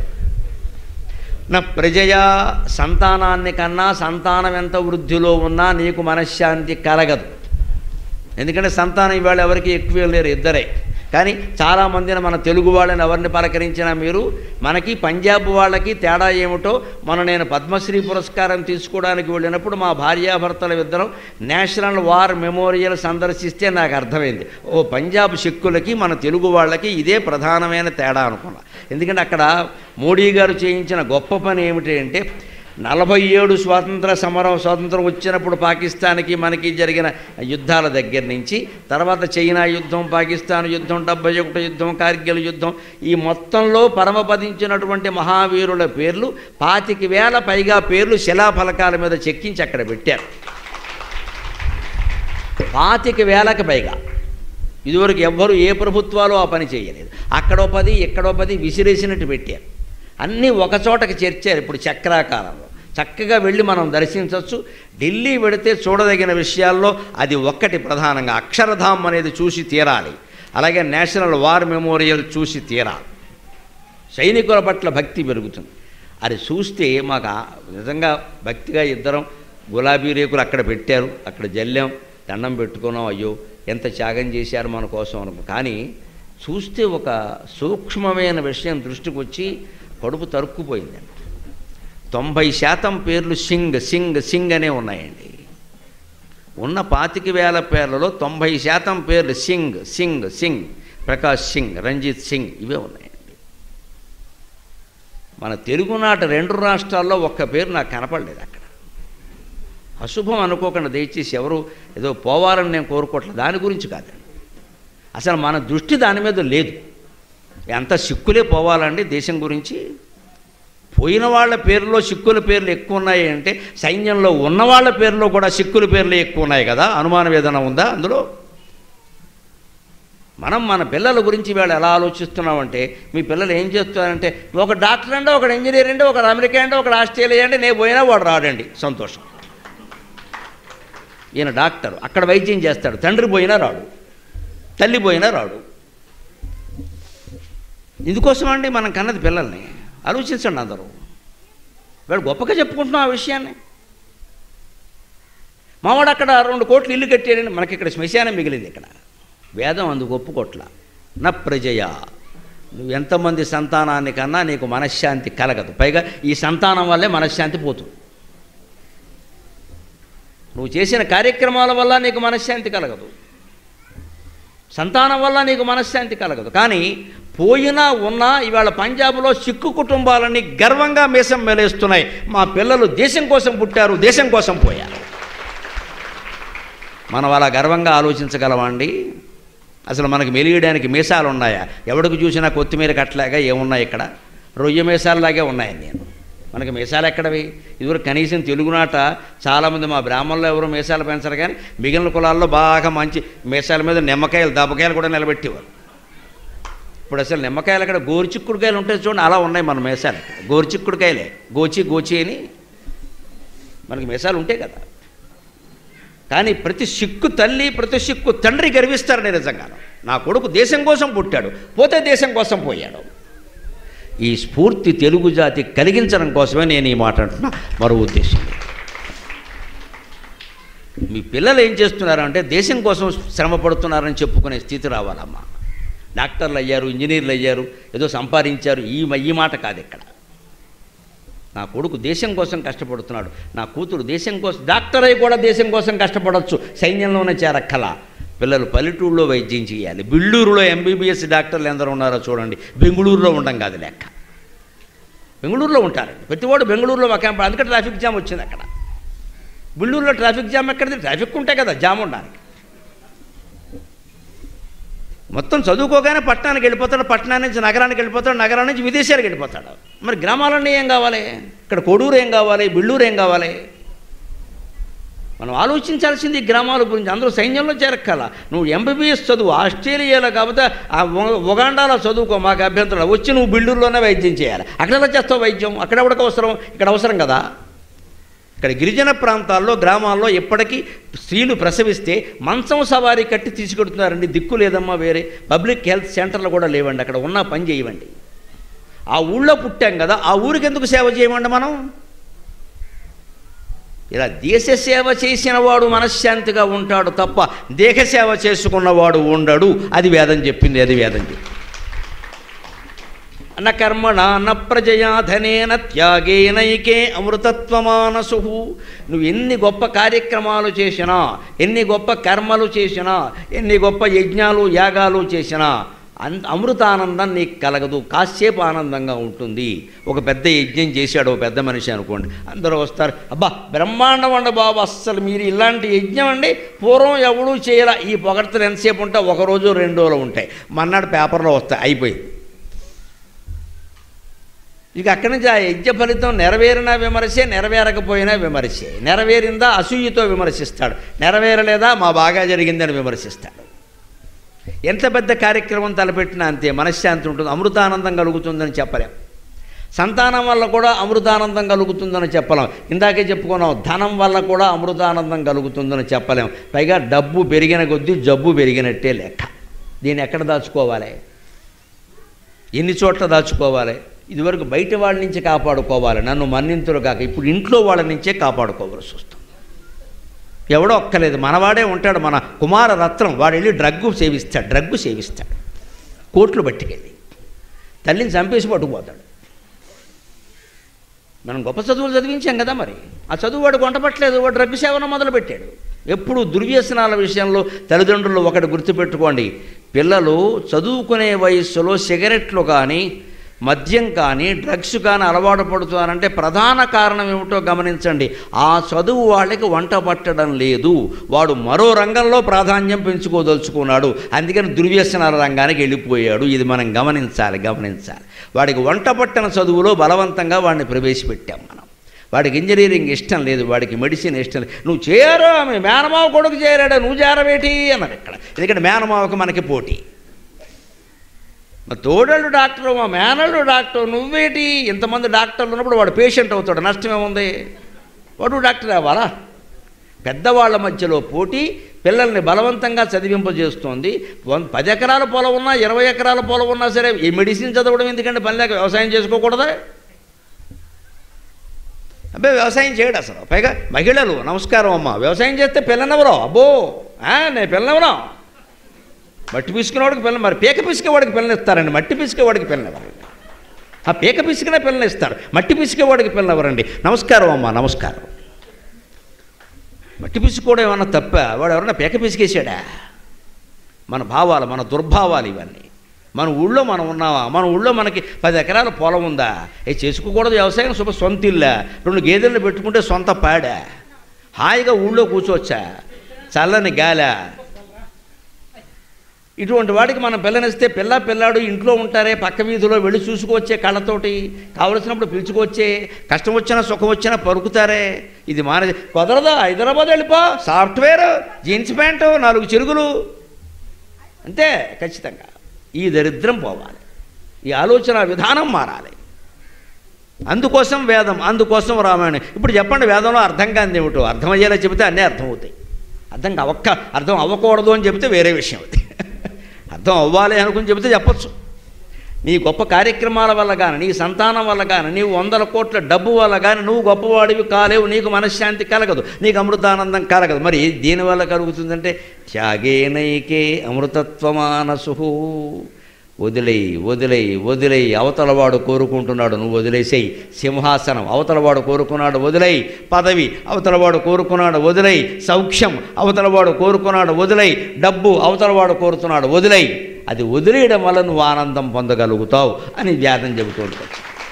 నా ప్రజయా సంతానాన్ని కన్నా సంతానం ఎంత వృద్ధిలో ఉన్నా నీకు మనశ్శాంతి కలగదు ఎందుకంటే సంతానం ఇవాళ ఎవరికి ఎక్కువ లేరు ఇద్దరే కానీ చాలామందిని మన తెలుగు వాళ్ళని ఎవరిని పలకరించినా మీరు మనకి పంజాబ్ వాళ్ళకి తేడా ఏమిటో మన నేను పద్మశ్రీ పురస్కారం తీసుకోవడానికి వెళ్ళినప్పుడు మా భార్యాభర్తల ఇద్దరం నేషనల్ వార్ మెమోరియల్ సందర్శిస్తే నాకు అర్థమైంది ఓ పంజాబ్ సిక్కులకి మన తెలుగు వాళ్ళకి ఇదే ప్రధానమైన తేడా అనుకున్నా ఎందుకంటే అక్కడ మోడీ గారు చేయించిన గొప్ప పని ఏమిటి అంటే నలభై ఏడు స్వాతంత్ర సమరం స్వాతంత్రం వచ్చినప్పుడు పాకిస్తాన్కి మనకి జరిగిన యుద్ధాల దగ్గర నుంచి తర్వాత చైనా యుద్ధం పాకిస్తాన్ యుద్ధం డెబ్బై ఒకటి యుద్ధం కార్గిల్ యుద్ధం ఈ మొత్తంలో పరమపదించినటువంటి మహావీరుల పేర్లు పాతిక వేల పైగా పేర్లు శిలాఫలకాల మీద చెక్కించి అక్కడ పెట్టారు పాతిక వేలకు పైగా ఇదివరకు ఎవ్వరూ ఏ ప్రభుత్వాలు ఆ పని చేయలేదు అక్కడో పది ఎక్కడో పది విసిరేసినట్టు పెట్టారు అన్నీ ఒకచోటకి చేర్చారు ఇప్పుడు చక్రాకారంలో చక్కగా వెళ్ళి మనం దర్శించవచ్చు ఢిల్లీ వెడితే చూడదగిన విషయాల్లో అది ఒక్కటి ప్రధానంగా అక్షరధామ్ అనేది చూసి తీరాలి అలాగే నేషనల్ వార్ మెమోరియల్ చూసి తీరాలి సైనికుల పట్ల భక్తి పెరుగుతుంది అది చూస్తే మాకు ఆ- నిజంగా భక్తిగా ఇద్దరం గులాబీ రేకులు అక్కడ పెట్టారు అక్కడ జల్లాం దండం పెట్టుకున్నాం అయ్యో ఎంత త్యాగం చేశారు మన కోసం అనుకో కానీ చూస్తే ఒక సూక్ష్మమైన విషయం దృష్టికి వచ్చి కడుపు తరుక్కుపోయిందండి తొంభై శాతం పేర్లు సింగ్ సింగ్ సింగ్ అనే ఉన్నాయండి ఉన్న పాతిక వేల పేర్లలో తొంభై శాతం పేర్లు సింగ్ సింగ్ సింగ్ ప్రకాష్ సింగ్ రంజిత్ సింగ్ ఇవే ఉన్నాయండి మన తెలుగునాట రెండు రాష్ట్రాల్లో ఒక్క పేరు నాకు కనపడలేదు అక్కడ అశుభం అనుకోకుండా దయచేసి ఎవరు ఏదో పోవాలని నేను కోరుకోవట్లేదు దాని గురించి కాదండి అసలు మన దృష్టి దాని మీద లేదు ఎంత సిక్కులే పోవాలండి దేశం గురించి పోయిన వాళ్ళ పేరులో సిక్కుల పేర్లు ఎక్కువ ఉన్నాయి అంటే సైన్యంలో ఉన్న వాళ్ళ పేర్లో కూడా సిక్కుల పేర్లు ఎక్కువ ఉన్నాయి కదా అనుమానం ఏదైనా ఉందా అందులో మనం మన పిల్లల గురించి వీళ్ళు ఎలా ఆలోచిస్తున్నామంటే మీ పిల్లలు ఏం చేస్తున్నారంటే ఒక డాక్టర్ అంటే ఒక ఇంజనీర్ అంటే ఒక అమెరికా అంటే ఒక ఆస్ట్రేలియా అంటే నేను పోయినా వాడు రాడండి సంతోషం ఈయన డాక్టర్ అక్కడ వైద్యం చేస్తాడు తండ్రి పోయినా రాడు తల్లి పోయినా రాడు ఇందుకోసం అండి మనం కన్నది పిల్లల్ని ఆలోచించండి అందరూ వాడు గొప్పగా చెప్పుకుంటున్నాం ఆ విషయాన్ని మావాడు అక్కడ రెండు కోట్లు ఇల్లు కట్టాడని మనకి ఇక్కడ శ్మశానం మిగిలింది ఇక్కడ వేదం అందుకు ఒప్పుకోట్ల నా ప్రజయ నువ్వు ఎంతమంది సంతానాన్ని కన్నా నీకు మనశ్శాంతి కలగదు పైగా ఈ సంతానం వల్లే మనశ్శాంతి పోతుంది నువ్వు చేసిన కార్యక్రమాల వల్ల నీకు మనశ్శాంతి కలగదు సంతానం వల్ల నీకు మనశ్శాంతి కలగదు కానీ పోయినా ఉన్నా ఇవాళ పంజాబ్లో సిక్కు కుటుంబాలని గర్వంగా మీసం మెలేస్తున్నాయి మా పిల్లలు దేశం కోసం పుట్టారు దేశం కోసం పోయారు మనం అలా గర్వంగా ఆలోచించగలమా అండి అసలు మనకి మెలియడానికి మీసాలు ఉన్నాయా ఎవడికి చూసినా కొత్తిమీర కట్టలాగా ఏమున్నాయి ఇక్కడ రొయ్య మీసాలలాగే ఉన్నాయి నేను మనకి మీసాలు ఎక్కడవి ఇదివరకు కనీసం తెలుగునాట చాలామంది మా బ్రాహ్మణులు ఎవరు మీసాలు పెంచరు కానీ మిగిలిన కులాల్లో బాగా మంచి మీసాల మీద నిమ్మకాయలు దెబ్బకాయలు కూడా నిలబెట్టేవారు ఇప్పుడు అసలు నిమ్మకాయలు అక్కడ గోరుచిక్కుడుకాయలు ఉంటాయి చూడండి అలా ఉన్నాయి మన మీసాలు గోరుచిక్కుడుకాయలే గోచి గోచి అని మనకి మీసాలు ఉంటాయి కదా కానీ ప్రతి సిక్కు తల్లి ప్రతి సిక్కు తండ్రి గర్విస్తారని నిజంగా నా కొడుకు దేశం కోసం పుట్టాడు పోతే దేశం కోసం పోయాడు ఈ స్ఫూర్తి తెలుగు జాతి కలిగించడం కోసమే నేను ఈ మాట అంటున్నా మరో ఉద్దేశం లేదు. మీ పిల్లలు ఏం చేస్తున్నారంటే దేశం కోసం శ్రమ పడుతున్నారని చెప్పుకునే స్థితి రావాలమ్మా డాక్టర్లు అయ్యారు ఇంజనీర్లు అయ్యారు ఏదో సంపాదించారు ఈ ఈ మాట కాదు ఇక్కడ నా కొడుకు దేశం కోసం కష్టపడుతున్నాడు నా కూతురు దేశం కోసం డాక్టర్ అయి కూడా దేశం కోసం కష్టపడవచ్చు సైన్యంలోనే చేరక్కల పిల్లలు పల్లెటూరులో వైద్యం చేయాలి బిళ్ళూరులో ఎంబీబీఎస్ డాక్టర్లు ఎందరో ఉన్నారో చూడండి బెంగళూరులో ఉండం కాదు లెక్క బెంగళూరులో ఉంటారండి ప్రతివాడు బెంగళూరులో ఒక అందుకే ట్రాఫిక్ జామ్ వచ్చింది అక్కడ బిళ్ళూరులో ట్రాఫిక్ జామ్ ఎక్కడిది ట్రాఫిక్ ఉంటే కదా జామ్ ఉండడానికి మొత్తం చదువుకోగానే పట్టణానికి వెళ్ళిపోతాడు పట్టణం నుంచి నగరానికి వెళ్ళిపోతాడు నగరం నుంచి విదేశాలకు వెళ్ళిపోతాడు మరి గ్రామాలన్నీ ఏం కావాలి ఇక్కడ కొడూరు ఏం కావాలి బిళ్ళూరు ఏం కావాలి మనం ఆలోచించాల్సింది ఈ గ్రామాల గురించి అందరూ సైన్యంలో చేరక్కాల నువ్వు ఎంబీబీఎస్ చదువు ఆస్ట్రేలియాలో కాకపోతే ఆ ఉ- ఉగాండాలో చదువుకో మాకు అభ్యంతరం వచ్చి నువ్వు బిళ్ళూరులోనే వైద్యం చేయాలి అక్కడ ఎలా చేస్తావు వైద్యం అక్కడ ఎవరికి అవసరం ఇక్కడ అవసరం కదా ఇక్కడ గిరిజన ప్రాంతాల్లో గ్రామాల్లో ఇప్పటికీ స్త్రీలు ప్రసవిస్తే మంచం సవారీ కట్టి తీసుకెడుతున్నారండి దిక్కు లేదమ్మా వేరే పబ్లిక్ హెల్త్ సెంటర్లు కూడా లేవండి అక్కడ ఉన్న పని చేయవండి ఆ ఊళ్ళో పుట్టాం కదా ఆ ఊరికి ఎందుకు సేవ చేయమండి మనం ఇలా దేశ సేవ చేసిన వాడు మనశ్శాంతిగా ఉంటాడు తప్ప దేహ సేవ చేసుకున్నవాడు ఉండడు అది వేదం చెప్పింది అది వేదం చెప్పింది న కర్మణ న ప్రజయా ధనేన త్యాగేనైకే అమృతత్వమానసు నువ్వు ఎన్ని గొప్ప కార్యక్రమాలు చేసినా ఎన్ని గొప్ప కర్మలు చేసినా ఎన్ని గొప్ప యజ్ఞాలు యాగాలు చేసినా అన్ అమృతానందం నీకు కలగదు కాసేపు ఆనందంగా ఉంటుంది ఒక పెద్ద యజ్ఞం చేశాడు ఒక పెద్ద మనిషి అనుకోండి అందరూ వస్తారు అబ్బా బ్రహ్మాండం అండి బాబు అస్సలు మీరు ఇలాంటి యజ్ఞం అండి పూర్వం ఎవడూ చేయాల ఈ పొగడ్తలు ఎంతసేపు ఉంటే ఒక రోజు రెండు రోజులు ఉంటాయి మన్నాడు పేపర్లో వస్తాయి అయిపోయింది ఇక అక్కడి నుంచి ఆ యజ్ఞ ఫలితం నెరవేరిన విమర్శే నెరవేరకపోయినా విమర్శే నెరవేరిందా అసూయతో విమర్శిస్తాడు నెరవేరలేదా మా బాగా జరిగిందని విమర్శిస్తాడు ఎంత పెద్ద కార్యక్రమం తలపెట్టినా అంతే మనశ్శాంతి ఉంటుంది అమృతానందం కలుగుతుందని చెప్పలేం సంతానం వల్ల కూడా అమృతానందం కలుగుతుందని చెప్పలేం ఇందాకే చెప్పుకున్నాం ధనం వల్ల కూడా అమృతానందం కలుగుతుందని చెప్పలేం పైగా డబ్బు పెరిగిన కొద్దీ జబ్బు పెరిగినట్టే లెక్క దీన్ని ఎక్కడ దాచుకోవాలి ఎన్ని చోట్ల దాచుకోవాలి ఇదివరకు బయట వాళ్ళ నుంచి కాపాడుకోవాలి నన్ను మన్నింతులు కాక ఇప్పుడు ఇంట్లో వాళ్ళ నుంచే కాపాడుకోవాల్సి వస్తుంది ఎవడో ఒక్కలేదు మనవాడే ఉంటాడు మన కుమార రత్నం వాడు వెళ్ళి డ్రగ్గు సేవిస్తాడు డ్రగ్గు సేవిస్తాడు కోట్లు పట్టుకెళ్ళి తల్లిని చంపేసి పట్టుకుపోతాడు మనం గొప్ప చదువులు చదివించాం కదా మరి ఆ చదువు వాడు కొంటపట్టలేదు వాడు డ్రగ్ సేవన మొదలుపెట్టాడు ఎప్పుడు దుర్వ్యసనాల విషయంలో తల్లిదండ్రులు ఒకటి గుర్తుపెట్టుకోండి పిల్లలు చదువుకునే వయస్సులో సిగరెట్లు కానీ మద్యం కానీ డ్రగ్స్ కానీ అలవాటు పడుతున్నారంటే ప్రధాన కారణం ఏమిటో గమనించండి ఆ చదువు వాళ్ళకి వంట పట్టడం లేదు వాడు మరో రంగంలో ప్రాధాన్యం పెంచుకోదలుచుకున్నాడు అందుకని దుర్వ్యసనాల రంగానికి వెళ్ళిపోయాడు ఇది మనం గమనించాలి గమనించాలి వాడికి వంట పట్టణ చదువులో బలవంతంగా వాడిని ప్రవేశపెట్టాం మనం వాడికి ఇంజనీరింగ్ ఇష్టం లేదు వాడికి మెడిసిన్ ఇష్టం లేదు నువ్వు చేరు మీ మేనమావ కొడుకు చేరాడు నువ్వు చేరవేటి అన్నారు ఇక్కడ ఎందుకంటే మేనమావకి మనకి పోటీ మా తోడళ్ళు డాక్టర్ మా మేనళ్ళు డాక్టర్ నువ్వేటి ఇంతమంది డాక్టర్లు ఉన్నప్పుడు వాడు పేషెంట్ అవుతాడు నష్టం ఏముంది వాడు డాక్టర్ అవ్వాలా పెద్దవాళ్ళ మధ్యలో పోటీ పిల్లల్ని బలవంతంగా చదివింపజేస్తోంది వన్- పది ఎకరాల పొలం ఉన్నా ఇరవై ఎకరాల పొలం ఉన్నా సరే ఈ మెడిసిన్ చదవడం ఎందుకంటే పని లేక వ్యవసాయం చేసుకోకూడదా అబ్బాయి వ్యవసాయం చేయడు అసలు పైగా మహిళలు నమస్కారం అమ్మ వ్యవసాయం చేస్తే పిల్లనెవరో అబ్బో ఆ, నేను పిల్లనెవరో మట్టి పిసుకునేవాడికి పిల్లలు మరి పీక పిసికేవాడికి పిల్లలు ఇస్తారండి మట్టి పిసికేవాడికి పిల్లలు ఎవరండి ఆ పీక పిసికిన పిల్లలు ఇస్తారు మట్టి పిసికేవాడికి పిల్లలు ఎవరండి నమస్కారం అమ్మా నమస్కారం మట్టి పిసుకోవడం ఏమన్నా తప్ప వాడు ఎవరన్నా పీక పిసికేసాడా మన భావాలు మన దుర్భావాలు ఇవన్నీ మన ఊళ్ళో మనం ఉన్నావా మన ఊళ్ళో మనకి పది ఎకరాల పొలం ఉందా ఏ చేసుకోకూడదు వ్యవసాయం శుభ సొంత ఇల్లా రెండు గేదెలను పెట్టుకుంటే సొంత పాడా హాయిగా ఊళ్ళో కూర్చోవచ్చా చల్లని గాలా ఇటువంటి వాడికి మనం పిల్లనిస్తే పిల్ల పిల్లాడు ఇంట్లో ఉంటారే పక్క వీధిలో వెళ్ళి చూసుకోవచ్చే కళ్ళతోటి కావలసినప్పుడు పిలుచుకొచ్చే కష్టం వచ్చినా సుఖం వచ్చినా పరుకుతారే ఇది మానే కుదరదా హైదరాబాద్ వెళ్ళిపో సాఫ్ట్వేర్ జీన్స్ ప్యాంటు నాలుగు చెరుగులు అంతే ఖచ్చితంగా ఈ దరిద్రం పోవాలి ఈ ఆలోచన విధానం మారాలి అందుకోసం వేదం అందుకోసం రామాయణం ఇప్పుడు చెప్పండి వేదంలో అర్థం కాని ఏమిటో అర్థమయ్యేలా చెబితే అన్నీ అర్థమవుతాయి అర్థం అవ్వక్క అర్థం అవ్వకూడదు అని చెబితే వేరే విషయం అది అర్థం అవ్వాలి అనుకుని చెబితే చెప్పచ్చు నీ గొప్ప కార్యక్రమాల వల్ల కానీ నీ సంతానం వల్ల కానీ నీవు వందల కోట్ల డబ్బు వల్ల కానీ నువ్వు గొప్పవాడివి కాలేవు నీకు మనశ్శాంతి కలగదు నీకు అమృతానందం కలగదు మరి దీనివల్ల కలుగుతుందంటే త్యాగేనైకే అమృతత్వమానసు వదిలేయి వదిలేయి వదిలేయి అవతలవాడు కోరుకుంటున్నాడు నువ్వు వదిలేసేయి సింహాసనం అవతలవాడు కోరుకున్నాడు వదిలేయి పదవి అవతలవాడు కోరుకున్నాడు వదిలేయి సౌఖ్యం అవతలవాడు కోరుకున్నాడు వదిలేయి డబ్బు అవతలవాడు కోరుతున్నాడు వదిలేయి అది వదిలేయడం వల్ల నువ్వు ఆనందం పొందగలుగుతావు అని వ్యాధం చెబుతూ ఉంటాడు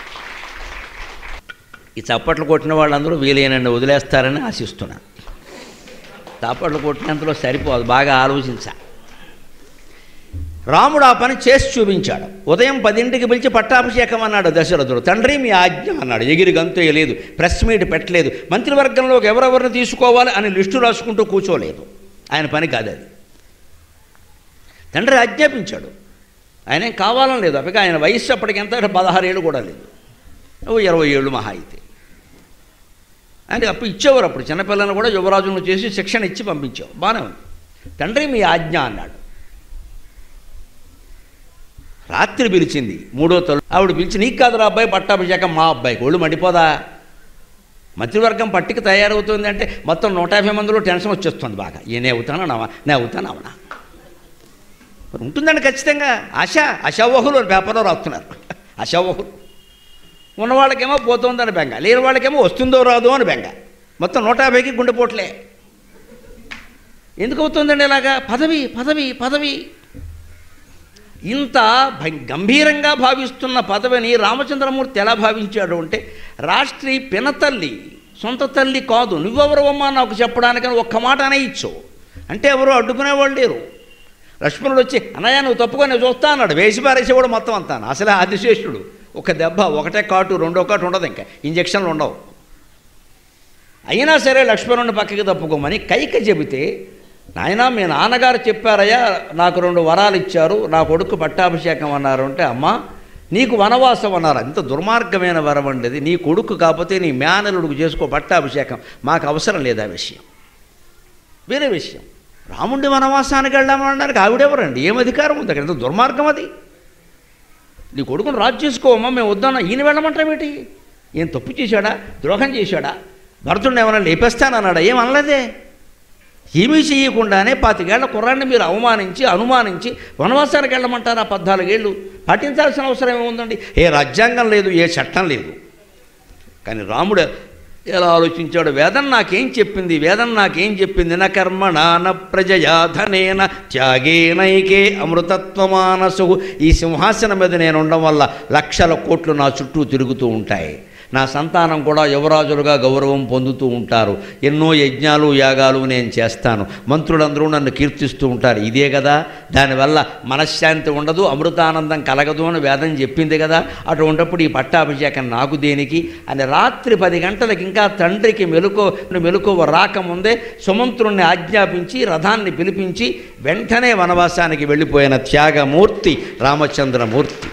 ఈ చప్పట్లు కొట్టిన వాళ్ళందరూ వీలైనండి వదిలేస్తారని ఆశిస్తున్నాను చప్పట్లు కొట్టినంతలో సరిపోదు బాగా ఆలోచించా రాముడు ఆ పని చేసి చూపించాడు ఉదయం పదింటికి పిలిచి పట్టాభిషేకం అన్నాడు దశరథుడు తండ్రి మీ ఆజ్ఞ అన్నాడు ఎగిరి గంతేయలేదు ప్రెస్ మీట్ పెట్టలేదు మంత్రివర్గంలోకి ఎవరెవరిని తీసుకోవాలి అని లిస్టు రాసుకుంటూ కూర్చోలేదు ఆయన పని కాదు అది తండ్రి ఆజ్ఞాపించాడు ఆయన ఏం కావాలని లేదు అప్పటికి ఆయన వయస్సు అప్పటికి ఎంత పదహారు ఏళ్ళు కూడా లేదు ఓ ఇరవై ఏళ్ళు మహా అయితే ఆయనకి అప్పుడు ఇచ్చేవారు అప్పుడు చిన్నపిల్లలను కూడా యువరాజులను చేసి శిక్షణ ఇచ్చి పంపించావు బాగానే ఉంది తండ్రి మీ ఆజ్ఞ అన్నాడు రాత్రి పిలిచింది మూడో తల్లు ఆవిడ పిలిచి నీకు కాదురా అబ్బాయి పట్టాభిషేకం మా అబ్బాయికి ఒళ్ళు మండిపోదా మంత్రివర్గం పట్టిక తయారవుతుంది అంటే మొత్తం నూట యాభై మందిలో టెన్షన్ వచ్చేస్తుంది బాగా ఈయన అవుతానా నవా నేను అవుతాను అవునా మరి ఉంటుందండి ఖచ్చితంగా ఆశ అశావహులు అని పేపర్లో రాస్తున్నారు అశావహులు ఉన్న వాళ్ళకేమో పోతుందని బెంగ లేని వాళ్ళకేమో వస్తుందో రాదో అని బెంగ మొత్తం నూట యాభైకి గుండెపోట్లే ఎందుకు అవుతుందండి ఇలాగా పదవి పదవి పదవి ఇంత భ- గంభీరంగా భావిస్తున్న పదవిని రామచంద్రమూర్తి ఎలా భావించాడు అంటే రాష్ట్రీ పినతల్లి సొంత తల్లి కాదు నువ్వెవరవమ్మా నాకు చెప్పడానికని ఒక్క మాట అనే ఇచ్చు అంటే ఎవరు అడ్డుకునేవాళ్ళు లేరు లక్ష్మణుడు వచ్చి అన్నయ్య నువ్వు తప్పుకొని నేను చూస్తా అన్నాడు వేసి పారేసేవాడు మొత్తం అంతా అసలే ఆదిశేషుడు ఒక దెబ్బ ఒకటే కాటు రెండో కాటు ఉండదు ఇంకా ఇంజక్షన్లు ఉండవు అయినా సరే లక్ష్మణుడిని పక్కకి తప్పుకోమని కైక చెబితే నాయనా మీ నాన్నగారు చెప్పారయ్యా నాకు రెండు వరాలు ఇచ్చారు నా కొడుకు పట్టాభిషేకం అన్నారు అంటే అమ్మా నీకు వనవాసం అన్నారు అంత దుర్మార్గమైన వరం అండి అది నీ కొడుకు కాకపోతే నీ మేనలుడికి చేసుకో పట్టాభిషేకం మాకు అవసరం లేదు ఆ విషయం వేరే విషయం రాముడి వనవాసానికి వెళ్దామనడానికి ఆవిడెవరండి ఏం అధికారం ఉంది అక్కడ ఎంత దుర్మార్గం అది నీ కొడుకును రాజు చేసుకోమా మేము వద్దన్నా ఈయన వెళ్ళమంటామేంటి ఏం తప్పు చేశాడా ద్రోహం చేశాడా భరతుడిని ఏమైనా లేపేస్తానన్నాడా ఏం అనలేదే ఏమీ చేయకుండానే పాతికేళ్ల కుర్రాన్ని మీరు అవమానించి అనుమానించి వనవాసానికి వెళ్ళమంటారా పద్నాలుగేళ్ళు పాటించాల్సిన అవసరం ఏముందండి ఏ రాజ్యాంగం లేదు ఏ చట్టం లేదు కానీ రాముడు ఎలా ఆలోచించాడు వేదం నాకేం చెప్పింది వేదం నాకేం చెప్పింది నా కర్మణ న ప్రజయా ధనేన త్యాగేనైకే అమృతత్వమానసు ఈ సింహాసనం మీద నేను ఉండడం వల్ల లక్షల కోట్లు నా చుట్టూ తిరుగుతూ ఉంటాయి నా సంతానం కూడా యువరాజులుగా గౌరవం పొందుతూ ఉంటారు ఎన్నో యజ్ఞాలు యాగాలు నేను చేస్తాను మంత్రులందరూ నన్ను కీర్తిస్తూ ఉంటారు ఇదే కదా దానివల్ల మనశ్శాంతి ఉండదు అమృతానందం కలగదు అని వేదం చెప్పింది కదా అటువంటిప్పుడు ఈ పట్టాభిషేకం నాకు దేనికి అని రాత్రి పది గంటలకు ఇంకా తండ్రికి మెలుకో మెలుకువ రాకముందే సుమంత్రుణ్ణి ఆజ్ఞాపించి రథాన్ని పిలిపించి వెంటనే వనవాసానికి వెళ్ళిపోయిన త్యాగమూర్తి రామచంద్రమూర్తి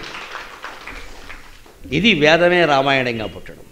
ఇది వేదమే రామాయణంగా పుట్టడం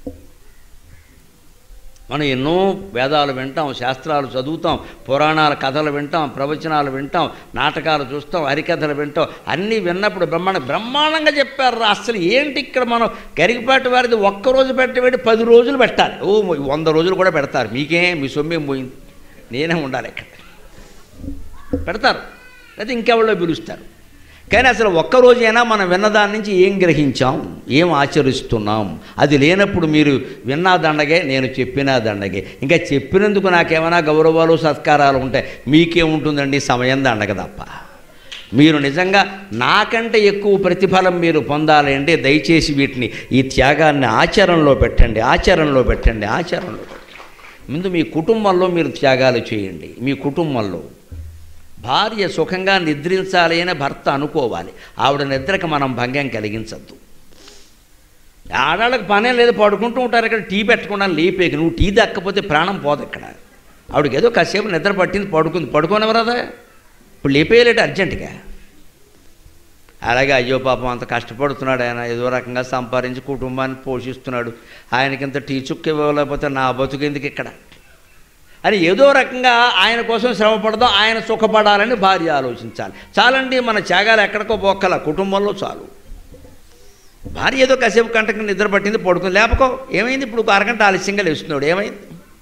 మనం ఎన్నో వేదాలు వింటాం శాస్త్రాలు చదువుతాం పురాణాల కథలు వింటాం ప్రవచనాలు వింటాం నాటకాలు చూస్తాం హరికథలు వింటాం అన్నీ విన్నప్పుడు బ్రహ్మాండ బ్రహ్మాండంగా చెప్పారు రా. అసలు ఏంటి ఇక్కడ మనం గరికపాటి వారిది ఒక్కరోజు పెట్టబెట్టి పది రోజులు పెట్టాలి ఓ వంద రోజులు కూడా పెడతారు మీకే మీ సొమ్మేం పోయింది నేనే ఉండాలి ఇక్కడ పెడతారు లేకపోతే ఇంకెవరిలో పిలుస్తారు కానీ అసలు ఒక్కరోజైనా మనం విన్నదాని నుంచి ఏం గ్రహించాం ఏం ఆచరిస్తున్నాం అది లేనప్పుడు మీరు విన్నా దండగే నేను చెప్పినా దండగే ఇంకా చెప్పినందుకు నాకేమైనా గౌరవాలు సత్కారాలు ఉంటాయి మీకేముంటుందండి సమయం దండగ తప్ప మీరు నిజంగా నాకంటే ఎక్కువ ప్రతిఫలం మీరు పొందాలి అంటే దయచేసి వీటిని ఈ త్యాగాన్ని ఆచరణలో పెట్టండి ఆచరణలో పెట్టండి ఆచరణలో పెట్టండి ముందు మీ కుటుంబంలో మీరు త్యాగాలు చేయండి మీ కుటుంబంలో భార్య సుఖంగా నిద్రించాలి అని భర్త అనుకోవాలి ఆవిడ నిద్రకు మనం భంగం కలిగించద్దు ఆడాళ్ళకి పనే లేదు పడుకుంటూ ఉంటారు ఇక్కడ టీ పెట్టకుండా లేపేకి నువ్వు టీ దక్కపోతే ప్రాణం పోదు ఇక్కడ ఆవిడకి ఏదో కాసేపు నిద్ర పట్టింది పడుకుంది పడుకోనివరాదా ఇప్పుడు లేపేయలేట అర్జెంటుగా అలాగే అయ్యో పాపం అంత కష్టపడుతున్నాడు ఆయన ఏదో రకంగా సంపాదించి కుటుంబాన్ని పోషిస్తున్నాడు ఆయనకింత టీ చుక్క ఇవ్వలేకపోతే నా బతుకెందుకు ఇక్కడ అని ఏదో రకంగా ఆయన కోసం శ్రమ పడదాం ఆయన సుఖపడాలని భార్య ఆలోచించాలి చాలండి మన త్యాగాలు ఎక్కడికో పోక్కల కుటుంబంలో చాలు భార్య ఏదో కాసేపు గంటకి నిద్ర పట్టింది పడుకుంది లేపకో ఏమైంది ఇప్పుడు ఒక అరగంట ఆలస్యంగా లేస్తున్నాడు ఏమైంది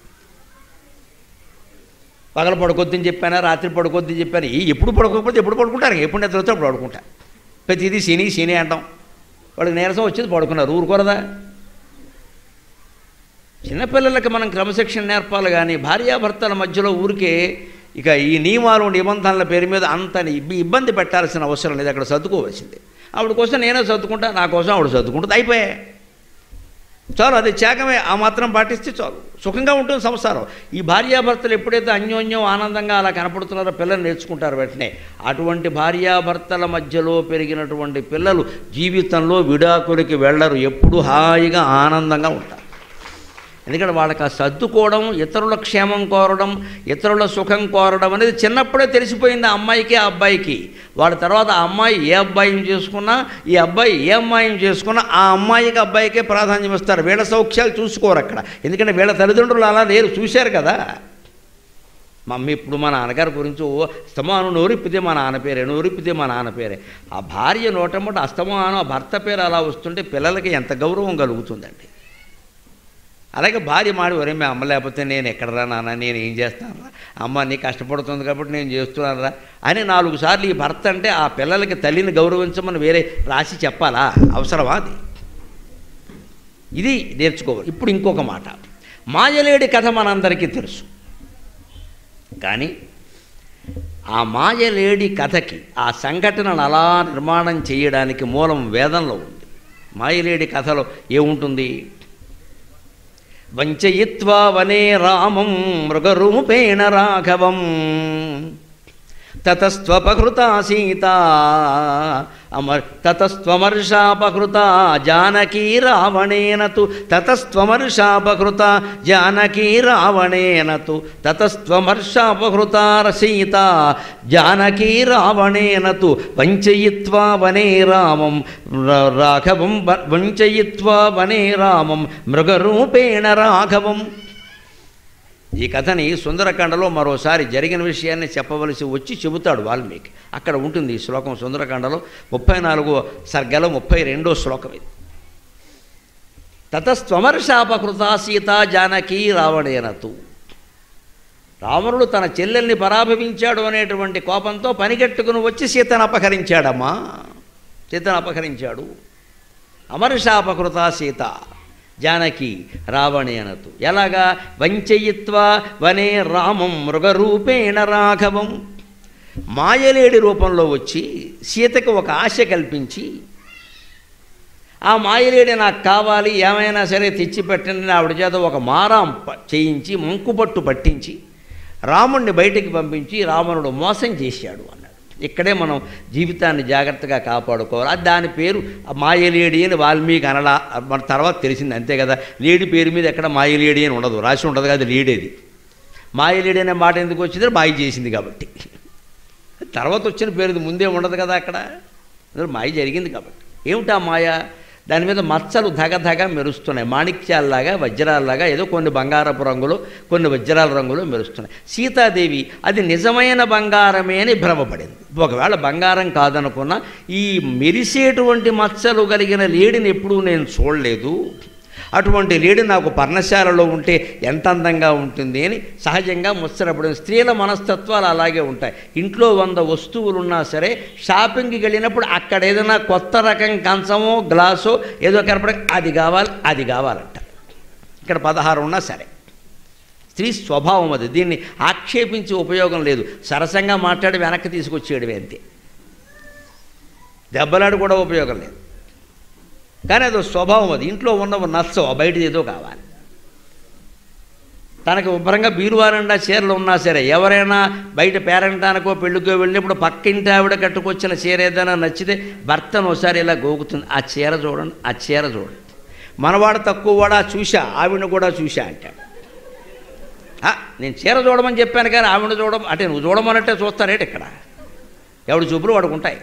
పగల పడుకోద్దని చెప్పానా రాత్రి పడుకోద్దని చెప్పాను ఈ ఎప్పుడు పడుకోకపోతే ఎప్పుడు పడుకుంటారు ఎప్పుడు నిద్ర వస్తే అప్పుడు పడుకుంటా ప్రతిదీ శని శని అంటాం వాళ్ళకి నీరసం వచ్చేది పడుకున్నారు ఊరుకోరదా చిన్నపిల్లలకి మనం క్రమశిక్షణ నేర్పాలి కానీ భార్యాభర్తల మధ్యలో ఊరికే ఇక ఈ నియమాలు నిబంధనల పేరు మీద అంత ఇబ్బ- ఇబ్బంది పెట్టాల్సిన అవసరం లేదు అక్కడ సర్దుకోవాల్సిందే ఆవిడ కోసం నేనే సర్దుకుంటా నా కోసం ఆవిడ సర్దుకుంటుంది అయిపోయా చాలు అది త్యాగమే ఆ మాత్రం పాటిస్తే చాలు సుఖంగా ఉంటుంది సంసారం ఈ భార్యాభర్తలు ఎప్పుడైతే అన్యోన్యం ఆనందంగా అలా కనపడుతున్నారో పిల్లలు నేర్చుకుంటారు వెంటనే అటువంటి భార్యాభర్తల మధ్యలో పెరిగినటువంటి పిల్లలు జీవితంలో విడాకులకి వెళ్ళరు ఎప్పుడు హాయిగా ఆనందంగా ఉంటారు ఎందుకంటే వాళ్ళకి ఆ సర్దుకోవడం ఇతరుల క్షేమం కోరడం ఇతరుల సుఖం కోరడం అనేది చిన్నప్పుడే తెలిసిపోయింది ఆ అమ్మాయికి ఆ అబ్బాయికి వాళ్ళ తర్వాత ఆ అమ్మాయి ఏ అబ్బాయిని చేసుకున్నా ఈ అబ్బాయి ఏ అమ్మాయిని చేసుకున్నా ఆ అమ్మాయికి అబ్బాయికే ప్రాధాన్యం ఇస్తారు వీళ్ళ సౌఖ్యాలు చూసుకోరు అక్కడ ఎందుకంటే వీళ్ళ తల్లిదండ్రులు అలా లేరు చూశారు కదా మమ్మీ ఇప్పుడు మా నాన్నగారి గురించి ఓ అస్తమానం నోరిప్పితే మా నాన్న పేరే నోరిప్పితే మా నాన్న పేరే ఆ భార్య నోటమ్మట అస్తమానం ఆ భర్త పేరు అలా వస్తుంటే పిల్లలకి ఎంత గౌరవం కలుగుతుందండి అలాగే భార్య మాడి ఒరే మీ అమ్మ లేకపోతే నేను ఎక్కడరా నాన్న నేను ఏం చేస్తానరా అమ్మ నీ కష్టపడుతుంది కాబట్టి నేను చేస్తున్నానరా అని నాలుగు సార్లు ఈ భర్త అంటే ఆ పిల్లలకి తల్లిని గౌరవించమని వేరే రాసి చెప్పాలా అవసరమా అది ఇది నేర్చుకోవాలి ఇప్పుడు ఇంకొక మాట మాయలేడి కథ మనందరికీ తెలుసు కానీ ఆ మాయలేడి కథకి ఆ సంఘటనను అలా నిర్మాణం చేయడానికి మూలం వేదంలో ఉంది మాయలేడి కథలో ఏముంటుంది వంచయిత్వా వనే రామం మృగరూపేణ రాఘవం తతస్త్వపహృతా సీత అమర్ తతస్త్వమర్షాపహృత జానకీ రావణేన తు తతస్త్వమర్షాపహృత జానకీ రావణేన తు తతస్త్వమర్షాపహృత సీత జానకీ రావణేన తు వంచయిత్వా వనే రామం ర- రాఘవం వ- వంచయిత్వా వనే రామం మృగరూపేణ రాఘవం ఈ కథని సుందరకాండలో మరోసారి జరిగిన విషయాన్ని చెప్పవలసి వచ్చి చెబుతాడు వాల్మీకి అక్కడ ఉంటుంది ఈ శ్లోకం సుందరకాండలో ముప్పై నాలుగో సర్గలో ముప్పై రెండో శ్లోకం ఇది తతస్త్వమర్షాపకృత సీత జానకి రావణేనతు రావణుడు తన చెల్లెల్ని పరాభవించాడు అనేటువంటి కోపంతో పనిగట్టుకుని వచ్చి సీతను అపహరించాడమ్మా సీతను అపహరించాడు అమర్షాపకృత సీత జానకి రావణేనతు ఎలాగా వంచయిత్వా వనే రామం మృగరూపేణ రాఘవం మాయలేడి రూపంలో వచ్చి సీతకు ఒక ఆశ కల్పించి ఆ మాయలేడి నాకు కావాలి ఏమైనా సరే తెచ్చి పెట్టండి అని ఆవిడ చేత ఒక మారాం ప- చేయించి మంకుపట్టు పట్టించి రాముణ్ణి బయటికి పంపించి రావణుడు మోసం చేశాడు అన్నాడు ఇక్కడే మనం జీవితాన్ని జాగ్రత్తగా కాపాడుకోవాలి అది దాని పేరు మాయలేడి అని వాల్మీకి అనలా మన తర్వాత తెలిసింది అంతే కదా లేడి పేరు మీద ఎక్కడ మాయలేడి అని ఉండదు రాసి ఉండదు కదా లేడేది మాయలేడి అనే మాట ఎందుకు వచ్చిందో మాయ చేసింది కాబట్టి తర్వాత వచ్చిన పేరు ఇది ముందే ఉండదు కదా అక్కడ అందులో మాయ జరిగింది కాబట్టి ఏమిటా మాయ దాని మీద మచ్చలు ధగధగ మెరుస్తున్నాయి మాణిక్యాల్లాగా వజ్రాల్లాగా ఏదో కొన్ని బంగారపు రంగులు కొన్ని వజ్రాల రంగులు మెరుస్తున్నాయి సీతాదేవి అది నిజమైన బంగారమే అని భ్రమపడింది ఒకవేళ బంగారం కాదనుకున్నా ఈ మెరిసేటువంటి మచ్చలు కలిగిన లేడిని ఎప్పుడూ నేను చూడలేదు అటువంటి లేడి నాకు పర్ణశాలలో ఉంటే ఎంత అందంగా ఉంటుంది అని సహజంగా ముచ్చటపడిన స్త్రీల మనస్తత్వాలు అలాగే ఉంటాయి ఇంట్లో వంద వస్తువులు ఉన్నా సరే షాపింగ్కి వెళ్ళినప్పుడు అక్కడ ఏదైనా కొత్త రకం కంచమో గ్లాసో ఏదో కనపడ అది కావాలి అది కావాలంట ఇక్కడ పదహారు ఉన్నా సరే స్త్రీ స్వభావం అది దీన్ని ఆక్షేపించి ఉపయోగం లేదు సరసంగా మాట్లాడి వెనక్కి తీసుకొచ్చేయడమే అంతే దెబ్బలాడు కూడా ఉపయోగం లేదు కానీ అదో స్వభావం అది ఇంట్లో ఉన్నవి నచ్చవు బయటది ఏదో కావాలి తనకు ఉబ్బరంగా బీరువారండా చీరలు ఉన్నా సరే ఎవరైనా బయట పేరంటానికో పెళ్ళికో వెళ్ళినప్పుడు పక్కింటి ఆవిడ కట్టుకొచ్చిన చీర ఏదైనా నచ్చితే భర్తను ఒకసారి ఇలా గోగుతుంది ఆ చీర చూడండి ఆ చీర చూడండి మనవాడు తక్కువ వాడా చూశా ఆవిడని కూడా చూశా అంటాడు "ఆ, నేను చీర చూడమని చెప్పాను కానీ ఆవిడ చూడడం అంటే నువ్వు చూడమన్నట్టే చూస్తారేటి ఇక్కడ ఎవడు చూపులు వాడుకు ఉంటాయి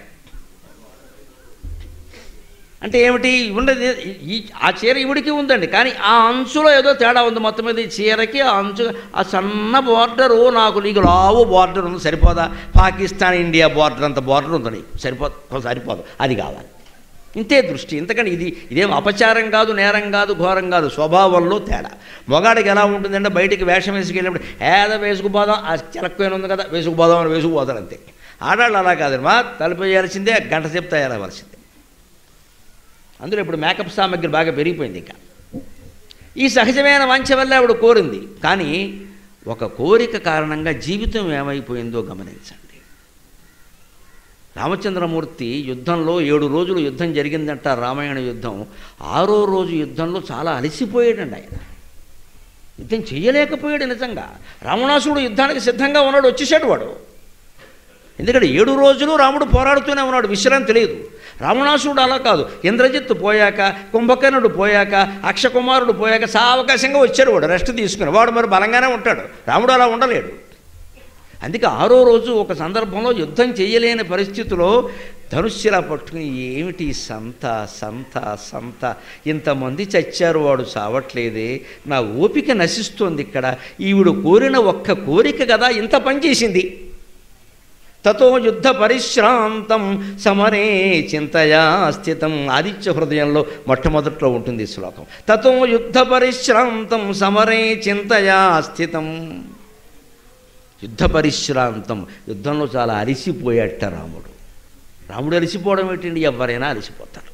అంటే ఏమిటి ఉన్నది ఈ ఆ చీర ఇవిడికి ఉందండి కానీ ఆ అంచులో ఏదో తేడా ఉంది మొత్తం మీద ఈ చీరకి ఆ అంచు ఆ సన్న బార్డరు నాకు నీకు లావు బార్డర్ ఉంది సరిపోదా పాకిస్తాన్ ఇండియా బార్డర్ అంత బార్డర్ ఉంది నీకు సరిపోదు సరిపోదు అది కావాలి ఇంతే దృష్టి ఇంతకంటే ఇది ఇదేం అపచారం కాదు నేరం కాదు ఘోరం కాదు స్వభావంలో తేడా మొగాడికి ఎలా ఉంటుందంటే బయటికి వేషం వేసుకెళ్ళినప్పుడు ఏదో వేసుకుపోదాం ఆ చిలక్కోయిన ఉంది కదా వేసుకుపోదాం అని వేసుకుపోతారు అంతే ఆడాళ్ళు అలా కాదు మా తలుపు వేయాల్సిందే గంట సేపు తయారవలసిందే అందులో ఇప్పుడు మేకప్ సామాగ్రి బాగా పెరిగిపోయింది ఇంకా ఈ సహజమైన వాంఛ వల్ల ఆవిడ కోరింది కానీ ఒక కోరిక కారణంగా జీవితం ఏమైపోయిందో గమనించండి రామచంద్రమూర్తి యుద్ధంలో ఏడు రోజులు యుద్ధం జరిగిందంట రామాయణ యుద్ధం ఆరో రోజు యుద్ధంలో చాలా అలసిపోయాడండి ఆయన యుద్ధం చేయలేకపోయాడు నిజంగా రావణాసుడు యుద్ధానికి సిద్ధంగా ఉన్నాడు వచ్చేసాడు వాడు ఎందుకంటే ఏడు రోజులు రాముడు పోరాడుతూనే ఉన్నాడు విశ్రాంతి లేదు రావణాసుడు అలా కాదు ఇంద్రజిత్తు పోయాక కుంభకర్ణుడు పోయాక అక్షకుమారుడు పోయాక సావకాశంగా వచ్చాడు వాడు రెస్ట్ తీసుకుని వాడు మరి బలంగానే ఉంటాడు రాముడు అలా ఉండలేడు అందుకే ఆరో రోజు ఒక సందర్భంలో యుద్ధం చేయలేని పరిస్థితిలో ధనుష్యలా పట్టుకుని ఏమిటి ఈ సంత సంత సంత ఇంతమంది చచ్చారు వాడు చావట్లేదే నా ఓపిక నశిస్తోంది ఇక్కడ ఈవిడ కోరిన ఒక్క కోరిక కదా ఇంత పని చేసింది తతో యుద్ధ పరిశ్రాంతం సమరే చింతయా స్థితం ఆదిత్య హృదయంలో మొట్టమొదట్లో ఉంటుంది ఈ శ్లోకం తతో యుద్ధ పరిశ్రాంతం సమరే చింతయా స్థితం యుద్ధ పరిశ్రాంతం యుద్ధంలో చాలా అలిసిపోయాట రాముడు రాముడు అలిసిపోవడం ఏంటండి ఎవరైనా అలిసిపోతారు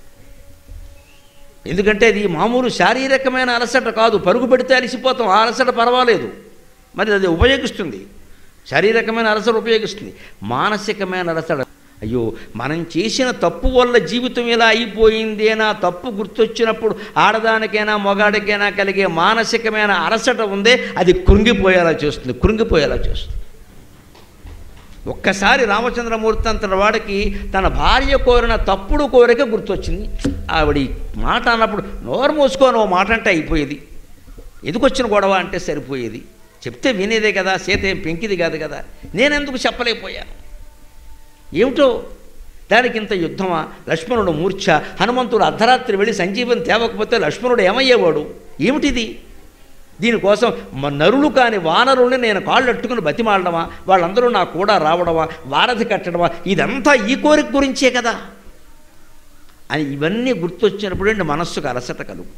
ఎందుకంటే అది మామూలు శారీరకమైన అలసట కాదు పరుగు పెడితే అలిసిపోతాం ఆ అలసట పర్వాలేదు మరి అది ఉపయోగిస్తుంది శారీరకమైన అలసట ఉపయోగిస్తుంది మానసికమైన అలసట అయ్యో మనం చేసిన తప్పు వల్ల జీవితం ఇలా అయిపోయింది అని ఆ తప్పు గుర్తొచ్చినప్పుడు ఆడదానికైనా మొగాడికైనా కలిగే మానసికమైన అలసట ఉందే అది కృంగిపోయేలా చేస్తుంది కృంగిపోయేలా చేస్తుంది ఒక్కసారి రామచంద్రమూర్తి అంతటి వాడికి తన భార్య కోరిన తప్పుడు కోరిక గుర్తొచ్చింది ఆవిడ ఈ మాట అన్నప్పుడు నోరు మూసుకొని ఓ మాట అంటే అయిపోయేది ఎందుకొచ్చిన గొడవ అంటే సరిపోయేది చెప్తే వినేదే కదా సీత ఏం పెంకిది కాదు కదా నేనెందుకు చెప్పలేకపోయాను ఏమిటో దానికి ఇంత యుద్ధమా లక్ష్మణుడు మూర్ఛ హనుమంతుడు అర్ధరాత్రి వెళ్ళి సంజీవన్ తేవకపోతే లక్ష్మణుడు ఏమయ్యేవాడు ఏమిటిది దీనికోసం మ- నరులు కాని వానరుల్ని నేను కాళ్ళు అట్టుకుని బతిమాలడమా వాళ్ళందరూ నా కూడా రావడమా వారధి కట్టడమా ఇదంతా ఈ కోరిక గురించే కదా అని ఇవన్నీ గుర్తొచ్చినప్పుడు అండి మనస్సుకు అలసట కలుగుతుంది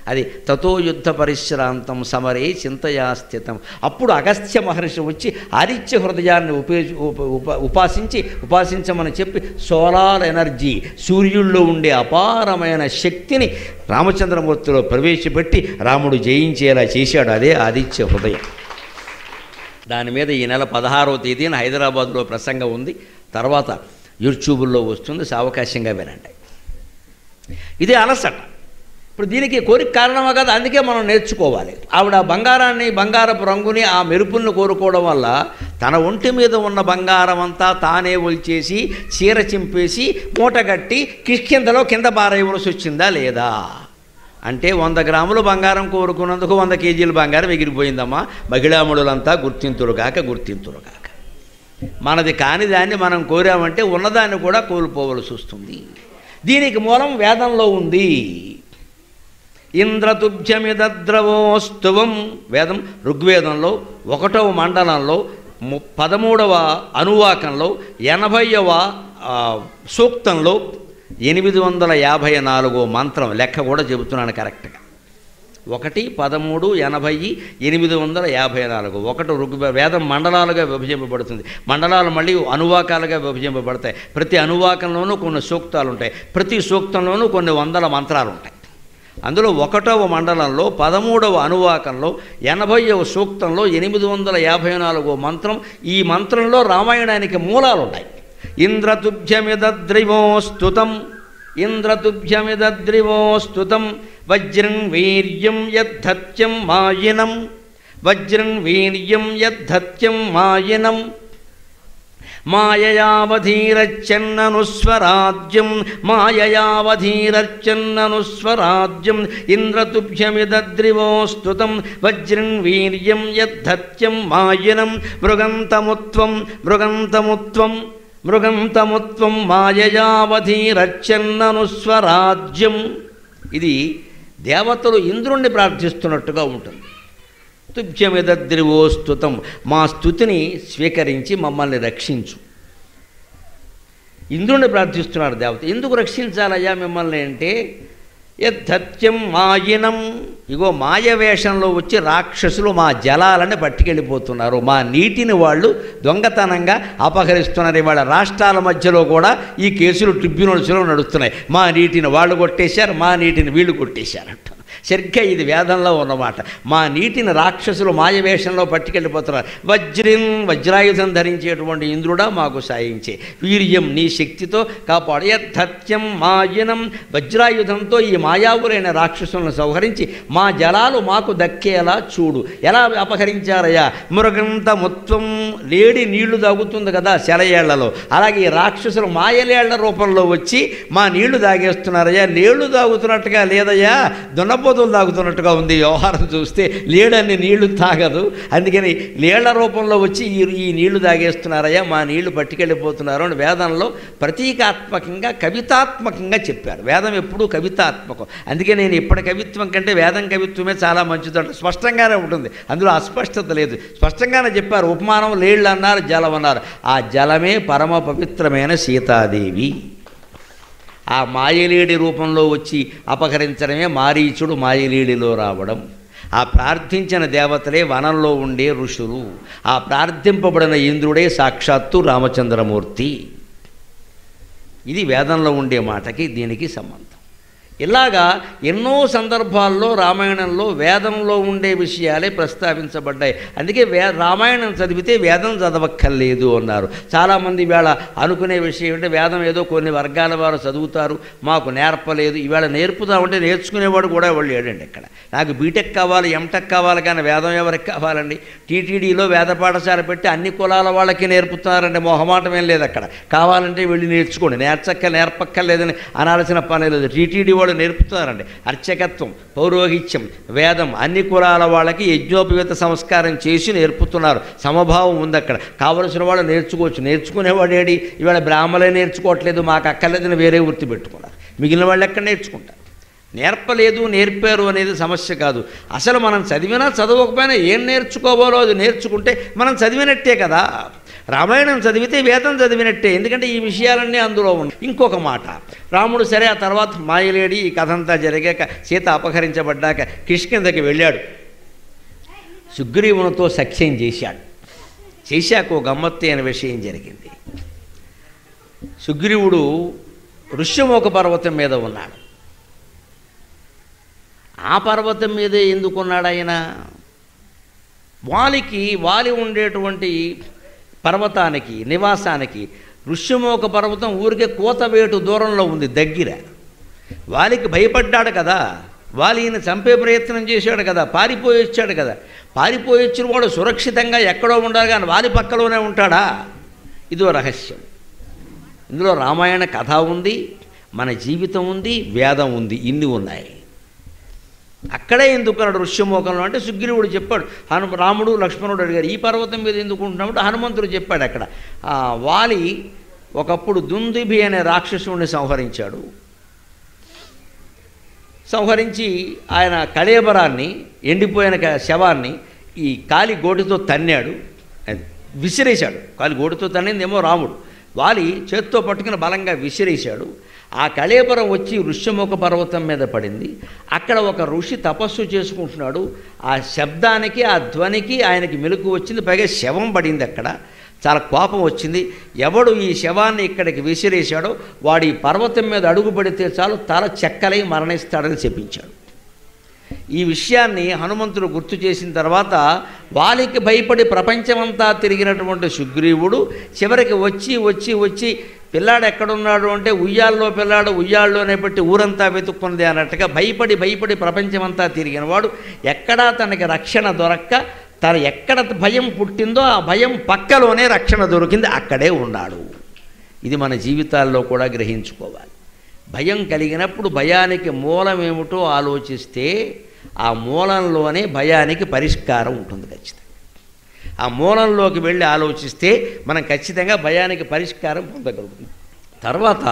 అది తతో యుద్ధ పరిశ్రాంతం సమరే చింతయా స్థితం అప్పుడు అగస్త్య మహర్షి వచ్చి ఆదిత్య హృదయాన్ని ఉపే ఉప ఉప- ఉపాసించి ఉపాసించమని చెప్పి సోలార్ ఎనర్జీ సూర్యుల్లో ఉండే అపారమైన శక్తిని రామచంద్రమూర్తిలో ప్రవేశపెట్టి రాముడు జయించేలా చేశాడు అదే ఆదిత్య హృదయం దాని మీద ఈ నెల పదహారవ తేదీన హైదరాబాద్లో ప్రసంగం ఉంది తర్వాత యూట్యూబుల్లో వస్తుంది సావకాశంగా వినండి ఇది అలసట ఇప్పుడు దీనికి కోరిక కారణమా కదా అందుకే మనం నేర్చుకోవాలి ఆవిడ ఆ బంగారాన్ని బంగారపు రంగుని ఆ మెరుపులను కోరుకోవడం వల్ల తన ఒంటి మీద ఉన్న బంగారం అంతా తానే ఒలిచేసి చీర చింపేసి మూటగట్టి కిష్కిందలో కింద పారేయవలసి వచ్చిందా లేదా అంటే వంద గ్రాములు బంగారం కోరుకున్నందుకు వంద కేజీల బంగారం ఎగిరిపోయిందమ్మా మహిళాముడులంతా గుర్తింతురుగాక గుర్తింతురుగాక మనది కాని దాన్ని మనం కోరామంటే ఉన్నదాన్ని కూడా కోల్పోవలసి వస్తుంది దీనికి మూలం వేదంలో ఉంది ఇంద్రతుభ్యమిద్రవోస్తువం వేదం ఋగ్వేదంలో ఒకటవ మండలంలో ము పదమూడవ అనువాకంలో ఎనభైవ ఆ, సూక్తంలో ఎనిమిది వందల యాభై నాలుగో మంత్రం లెక్క కూడా చెబుతున్నాను కరెక్ట్గా ఒకటి పదమూడు ఎనభై ఎనిమిది వందల యాభై నాలుగు ఒకటి ఋగ్వే వేదం మండలాలుగా విభజింపబడుతుంది మండలాలు మళ్ళీ అనువాకాలుగా విభజింపబడతాయి ప్రతి అనువాకంలోనూ కొన్ని సూక్తాలు ఉంటాయి ప్రతి సూక్తంలోనూ కొన్ని వందల మంత్రాలు ఉంటాయి అందులో ఒకటవ మండలంలో పదమూడవ అనువాకంలో ఎనభైవ సూక్తంలో ఎనిమిది వందల యాభై నాలుగో మంత్రం ఈ మంత్రంలో రామాయణానికి మూలాలు ఉన్నాయి ఇంద్రతుభ్యమిద్రివోస్తుతం ఇంద్రతుభ్యమిద్రివోస్తుతం వజ్రం వీర్యం యద్ధత్యం మాయినం వజ్రం వీర్యం యద్ధత్యం మాయినం మాయయావధీరచ్చన్ననుస్వరాజ్యం మాయయావధీరచ్చన్ననుస్వరాజ్యం ఇంద్రతుభ్యమిద్రివోస్తుతం వజ్రం వీర్యం యద్ధత్యం మాయినం మృగంతముత్వం మృగంతముత్వం మృగంతముత్వం మాయయావధీరచ్చన్ననుస్వరాజ్యం ఇది దేవతలు ఇంద్రుణ్ణి ప్రార్థిస్తున్నట్టుగా ఉంటుంది తుభ్యమిద్రివోస్తుతం మా స్థుతిని స్వీకరించి మమ్మల్ని రక్షించు ఇంద్రుణ్ణి ప్రార్థిస్తున్నారు దేవత ఎందుకు రక్షించాలయ్యా మిమ్మల్ని అంటే యద్ధత్యం మాయినం ఇగో మాయ వేషంలో వచ్చి రాక్షసులు మా జలాలని పట్టుకెళ్ళిపోతున్నారు మా నీటిని వాళ్ళు దొంగతనంగా అపహరిస్తున్నారు ఇవాళ రాష్ట్రాల మధ్యలో కూడా ఈ కేసులు ట్రిబ్యునల్స్లో నడుస్తున్నాయి మా నీటిని వాళ్ళు కొట్టేశారు మా నీటిని వీళ్ళు కొట్టేశారు అంటారు సరిగ్గా ఇది వేదంలో ఉన్నమాట మా నీటిని రాక్షసులు మాయవేషంలో పట్టుకెళ్ళిపోతున్నారు వజ్రం వజ్రాయుధం ధరించేటువంటి ఇంద్రుడా మాకు సాయించే వీర్యం నీ శక్తితో కాపాడు యద్ధత్యం మాయనం వజ్రాయుధంతో ఈ మాయావులైన రాక్షసులను సంహరించి మా జలాలు మాకు దక్కేలా చూడు ఎలా అపహరించారయ్యా మృగంత మొత్తం లేడి నీళ్లు తాగుతుంది కదా సెలయేళ్లలో అలాగే ఈ రాక్షసులు మాయలేళ్ల రూపంలో వచ్చి మా నీళ్లు తాగేస్తున్నారయ్యా నీళ్లు తాగుతున్నట్టుగా లేదయ్యా దున్నపోతులు తాగుతున్నట్టుగా ఉంది వ్యవహారం చూస్తే లేడన్ని నీళ్లు తాగదు అందుకని నీళ్ల రూపంలో వచ్చి ఈ ఈ నీళ్లు తాగేస్తున్నారయ్యా మా నీళ్లు పట్టుకెళ్ళిపోతున్నారు అని వేదంలో ప్రతీకాత్మకంగా కవితాత్మకంగా చెప్పారు వేదం ఎప్పుడూ కవితాత్మకం అందుకే నేను ఇప్పటి కవిత్వం కంటే వేదం కవిత్వమే చాలా మంచిదంట స్పష్టంగానే ఉంటుంది అందులో అస్పష్టత లేదు స్పష్టంగానే చెప్పారు ఉపమానం లేళ్ళు అన్నారు జలం అన్నారు ఆ జలమే పరమ పవిత్రమైన సీతాదేవి ఆ మాయలేడి రూపంలో వచ్చి అపహరించడమే మారీచుడు మాయలేడిలో రావడం ఆ ప్రార్థించిన దేవతలే వనంలో ఉండే ఋషులు ఆ ప్రార్థింపబడిన ఇంద్రుడే సాక్షాత్తు రామచంద్రమూర్తి ఇది వేదంలో ఉండే మాటకి దీనికి సంబంధం ఇలాగా ఎన్నో సందర్భాల్లో రామాయణంలో వేదంలో ఉండే విషయాలే ప్రస్తావించబడ్డాయి అందుకే వే రామాయణం చదివితే వేదం చదవక్కర్లేదు అన్నారు చాలామంది ఇవాళ అనుకునే విషయం ఏంటంటే వేదం ఏదో కొన్ని వర్గాల వారు చదువుతారు మాకు నేర్పలేదు ఇవాళ నేర్పుతామంటే నేర్చుకునేవాడు కూడా వాళ్ళు లేడండి ఇక్కడ నాకు బీటెక్ కావాలి ఎంటెక్ కావాలి కానీ వేదం ఎవరికి కావాలండి టీటీడీలో వేద పాఠశాల పెట్టి అన్ని కులాల వాళ్ళకి నేర్పుతున్నారండి మొహమాటం ఏం లేదు అక్కడ కావాలంటే వెళ్ళి నేర్చుకోండి నేర్చక్క నేర్పక్కర్లేదని అనాల్సిన పని లేదు టీటీడీ వాళ్ళు నేర్పుతున్నారండి అర్చకత్వం పౌరోహిత్యం వేదం అన్ని కులాల వాళ్ళకి యజ్ఞోపవేత సంస్కారం చేసి నేర్పుతున్నారు సమభావం ఉంది అక్కడ కావలసిన వాళ్ళు నేర్చుకోవచ్చు నేర్చుకునేవాడు ఏడి ఇవాళ బ్రాహ్మలే నేర్చుకోవట్లేదు మాకు అక్కర్లేదని వేరే వృత్తి పెట్టుకున్నారు మిగిలిన వాళ్ళు ఎక్కడ నేర్చుకుంటారు నేర్పలేదు నేర్పారు అనేది సమస్య కాదు అసలు మనం చదివినా చదవకపోయినా ఏం నేర్చుకోవాలో అది నేర్చుకుంటే మనం చదివినట్టే కదా రామాయణం చదివితే వేదం చదివినట్టే ఎందుకంటే ఈ విషయాలన్నీ అందులో ఉన్నాయి ఇంకొక మాట రాముడు సరే ఆ తర్వాత మాయలేడి ఈ కథ అంతా జరిగాక సీత అపహరించబడ్డాక కిష్కిందకి వెళ్ళాడు సుగ్రీవునితో సఖ్యం చేశాడు చేశాక ఓ గమ్మత్తు అయిన విషయం జరిగింది సుగ్రీవుడు ఋష్యమోక పర్వతం మీద ఉన్నాడు ఆ పర్వతం మీదే ఎందుకున్నాడు ఆయన వాలికి వాలి ఉండేటువంటి పర్వతానికి నివాసానికి ఋష్యమోక పర్వతం ఊరికే కోతవేటు దూరంలో ఉంది దగ్గర వాలికి భయపడ్డాడు కదా వాలి ఈయన చంపే ప్రయత్నం చేశాడు కదా పారిపోయి వచ్చాడు కదా పారిపోయి వచ్చిన వాడు సురక్షితంగా ఎక్కడో ఉండాలి కానీ వాలి పక్కలోనే ఉంటాడా ఇదో రహస్యం ఇందులో రామాయణ కథ ఉంది మన జీవితం ఉంది వేదం ఉంది ఇన్ని ఉన్నాయి అక్కడే ఎందుకున్నాడు ఋష్యమోకంలో అంటే సుగ్రీవుడు చెప్పాడు హను రాముడు లక్ష్మణుడు అడిగారు ఈ పర్వతం మీద ఎందుకు ఉంటున్నాడు హనుమంతుడు చెప్పాడు అక్కడ ఆ, వాలి ఒకప్పుడు దుందుబి అనే రాక్షసుడిని సంహరించాడు సంహరించి ఆయన కళేబరాన్ని ఎండిపోయిన క- శవాన్ని ఈ కాలి గోటితో తన్నాడు అది విసిరేశాడు కాలి గోటితో తన్నిందేమో రాముడు వాలి చేత్తో పట్టుకుని బలంగా విసిరేశాడు ఆ కళేబరం వచ్చి ఋష్యముఖ పర్వతం మీద పడింది అక్కడ ఒక ఋషి తపస్సు చేసుకుంటున్నాడు ఆ శబ్దానికి ఆ ధ్వనికి ఆయనకి మెలకు వచ్చింది పైగా శవం పడింది అక్కడ చాలా కోపం వచ్చింది ఎవడు ఈ శవాన్ని ఇక్కడికి విసిరేశాడో వాడు ఈ పర్వతం మీద అడుగు పెడితే చాలు తల చెక్కలై మరణిస్తాడని చెప్పించాడు ఈ విషయాన్ని హనుమంతుడు గుర్తు చేసిన తర్వాత వాలికి భయపడి ప్రపంచమంతా తిరిగినటువంటి సుగ్రీవుడు చివరికి వచ్చి వచ్చి వచ్చి పిల్లాడు ఎక్కడున్నాడు అంటే ఉయ్యాల్లో పిల్లాడు ఉయ్యాల్లోనే పెట్టి ఊరంతా వెతుక్కున్నది అన్నట్టుగా భయపడి భయపడి ప్రపంచమంతా తిరిగినవాడు ఎక్కడా తనకి రక్షణ దొరక్క తన ఎక్కడ భయం పుట్టిందో ఆ భయం పక్కలోనే రక్షణ దొరికింది అక్కడే ఉన్నాడు ఇది మన జీవితాల్లో కూడా గ్రహించుకోవాలి భయం కలిగినప్పుడు భయానికి మూలం ఏమిటో ఆలోచిస్తే ఆ మూలంలోనే భయానికి పరిష్కారం ఉంటుంది ఖచ్చితంగా ఆ మూలంలోకి వెళ్ళి ఆలోచిస్తే మనం ఖచ్చితంగా భయానికి పరిష్కారం పొందగలుగుతుంది తర్వాత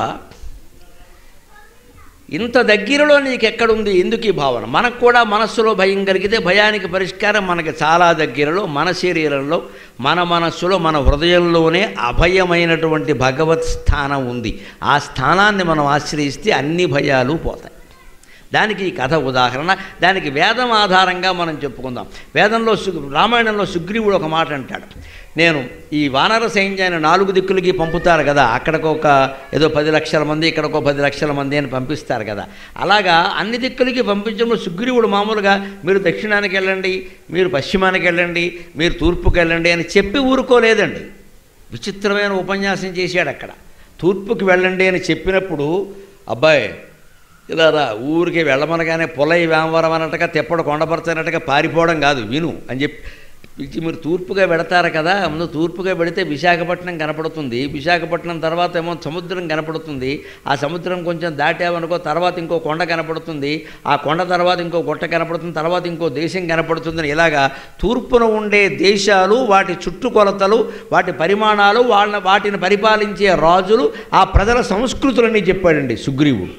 ఇంత దగ్గరలో నీకు ఎక్కడుంది ఎందుకు ఈ భావన మనకు కూడా మనస్సులో భయం కలిగితే భయానికి పరిష్కారం మనకి చాలా దగ్గరలో మన శరీరంలో మన మనస్సులో మన హృదయంలోనే అభయమైనటువంటి భగవత్ స్థానం ఉంది ఆ స్థానాన్ని మనం ఆశ్రయిస్తే అన్ని భయాలు పోతాయి దానికి ఈ కథ ఉదాహరణ దానికి వేదం ఆధారంగా మనం చెప్పుకుందాం వేదంలో సు రామాయణంలో సుగ్రీవుడు ఒక మాట అంటాడు నేను ఈ వానర సైన్యాన్ని నాలుగు దిక్కులకి పంపుతారు కదా అక్కడికి ఒక ఏదో పది లక్షల మంది ఇక్కడికి ఒక పది లక్షల మంది అని పంపిస్తారు కదా అలాగా అన్ని దిక్కులకి పంపించడంలో సుగ్రీవుడు మామూలుగా మీరు దక్షిణానికి వెళ్ళండి మీరు పశ్చిమానికి వెళ్ళండి మీరు తూర్పుకి వెళ్ళండి అని చెప్పి ఊరుకోలేదండి విచిత్రమైన ఉపన్యాసం చేశాడు అక్కడ తూర్పుకి వెళ్ళండి అని చెప్పినప్పుడు అబ్బాయి ఇలా రా ఊరికి వెళ్ళమనగానే పొలై వేమవరం అన్నట్టుగా తెప్పడు కొండపరచనట్టుగా పారిపోవడం కాదు విను అని చెప్పి పిలిచి మీరు తూర్పుగా వెడతారు కదా ముందు తూర్పుగా వెడితే విశాఖపట్నం కనపడుతుంది విశాఖపట్నం తర్వాత ఏమో సముద్రం కనపడుతుంది ఆ సముద్రం కొంచెం దాటామనుకో తర్వాత ఇంకో కొండ కనపడుతుంది ఆ కొండ తర్వాత ఇంకో గుట్ట కనపడుతుంది తర్వాత ఇంకో దేశం కనపడుతుంది ఇలాగా తూర్పున ఉండే దేశాలు వాటి చుట్టుకొలతలు వాటి పరిమాణాలు వాళ్ళ వాటిని పరిపాలించే రాజులు ఆ ప్రజల సంస్కృతులన్నీ చెప్పాడండి సుగ్రీవుడు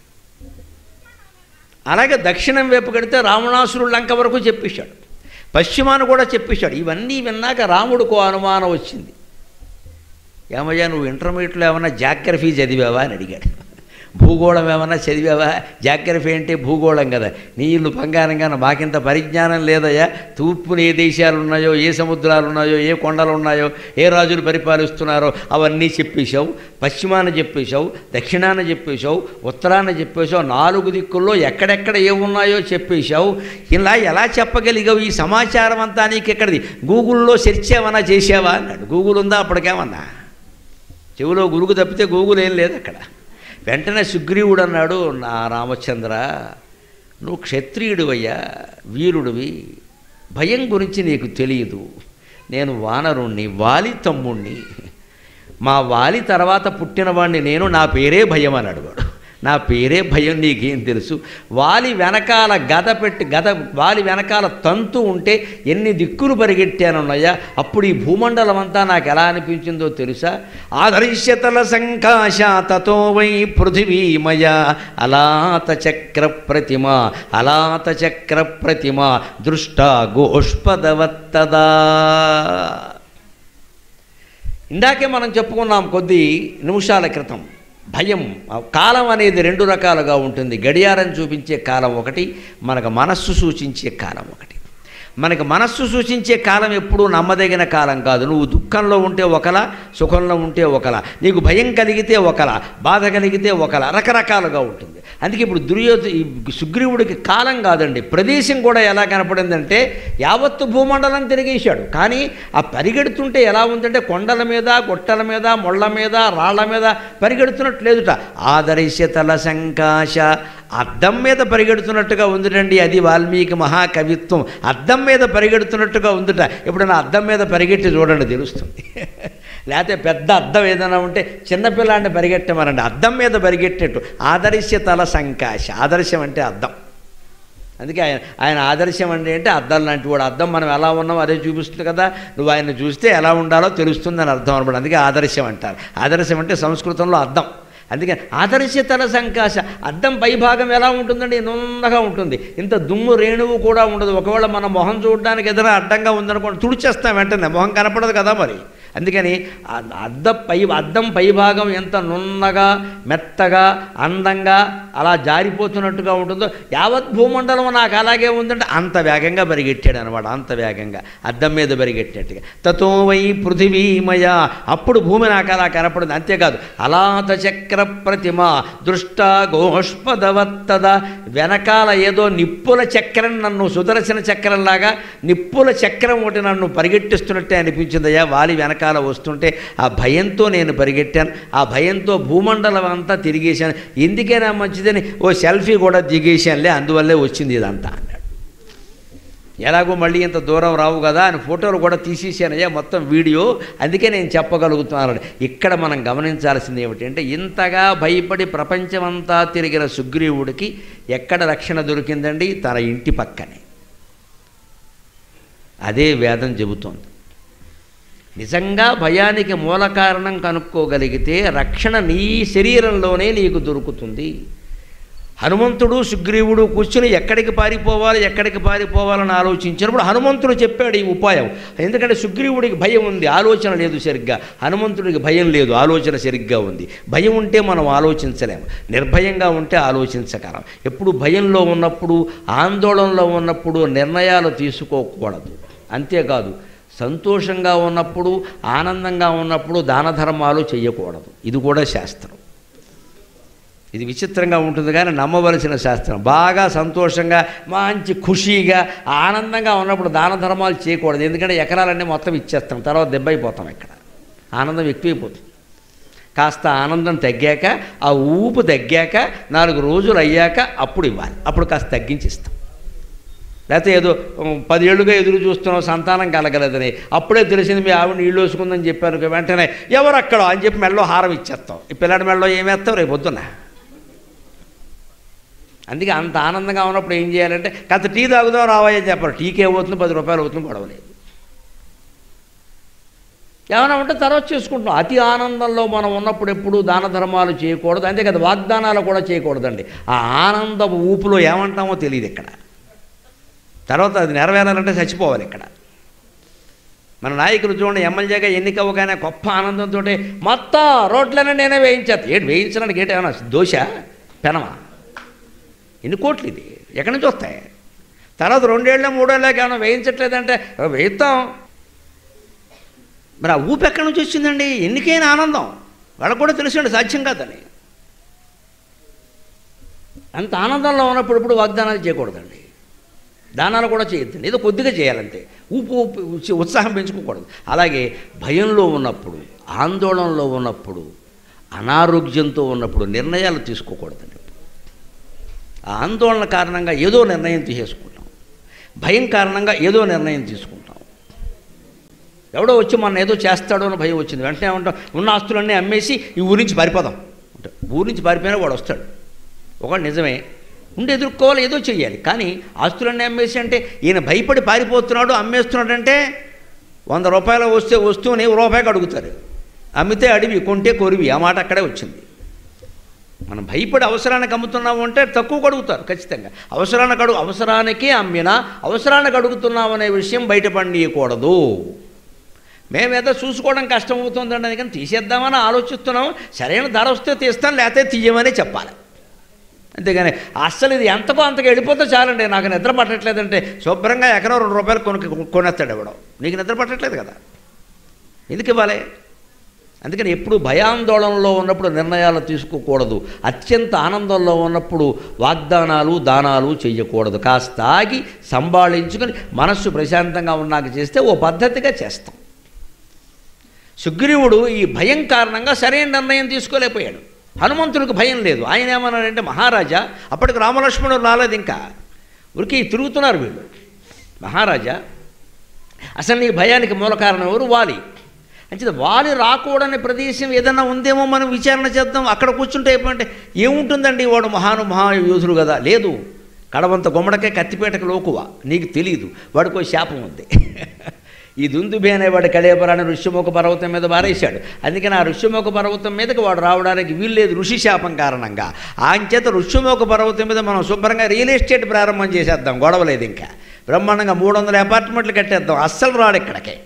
అలాగే దక్షిణం వైపు కడితే రావణాసురుడు లంక వరకు చెప్పేశాడు పశ్చిమాన కూడా చెప్పేశాడు ఇవన్నీ విన్నాక రాముడికో అనుమానం వచ్చింది ఏమయ్యా నువ్వు ఇంటర్మీడియట్లో ఏమన్నా జాగ్రఫీ చదివావా అని అడిగాడు భూగోళం ఏమన్నా చదివావా జాగ్రఫీ అంటే భూగోళం కదా నీళ్లు బంగారంగా మాకింత పరిజ్ఞానం లేదయ్యా తూర్పున ఏ దేశాలు ఉన్నాయో ఏ సముద్రాలు ఉన్నాయో ఏ కొండలు ఉన్నాయో ఏ రాజులు పరిపాలిస్తున్నారో అవన్నీ చెప్పేశావు పశ్చిమాన చెప్పేశావు దక్షిణాన చెప్పేశావు ఉత్తరాన చెప్పేశావు నాలుగు దిక్కుల్లో ఎక్కడెక్కడ ఏమున్నాయో చెప్పేశావు ఇలా ఎలా చెప్పగలిగావు ఈ సమాచారం అంతా నీకు ఎక్కడిది గూగుల్లో సెర్చ్ ఏమన్నా చేసావా అన్నాడు గూగుల్ ఉందా అప్పటికేమన్నా చెవిలో గురుగు తప్పితే గూగుల్ ఏం లేదు అక్కడ వెంటనే సుగ్రీవుడు అన్నాడు నా రామచంద్ర నువ్వు క్షత్రియుడివయ్యా వీరుడివి భయం గురించి నీకు తెలియదు నేను వానరుణ్ణి వాలి తమ్ముణ్ణి మా వాలి తర్వాత పుట్టినవాడిని నేను నా పేరే భయం అని అడిగాడు నా పేరే భయం నీకేం తెలుసు వాలి వెనకాల గద పెట్టి గద వాలి వెనకాల తంతు ఉంటే ఎన్ని దిక్కులు పరిగెట్టానున్నాయా అప్పుడు ఈ భూమండలం అంతా నాకు ఎలా అనిపించిందో తెలుసా ఆదర్శ్యతల సంకాశ తతో వై పృథివీమయ అలాత చక్ర ప్రతిమ అలాత చక్ర ప్రతిమ దృష్ట గోష్పదవత్తదా ఇందాకే మనం చెప్పుకున్నాం కొద్ది నిమిషాల క్రితం భయం ఆ కాలం అనేది రెండు రకాలుగా ఉంటుంది గడియారం చూపించే కాలం ఒకటి మనకు మనస్సు సూచించే కాలం ఒకటి మనకి మనస్సు సూచించే కాలం ఎప్పుడూ నమ్మదగిన కాలం కాదు నువ్వు దుఃఖంలో ఉంటే ఒకలా సుఖంలో ఉంటే ఒకలా నీకు భయం కలిగితే ఒకలా బాధ కలిగితే ఒకలా రకరకాలుగా ఉంటుంది అందుకే ఇప్పుడు దుర్యోధ ఈ సుగ్రీవుడికి కాలం కాదండి ప్రదేశం కూడా ఎలా కనపడిందంటే యావత్తు భూమండలం తిరిగేశాడు కానీ ఆ పరిగెడుతుంటే ఎలా ఉందంటే కొండల మీద గుట్టల మీద మొళ్ళ మీద రాళ్ల మీద పరిగెడుతున్నట్టు లేదుట ఆదరిశతల సంకాశ అద్దం మీద పరిగెడుతున్నట్టుగా ఉందిటండి అది వాల్మీకి మహాకవిత్వం అద్దం మీద పరిగెడుతున్నట్టుగా ఉందిట ఎప్పుడైనా అద్దం మీద పరిగెట్టి చూడండి తెలుస్తుంది లేకపోతే పెద్ద అద్దం ఏదైనా ఉంటే చిన్నపిల్లాడిని పరిగెట్టమనండి అద్దం మీద పరిగెట్టేట్టు ఆదర్శ తల సంకాశ ఆదర్శం అంటే అద్దం అందుకే ఆయన ఆయన ఆదర్శం అంటే అంటే అద్దం లాంటి వాడు అద్దం మనం ఎలా ఉన్నామో అదే చూపిస్తుంది కదా నువ్వు ఆయన చూస్తే ఎలా ఉండాలో తెలుస్తుందని అర్థం అనమాట అందుకే ఆదర్శం అంటారు ఆదర్శం అంటే సంస్కృతంలో అద్దం అందుకని ఆదర్శ తల సంకాశ అద్దం పైభాగం ఎలా ఉంటుందండి నున్నగా ఉంటుంది ఇంత దుమ్ము రేణువు కూడా ఉండదు ఒకవేళ మన మొహం చూడడానికి ఏదైనా అడ్డంగా ఉందనుకోండి తుడిచేస్తాం వెంటనే మొహం కనపడదు కదా మరి అందుకని ఆ అద్ద పై అద్దం పైభాగం ఎంత నున్నగా మెత్తగా అందంగా అలా జారిపోతున్నట్టుగా ఉంటుందో యావత్ భూమండలం నాకు అలాగే ఉందంటే అంత వేగంగా పరిగెట్టాడు అనమాట అంత వేగంగా అద్దం మీద పరిగెట్టినట్టుగా తతో వై పృథివీమయ అప్పుడు భూమి నాకు అలా కనపడింది అంతేకాదు అలాత చక్ర ప్రతిమ దృష్ట గోష్పదవత్తద వెనకాల ఏదో నిప్పుల చక్రం నన్ను సుదర్శన చక్రంలాగా నిప్పుల చక్రం ఒకటి నన్ను పరిగెట్టిస్తున్నట్టే అనిపించిందయ్యా వాలి వెనకాల వస్తుంటే ఆ భయంతో నేను పరిగెట్టాను ఆ భయంతో భూమండలం అంతా తిరిగేశాను ఎందుకైనా మంచిదని ఓ సెల్ఫీ కూడా దిగేశానులే అందువల్లే వచ్చింది ఇదంతా అన్నాడు ఎలాగో మళ్ళీ ఇంత దూరం రావు కదా అని ఫోటోలు కూడా తీసేసానయ్యా మొత్తం వీడియో అందుకే నేను చెప్పగలుగుతున్నాను ఇక్కడ మనం గమనించాల్సింది ఏమిటంటే ఇంతగా భయపడి ప్రపంచమంతా తిరిగిన సుగ్రీవుడికి ఎక్కడ రక్షణ దొరికిందండి తన ఇంటి పక్కనే అదే వేదం చెబుతోంది నిజంగా భయానికి మూల కారణం కనుక్కోగలిగితే రక్షణ నీ శరీరంలోనే నీకు దొరుకుతుంది హనుమంతుడు సుగ్రీవుడు కూర్చుని ఎక్కడికి పారిపోవాలి ఎక్కడికి పారిపోవాలని ఆలోచించినప్పుడు హనుమంతుడు చెప్పాడు ఈ ఉపాయం ఎందుకంటే సుగ్రీవుడికి భయం ఉంది ఆలోచన లేదు సరిగ్గా హనుమంతుడికి భయం లేదు ఆలోచన సరిగ్గా ఉంది భయం ఉంటే మనం ఆలోచించలేము నిర్భయంగా ఉంటే ఆలోచించగలం ఎప్పుడు భయంలో ఉన్నప్పుడు ఆందోళనలో ఉన్నప్పుడు నిర్ణయాలు తీసుకోకూడదు అంతేకాదు సంతోషంగా ఉన్నప్పుడు ఆనందంగా ఉన్నప్పుడు దాన ధర్మాలు చేయకూడదు ఇది కూడా శాస్త్రం ఇది విచిత్రంగా ఉంటుంది కానీ నమ్మవలసిన శాస్త్రం బాగా సంతోషంగా మంచి ఖుషీగా ఆనందంగా ఉన్నప్పుడు దాన ధర్మాలు చేయకూడదు ఎందుకంటే ఎకరాలన్నీ మొత్తం ఇచ్చేస్తాం తర్వాత దెబ్బైపోతాం ఇక్కడ ఆనందం ఎక్కువైపోతుంది కాస్త ఆనందం తగ్గాక ఆ ఊపు తగ్గాక నాలుగు రోజులు అయ్యాక అప్పుడు ఇవ్వాలి అప్పుడు కాస్త తగ్గించి ఇస్తాం లేకపోతే ఏదో ఉమ్, పదేళ్లుగా ఎదురు చూస్తున్నాం సంతానం కలగలేదని అప్పుడే తెలిసింది మీ ఆవిడ నీళ్ళు వేసుకుందని చెప్పాను ఇక వెంటనే ఎవరు అక్కడ అని చెప్పి మెడలో హారం ఇచ్చేస్తాం ఈ పిల్లాడి మెడలో ఏమేస్తాం రేపు పొద్దున్న అందుకే అంత ఆనందంగా ఉన్నప్పుడు ఏం చేయాలంటే కాస్త టీ తాగుదాం రావాయని చెప్పారు టీకి ఏమవుతుంది పది రూపాయలు అవుతుంది గొడవలేదు ఏమైనా ఉంటే తర్వాత చేసుకుంటున్నాం అతి ఆనందంలో మనం ఉన్నప్పుడు ఎప్పుడు దాన ధర్మాలు చేయకూడదు అంతే కదా వాగ్దానాలు కూడా చేయకూడదండి ఆ ఆనంద ఊపులో ఏమంటామో తెలియదు ఇక్కడ తర్వాత అది నెరవేరాలంటే చచ్చిపోవాలి ఇక్కడ మన నాయకులు చూడండి ఎమ్మెల్యేగా ఎన్నిక అవ్వగానే గొప్ప ఆనందంతో మొత్తం రోడ్లనే నేనే వేయించేస్తా ఏంటి వేయించడానికి ఏంటి ఏమన్నా దోశ పెనమా ఎన్ని కోట్లు ఇది ఎక్కడి నుంచి వస్తాయి తర్వాత రెండేళ్ళ మూడేళ్ళకి ఏమైనా వేయించట్లేదంటే వేయిస్తాం మరి ఆ ఊపు ఎక్కడి నుంచి వచ్చిందండి ఎన్నికైనా ఆనందం వాళ్ళకు కూడా తెలిసిండి సాధ్యం కాదని అంత ఆనందంలో ఉన్నప్పుడు ఇప్పుడు వాగ్దానాలు చేయకూడదండి దానాలు కూడా చేయొద్దండి ఏదో కొద్దిగా చేయాలంతే ఊపు ఊపు ఉత్స- ఉత్సాహం పెంచుకోకూడదు అలాగే భయంలో ఉన్నప్పుడు ఆందోళనలో ఉన్నప్పుడు అనారోగ్యంతో ఉన్నప్పుడు నిర్ణయాలు తీసుకోకూడదండి ఆ ఆందోళన కారణంగా ఏదో నిర్ణయం తీసేసుకుంటాం భయం కారణంగా ఏదో నిర్ణయం తీసుకుంటాం ఎవడో వచ్చి మన ఏదో చేస్తాడో అని భయం వచ్చింది వెంటనే ఏమంటాం ఉన్న ఆస్తులన్నీ అమ్మేసి ఈ ఊరి నుంచి పారిపోదాం అంటే ఊరి నుంచి పారిపోయినా వాడు వస్తాడు ఒకటి నిజమే ఉండి ఎదుర్కోవాలి ఏదో చెయ్యాలి కానీ ఆస్తులన్నీ అమ్మేసి అంటే ఈయన భయపడి పారిపోతున్నాడు అమ్మేస్తున్నాడంటే వంద రూపాయలు వస్తే వస్తువుని రూపాయికి అడుగుతారు అమ్మితే అడివి కొంటే కొరివి ఆ మాట అక్కడే వచ్చింది మనం భయపడి అవసరానికి అమ్ముతున్నాము అంటే తక్కువ అడుగుతారు ఖచ్చితంగా అవసరానికి అడుగు అవసరానికే అమ్మినా అవసరానికి అడుగుతున్నాం అనే విషయం బయటపడనీయకూడదు మేమేదో చూసుకోవడం కష్టం అవుతుందండి అందుకని తీసేద్దామని ఆలోచిస్తున్నాం సరైన ధర వస్తే తీస్తాం లేకపోతే తీయమని చెప్పాలి అంతేగాని అస్సలు ఇది ఎంతకో అంతకు వెళ్ళిపోతే చాలండి నాకు నిద్ర పట్టట్లేదంటే శుభ్రంగా ఎకరం రెండు రూపాయలు కొనుక్కి కొనేస్తాడు ఇవ్వడం నీకు నిద్ర పట్టట్లేదు కదా ఎందుకు ఇవ్వాలి అందుకని ఎప్పుడు భయాందోళనలో ఉన్నప్పుడు నిర్ణయాలు తీసుకోకూడదు అత్యంత ఆనందంలో ఉన్నప్పుడు వాగ్దానాలు దానాలు చేయకూడదు కాస్త ఆగి సంభాళించుకొని మనస్సు ప్రశాంతంగా ఉన్నాక చేస్తే ఓ పద్ధతిగా చేస్తాం సుగ్రీవుడు ఈ భయం కారణంగా సరైన నిర్ణయం తీసుకోలేకపోయాడు హనుమంతుడికి భయం లేదు ఆయన ఏమన్నాడంటే మహారాజా అప్పటికి రామలక్ష్మణుడు రాలేదు ఇంకా ఉరికి తిరుగుతున్నారు వీళ్ళు మహారాజా అసలు నీ భయానికి మూల కారణం ఎవరు వాలి అంటే వాలి రాకూడని ప్రదేశం ఏదన్నా ఉందేమో మనం విచారణ చేద్దాం అక్కడ కూర్చుంటే ఏమంటే ఏముంటుందండి వాడు మహాను మహాయోధుడు కదా లేదు కడవంత గుమ్మడికే కత్తిపేటకు లోకువ నీకు తెలియదు వాడికో శాపం ఉంది ఈ దుందుబి అనేవాడు కళేపరాన్ని ఋష్యముఖ పర్వతం మీద బారేశాడు అందుకని ఆ ఋష్యముఖ పర్వతం మీదకి వాడు రావడానికి వీల్లేదు ఋషి శాపం కారణంగా ఆంచేత ఋష్యముఖ పర్వతం మీద మనం శుభ్రంగా రియల్ ఎస్టేట్ ప్రారంభం చేసేద్దాం గొడవలేదు ఇంకా బ్రహ్మాండంగా మూడు వందల అపార్ట్మెంట్లు కట్టేద్దాం అస్సలు రాడు ఇక్కడికే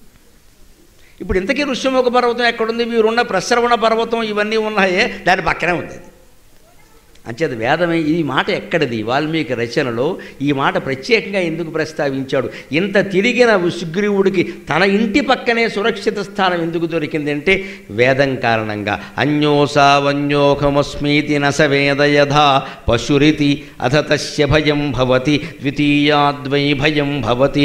ఇప్పుడు ఇంతకీ ఋష్యముఖ పర్వతం ఎక్కడుంది వీరున్న ప్రసరవణ పర్వతం ఇవన్నీ ఉన్నాయే దాని పక్కనే ఉంది అది అంచేత వేదమే ఈ మాట ఎక్కడిది వాల్మీకి రచనలో ఈ మాట ప్రత్యేకంగా ఎందుకు ప్రస్తావించాడు ఇంత తిరిగిన సుగ్రీవుడికి తన ఇంటి పక్కనే సురక్షిత స్థానం ఎందుకు దొరికింది అంటే వేదం కారణంగా అన్యోసావన్యోహమస్మీతి నస వేద యథా పశురితి అథ తస్య భయం భవతి ద్వితీయాద్వై భయం భవతి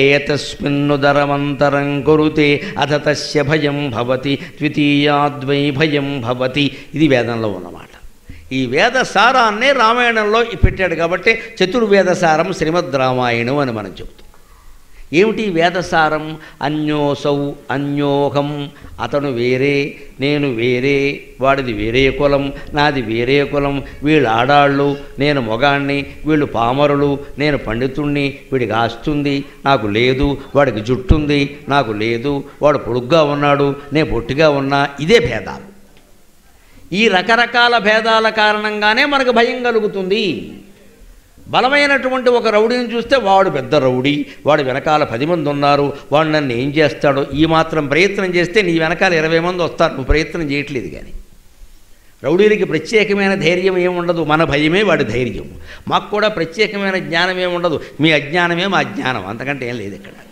ఏతస్మిన్నుదరమంతరం కురుతే అథ తస్య భయం భవతి ద్వితీయాద్వై భయం భవతి ఇది వేదంలో ఉన్నమాట ఈ వేద సారాన్నే రామాయణంలో పెట్టాడు కాబట్టి చతుర్వేద సారం శ్రీమద్ రామాయణం అని మనం చెబుతాం ఏమిటి వేదసారం అన్యోసౌ అన్యోహం అతను వేరే నేను వేరే వాడిది వేరే కులం నాది వేరే కులం వీళ్ళు ఆడాళ్ళు నేను మొగాణ్ణి వీళ్ళు పామరులు నేను పండితుణ్ణి వీడికి ఆస్తుంది నాకు లేదు వాడికి జుట్టుంది నాకు లేదు వాడు పొడుగ్గా ఉన్నాడు నేను పొట్టిగా ఉన్నా ఇదే భేదాలు ఈ రకరకాల భేదాల కారణంగానే మనకు భయం కలుగుతుంది బలమైనటువంటి ఒక రౌడీని చూస్తే వాడు పెద్ద రౌడీ వాడు వెనకాల పది మంది ఉన్నారు వాడు నన్ను ఏం చేస్తాడో ఈ మాత్రం ప్రయత్నం చేస్తే నీ వెనకాల ఇరవై మంది వస్తారు నువ్వు ప్రయత్నం చేయట్లేదు కానీ రౌడీలకి ప్రత్యేకమైన ధైర్యం ఏముండదు మన భయమే వాడి ధైర్యం మాకు కూడా ప్రత్యేకమైన జ్ఞానం ఏముండదు మీ అజ్ఞానమే మా జ్ఞానం అంతకంటే ఏం లేదు ఇక్కడ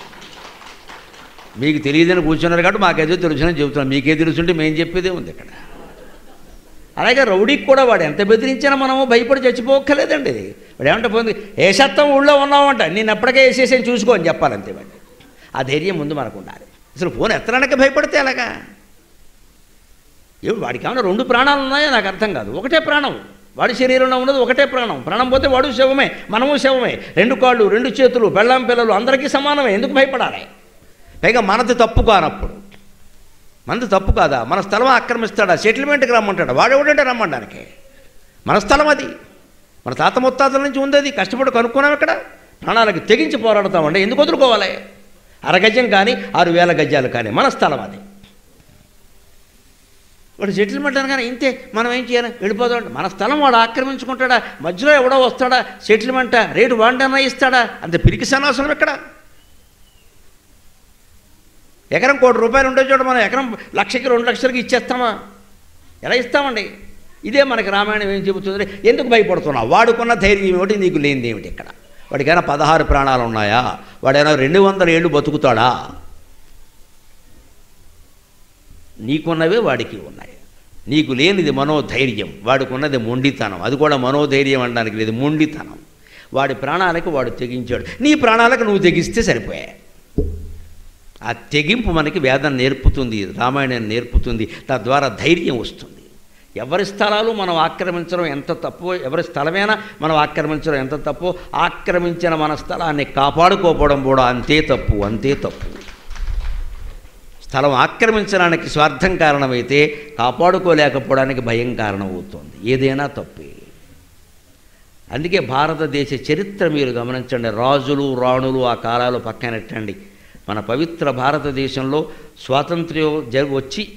మీకు తెలియదని కూర్చున్నారు కాబట్టి మాకేదో తెలుసునని చెబుతున్నాం మీకే తెలుసుంటే మేము చెప్పేదే ఉంది ఇక్కడ అలాగే రౌడీకి కూడా వాడు ఎంత బెదిరించినా మనము భయపడి చచ్చిపోక్కర్లేదండి ఇది వాడు ఏమంటే పోయింది ఏ సత్తం ఊళ్ళో ఉన్నావంట నేను ఎప్పటికే వేసేసాను చూసుకో అని చెప్పాలంతే వాడిని ఆ ధైర్యం ముందు మనకు ఉండాలి అసలు ఫోన్ ఎత్తడానికి భయపడితే అలాగా ఏమి వాడికి ఏమైనా రెండు ప్రాణాలు ఉన్నాయో నాకు అర్థం కాదు ఒకటే ప్రాణం వాడి శరీరంలో ఉన్నది ఒకటే ప్రాణం ప్రాణం పోతే వాడు శవమే మనము శవమే రెండు కాళ్ళు రెండు చేతులు పెళ్ళాం పిల్లలు అందరికీ సమానమే ఎందుకు భయపడాలి పైగా మనది తప్పు కానప్పుడు మనది తప్పు కాదా మన స్థలం ఆక్రమిస్తాడా సెటిల్మెంట్కి రమ్మంటాడా వాడెవడంటే రమ్మడానికి మన స్థలం అది మన తాత ముత్తాతల నుంచి ఉంది అది కష్టపడి కనుక్కున్నాం ఇక్కడ ప్రాణాలకు తెగించి పోరాడతామండి ఎందుకు వదులుకోవాలి అరగజం కానీ ఆరు వేల గజాలు కానీ మన స్థలం అది వాడు సెటిల్మెంట్ అనగానే ఇంతే మనం ఏం చేయాలి వెళ్ళిపోదాం మన స్థలం వాడు ఆక్రమించుకుంటాడా మధ్యలో ఎవడో వస్తాడా సెటిల్మెంటా రేటు వాడినా ఇస్తాడా అంత పిరికి సన్నాసనం ఇక్కడ ఎకరం కోటి రూపాయలు ఉండే చోట మనం ఎకరం లక్షకి రెండు లక్షలకి ఇచ్చేస్తామా ఎలా ఇస్తామండి ఇదే మనకి రామాయణం ఏం చెబుతుంది ఎందుకు భయపడుతున్నావు వాడుకున్న ధైర్యం ఏమిటి నీకు లేనిది ఏమిటి ఇక్కడ వాడికైనా పదహారు ప్రాణాలు ఉన్నాయా వాడైనా రెండు వందల ఏళ్ళు బతుకుతాడా నీకున్నవే వాడికి ఉన్నాయి నీకు లేనిది మనోధైర్యం వాడికున్నది మొండితనం అది కూడా మనోధైర్యం అనడానికి లేదు మొండితనం వాడి ప్రాణాలకు వాడు తెగించాడు నీ ప్రాణాలకు నువ్వు తెగిస్తే సరిపోయాయి ఆ తెగింపు మనకి వేదం నేర్పుతుంది రామాయణం నేర్పుతుంది తద్వారా ధైర్యం వస్తుంది ఎవరి స్థలాలు మనం ఆక్రమించడం ఎంత తప్పో ఎవరి స్థలమైనా మనం ఆక్రమించడం ఎంత తప్పో ఆక్రమించిన మన స్థలాన్ని కాపాడుకోపోవడం కూడా అంతే తప్పు అంతే తప్పు స్థలం ఆక్రమించడానికి స్వార్థం కారణమైతే కాపాడుకోలేకపోవడానికి భయం కారణమవుతుంది ఏదైనా తప్పే అందుకే భారతదేశ చరిత్ర మీరు గమనించండి రాజులు రాణులు ఆ కాలాలు పక్కనెట్టండి మన పవిత్ర భారతదేశంలో స్వాతంత్ర్యం జ వచ్చి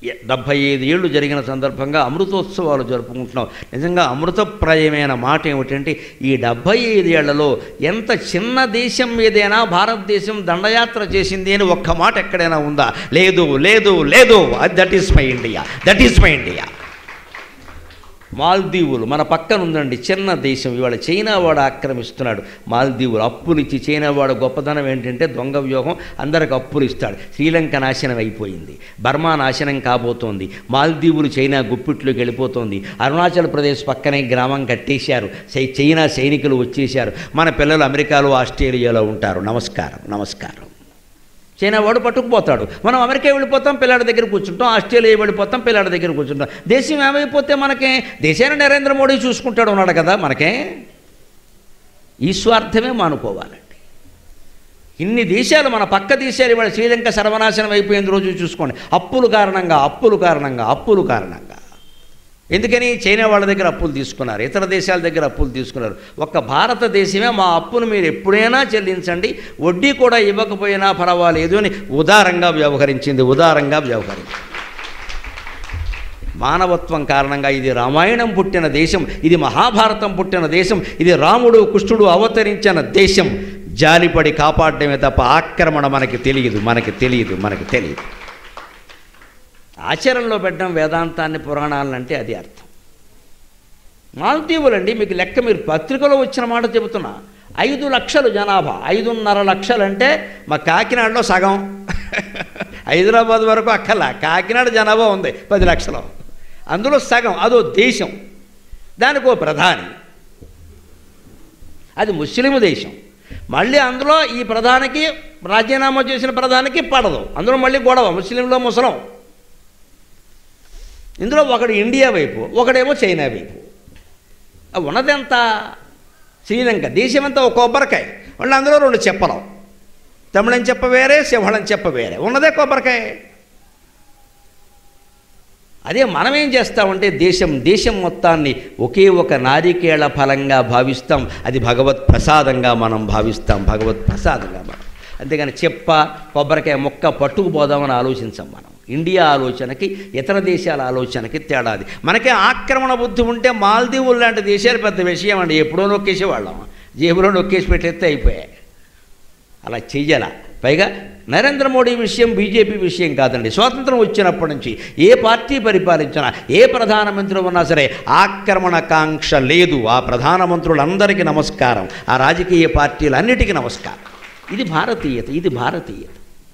ఎ- డెబ్భై ఐదు ఏళ్ళు జరిగిన సందర్భంగా అమృతోత్సవాలు జరుపుకుంటున్నాం నిజంగా అమృతప్రాయమైన మాట ఏమిటంటే ఈ డెబ్భై ఐదు ఏళ్లలో ఎంత చిన్న దేశం ఏదైనా భారతదేశం దండయాత్ర చేసింది అని ఒక్క మాట ఎక్కడైనా ఉందా లేదు లేదు లేదు that is my India that is my India మాల్దీవులు మన పక్కన ఉందండి చిన్న దేశం ఇవాళ చైనా వాడు ఆక్రమిస్తున్నాడు మాల్దీవులు అప్పులు ఇచ్చి చైనా వాడు గొప్పతనం ఏంటంటే దొంగ వ్యూహం అందరికి అప్పులు ఇస్తాడు శ్రీలంక నాశనం అయిపోయింది బర్మా నాశనం కాబోతోంది మాల్దీవులు చైనా గుప్పిట్లోకి వెళ్ళిపోతోంది అరుణాచల్ ప్రదేశ్ పక్కనే గ్రామం కట్టేశారు సై- చైనా సైనికులు వచ్చేశారు మన పిల్లలు అమెరికాలో ఆస్ట్రేలియాలో ఉంటారు నమస్కారం నమస్కారం చైనా వాడు పట్టుకుపోతాడు మనం అమెరికా వెళ్ళిపోతాం పిల్లాడి దగ్గర కూర్చుంటాం ఆస్ట్రేలియా వెళ్ళిపోతాం పిల్లాడి దగ్గర కూర్చుంటాం దేశం ఏమైపోతే మనకే దేశాన్ని నరేంద్ర మోడీ చూసుకుంటాడు ఉన్నాడు కదా మనకే ఈ స్వార్థమే మానుకోవాలండి ఇన్ని దేశాలు మన పక్క దేశాలు ఇవాళ శ్రీలంక సర్వనాశనం అయిపోయిన రోజు చూసుకోండి అప్పులు కారణంగా అప్పులు కారణంగా అప్పులు కారణంగా ఎందుకని చైనా వాళ్ళ దగ్గర అప్పులు తీసుకున్నారు ఇతర దేశాల దగ్గర అప్పులు తీసుకున్నారు ఒక్క భారతదేశమే మా అప్పును మీరు ఎప్పుడైనా చెల్లించండి వడ్డీ కూడా ఇవ్వకపోయినా పర్వాలేదు అని ఉదారంగా వ్యవహరించింది ఉదారంగా వ్యవహరించింది మానవత్వం కారణంగా ఇది రామాయణం పుట్టిన దేశం ఇది మహాభారతం పుట్టిన దేశం ఇది రాముడు కృష్ణుడు అవతరించిన దేశం జాలిపడి కాపాడమే తప్ప ఆక్రమణ మనకి తెలియదు మనకి తెలియదు మనకి తెలియదు ఆచరణలో పెట్టడం వేదాంతాన్ని పురాణాలంటే అది అర్థం మాల్దీవులండి మీకు లెక్క మీరు పత్రికలో వచ్చిన మాట చెబుతున్నా ఐదు లక్షలు జనాభా ఐదున్నర లక్షలు అంటే మా కాకినాడలో సగం హైదరాబాద్ వరకు అక్కర్లా కాకినాడ జనాభా ఉంది పది లక్షలు అందులో సగం అదో దేశం దానికి ఓ ప్రధాని అది ముస్లిం దేశం మళ్ళీ అందులో ఈ ప్రధానికి రాజీనామా చేసిన ప్రధానికి పడదు అందులో మళ్ళీ గొడవ ముస్లింలో ముసలం ఇందులో ఒకడు ఇండియా వైపు ఒకడేమో చైనా వైపు ఆ ఉన్నదెంత శ్రీలంక దేశమంతా ఒక కొబ్బరికాయ వాళ్ళు అందులో రెండు చెప్పలం తమిళం చెప్ప వేరే సింహళం చెప్ప వేరే ఉన్నదే కొబ్బరికాయ అదే మనం ఏం చేస్తామంటే దేశం దేశం మొత్తాన్ని ఒకే ఒక నారికేళ ఫలంగా భావిస్తాం అది భగవత్ ప్రసాదంగా మనం భావిస్తాం భగవత్ ప్రసాదంగా మనం అంతేగాని చెప్ప కొబ్బరికాయ మొక్క పట్టుకుపోదామని ఆలోచించాం మనం ఇండియా ఆలోచనకి ఇతర దేశాల ఆలోచనకి తేడాది మనకే ఆక్రమణ బుద్ధి ఉంటే మాల్దీవులు లాంటి దేశాలు పెద్ద విషయం అండి ఎప్పుడో నొక్కేసేవాళ్ళం జేబులో నొక్కేసి పెట్టేస్తే అయిపోయాయి అలా చెయ్యాల పైగా నరేంద్ర మోడీ విషయం బీజేపీ విషయం కాదండి స్వాతంత్రం వచ్చినప్పటి నుంచి ఏ పార్టీ పరిపాలించినా ఏ ప్రధానమంత్రి ఉన్నా సరే ఆక్రమణకాంక్ష లేదు ఆ ప్రధానమంత్రులందరికీ నమస్కారం ఆ రాజకీయ పార్టీలన్నిటికీ నమస్కారం ఇది భారతీయత ఇది భారతీయత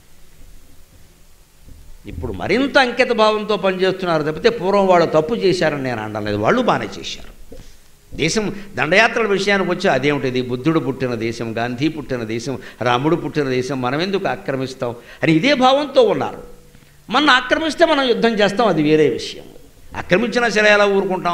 ఇప్పుడు మరింత అంకిత భావంతో పనిచేస్తున్నారు తప్పితే పూర్వం వాళ్ళు తప్పు చేశారని నేను అనడం లేదు వాళ్ళు బాగానే చేశారు దేశం దండయాత్రల విషయానికి వచ్చి అదేమిటిది బుద్ధుడు పుట్టిన దేశం గాంధీ పుట్టిన దేశం రాముడు పుట్టిన దేశం మనం ఎందుకు ఆక్రమిస్తాం అని ఇదే భావంతో ఉన్నారు మన ఆక్రమిస్తే మనం యుద్ధం చేస్తాం అది వేరే విషయం ఆక్రమించినా సరే ఎలా ఊరుకుంటాం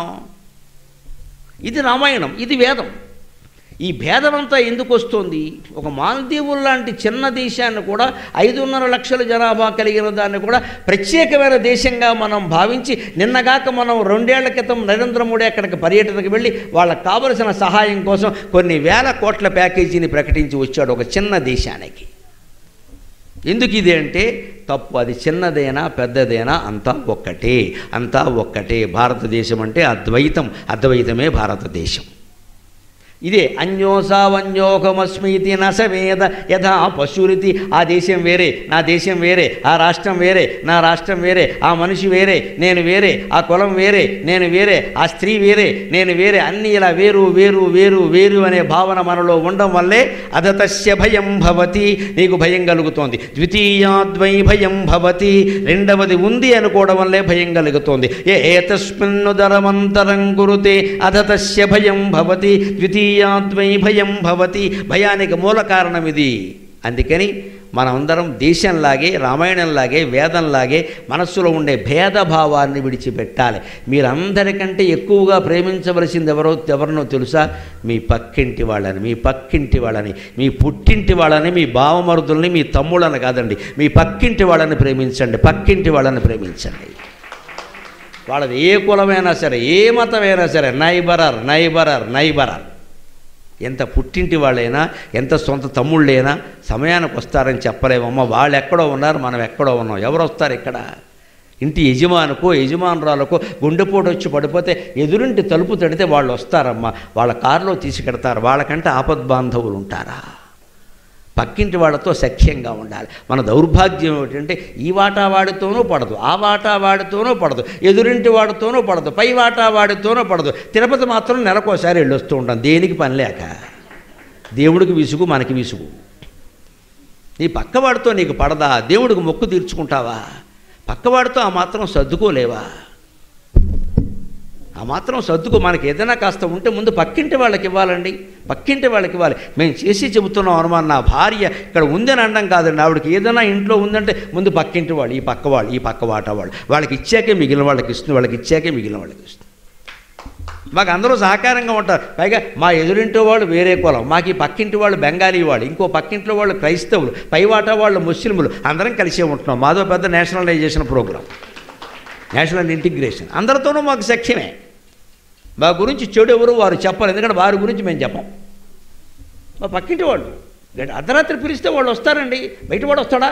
ఇది రామాయణం ఇది వేదం ఈ భేదమంతా ఎందుకు వస్తుంది ఒక మాల్దీవులు లాంటి చిన్న దేశాన్ని కూడా ఐదున్నర లక్షల జనాభా కలిగిన దాన్ని కూడా ప్రత్యేకమైన దేశంగా మనం భావించి నిన్నగాక మనం రెండేళ్ల క్రితం నరేంద్ర మోడీ అక్కడికి పర్యటనకు వెళ్ళి వాళ్ళకి కావలసిన సహాయం కోసం కొన్ని వేల కోట్ల ప్యాకేజీని ప్రకటించి వచ్చాడు ఒక చిన్న దేశానికి ఎందుకు ఇది అంటే తప్పు అది చిన్నదైనా పెద్దదైనా అంతా ఒక్కటే అంతా ఒక్కటే భారతదేశం అంటే అద్వైతం అద్వైతమే భారతదేశం ఇదే అన్యోసావన్యోకమస్మీతి నసవేద యథా పశురితి ఆ దేశం వేరే నా దేశం వేరే ఆ రాష్ట్రం వేరే నా రాష్ట్రం వేరే ఆ మనిషి వేరే నేను వేరే ఆ కులం వేరే నేను వేరే ఆ స్త్రీ వేరే నేను వేరే అన్నీ ఇలా వేరు వేరు వేరు వేరు అనే భావన మనలో ఉండడం వల్లే అదతస్య భయం భవతి నీకు భయం కలుగుతోంది ద్వితీయాద్వై భయం భవతి రెండవది ఉంది అనుకోవడం వల్లే భయం కలుగుతోంది ఏ ఏతస్మిన్నుదరమంతరం కురుతే అధతస్య భయం భవతి ద్వితీయాద్వై భయం భవతి భయానికి మూల కారణం ఇది అందుకని మనమందరం దేశంలాగే రామాయణంలాగే వేదంలాగే మనస్సులో ఉండే భేదభావాన్ని విడిచిపెట్టాలి మీరందరికంటే ఎక్కువగా ప్రేమించవలసింది ఎవరో ఎవరినో తెలుసా మీ పక్కింటి వాళ్ళని మీ పక్కింటి వాళ్ళని మీ పుట్టింటి వాళ్ళని మీ బావమరుదుల్ని మీ తమ్ముళ్ళని కాదండి మీ పక్కింటి వాళ్ళని ప్రేమించండి పక్కింటి వాళ్ళని ప్రేమించండి వాళ్ళది ఏ కులమైనా సరే ఏ మతమైనా సరే నైబరర్ నైబరర్ నైబరర్ ఎంత పుట్టింటి వాళ్ళైనా ఎంత సొంత తమ్ముళ్ళైనా సమయానికి వస్తారని చెప్పలేమమ్మ వాళ్ళు ఎక్కడో ఉన్నారు మనం ఎక్కడో ఉన్నాం ఎవరు వస్తారు ఇక్కడ ఇంటి యజమానుకో యజమానురాలకో గుండెపోటు వచ్చి పడిపోతే ఎదురింటి తలుపు తడితే వాళ్ళు వస్తారమ్మా వాళ్ళ కారులో తీసుకెడతారు వాళ్ళకంటే ఆపద్బాంధవులు ఉంటారా పక్కింటి వాళ్ళతో సఖ్యంగా ఉండాలి మన దౌర్భాగ్యం ఏమిటంటే ఈ వాటా వాడితోనూ పడదు ఆ వాటా వాడితోనూ పడదు ఎదురింటి వాడితోనూ పడదు పై వాటా వాడితోనూ పడదు తిరుపతి మాత్రం నెలకోసారి వెళ్ళొస్తూ ఉంటాం దేనికి పని లేక దేవుడికి విసుగు మనకి విసుగు నీ పక్కవాడితో నీకు పడదా దేవుడికి మొక్కు తీర్చుకుంటావా పక్కవాడితో ఆ మాత్రం సర్దుకోలేవా ఆ మాత్రం సర్దుకో మనకి ఏదైనా కాస్త ఉంటే ముందు పక్కింటి వాళ్ళకి ఇవ్వాలండి పక్కింటి వాళ్ళకి ఇవ్వాలి మేము చేసి చెబుతున్నాం అనుమానం నా భార్య ఇక్కడ ఉందని అనడం కాదండి ఆవిడకి ఏదైనా ఇంట్లో ఉందంటే ముందు పక్కింటి వాళ్ళు ఈ పక్క వాళ్ళు ఈ పక్క వాట వాళ్ళు వాళ్ళకి ఇచ్చాకే మిగిలిన వాళ్ళకి ఇస్తుంది వాళ్ళకి ఇచ్చాకే మిగిలిన వాళ్ళకి ఇస్తుంది మాకు అందరూ సహకారంగా ఉంటారు పైగా మా ఎదురింటి వాళ్ళు వేరే కులం మాకు ఈ పక్కింటి వాళ్ళు బెంగాలీ వాళ్ళు ఇంకో పక్కింట్లో వాళ్ళు క్రైస్తవులు పైవాట వాళ్ళు ముస్లింలు అందరం కలిసే ఉంటున్నాం మాదో పెద్ద నేషనలైజేషన్ ప్రోగ్రాం నేషనల్ ఇంటిగ్రేషన్ అందరితోనూ మాకు సఖ్యమే మా గురించి చెడు ఎవరు వారు చెప్పాలి ఎందుకంటే వారి గురించి మేము చెప్పం మా పక్కింటి వాళ్ళు గంట అర్ధరాత్రి పిలిస్తే వాళ్ళు వస్తారండి బయట వాడు వస్తాడా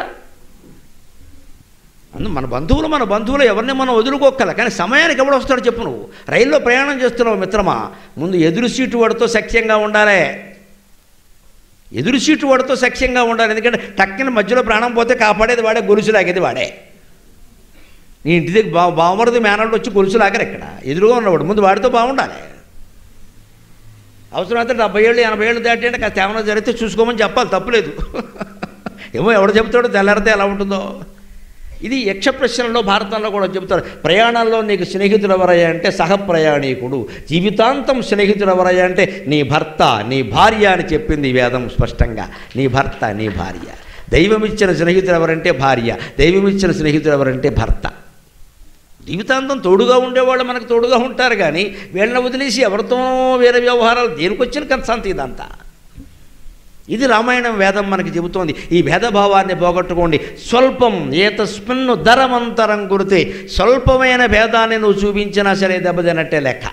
అందు మన బంధువులు మన బంధువులు ఎవరిని మనం వదులుకోగల కానీ సమయానికి ఎవడు వస్తాడో చెప్పు నువ్వు రైల్లో ప్రయాణం చేస్తున్నావు మిత్రమా ముందు ఎదురు సీటు వాడితో సఖ్యంగా ఉండాలి ఎదురు సీటు వాడితో సఖ్యంగా ఉండాలి ఎందుకంటే టక్కిన మధ్యలో ప్రాణం పోతే కాపాడేది వాడే గొలుసు లాగేది వాడే నీ ఇంటి దగ్గర బా బావమరది మేనల్డ్ వచ్చి గొలుసు లాగరు ఇక్కడ ఎదురుగా ఉన్నవాడు ముందు వాడితో బాగుండాలి అవసరమైతే డెబ్బై ఏళ్ళు ఎనభై ఏళ్ళు దాటి అంటే కాస్త ఏమైనా జరిగితే చూసుకోమని చెప్పాలి తప్పులేదు ఏమో ఎవడు చెప్తాడో తెల్లారితే ఎలా ఉంటుందో ఇది యక్ష ప్రశ్నలో భారతంలో కూడా చెబుతారు ప్రయాణాల్లో నీకు స్నేహితుడు ఎవరయ్యా అంటే సహప్రయాణికుడు జీవితాంతం స్నేహితుడు ఎవరయ్యా అంటే నీ భర్త నీ భార్య అని చెప్పింది ఈ వేదం స్పష్టంగా నీ భర్త నీ భార్య దైవమిచ్చిన స్నేహితుడు ఎవరంటే భార్య దైవమిచ్చిన స్నేహితుడు ఎవరంటే భర్త జీవితాంతం తోడుగా ఉండేవాళ్ళు మనకు తోడుగా ఉంటారు కానీ వీళ్ళని వదిలేసి ఎవరితోనో వేరే వ్యవహారాలు దేనికి వచ్చిన కన్సంత ఇదంతా ఇది రామాయణం వేదం మనకి చెబుతోంది ఈ భేదభావాన్ని పోగొట్టుకోండి స్వల్పం ఏతస్మిన్ను ధరమంతరం గురితే స్వల్పమైన భేదాన్ని నువ్వు చూపించినా సరే దెబ్బతినట్టే లెక్క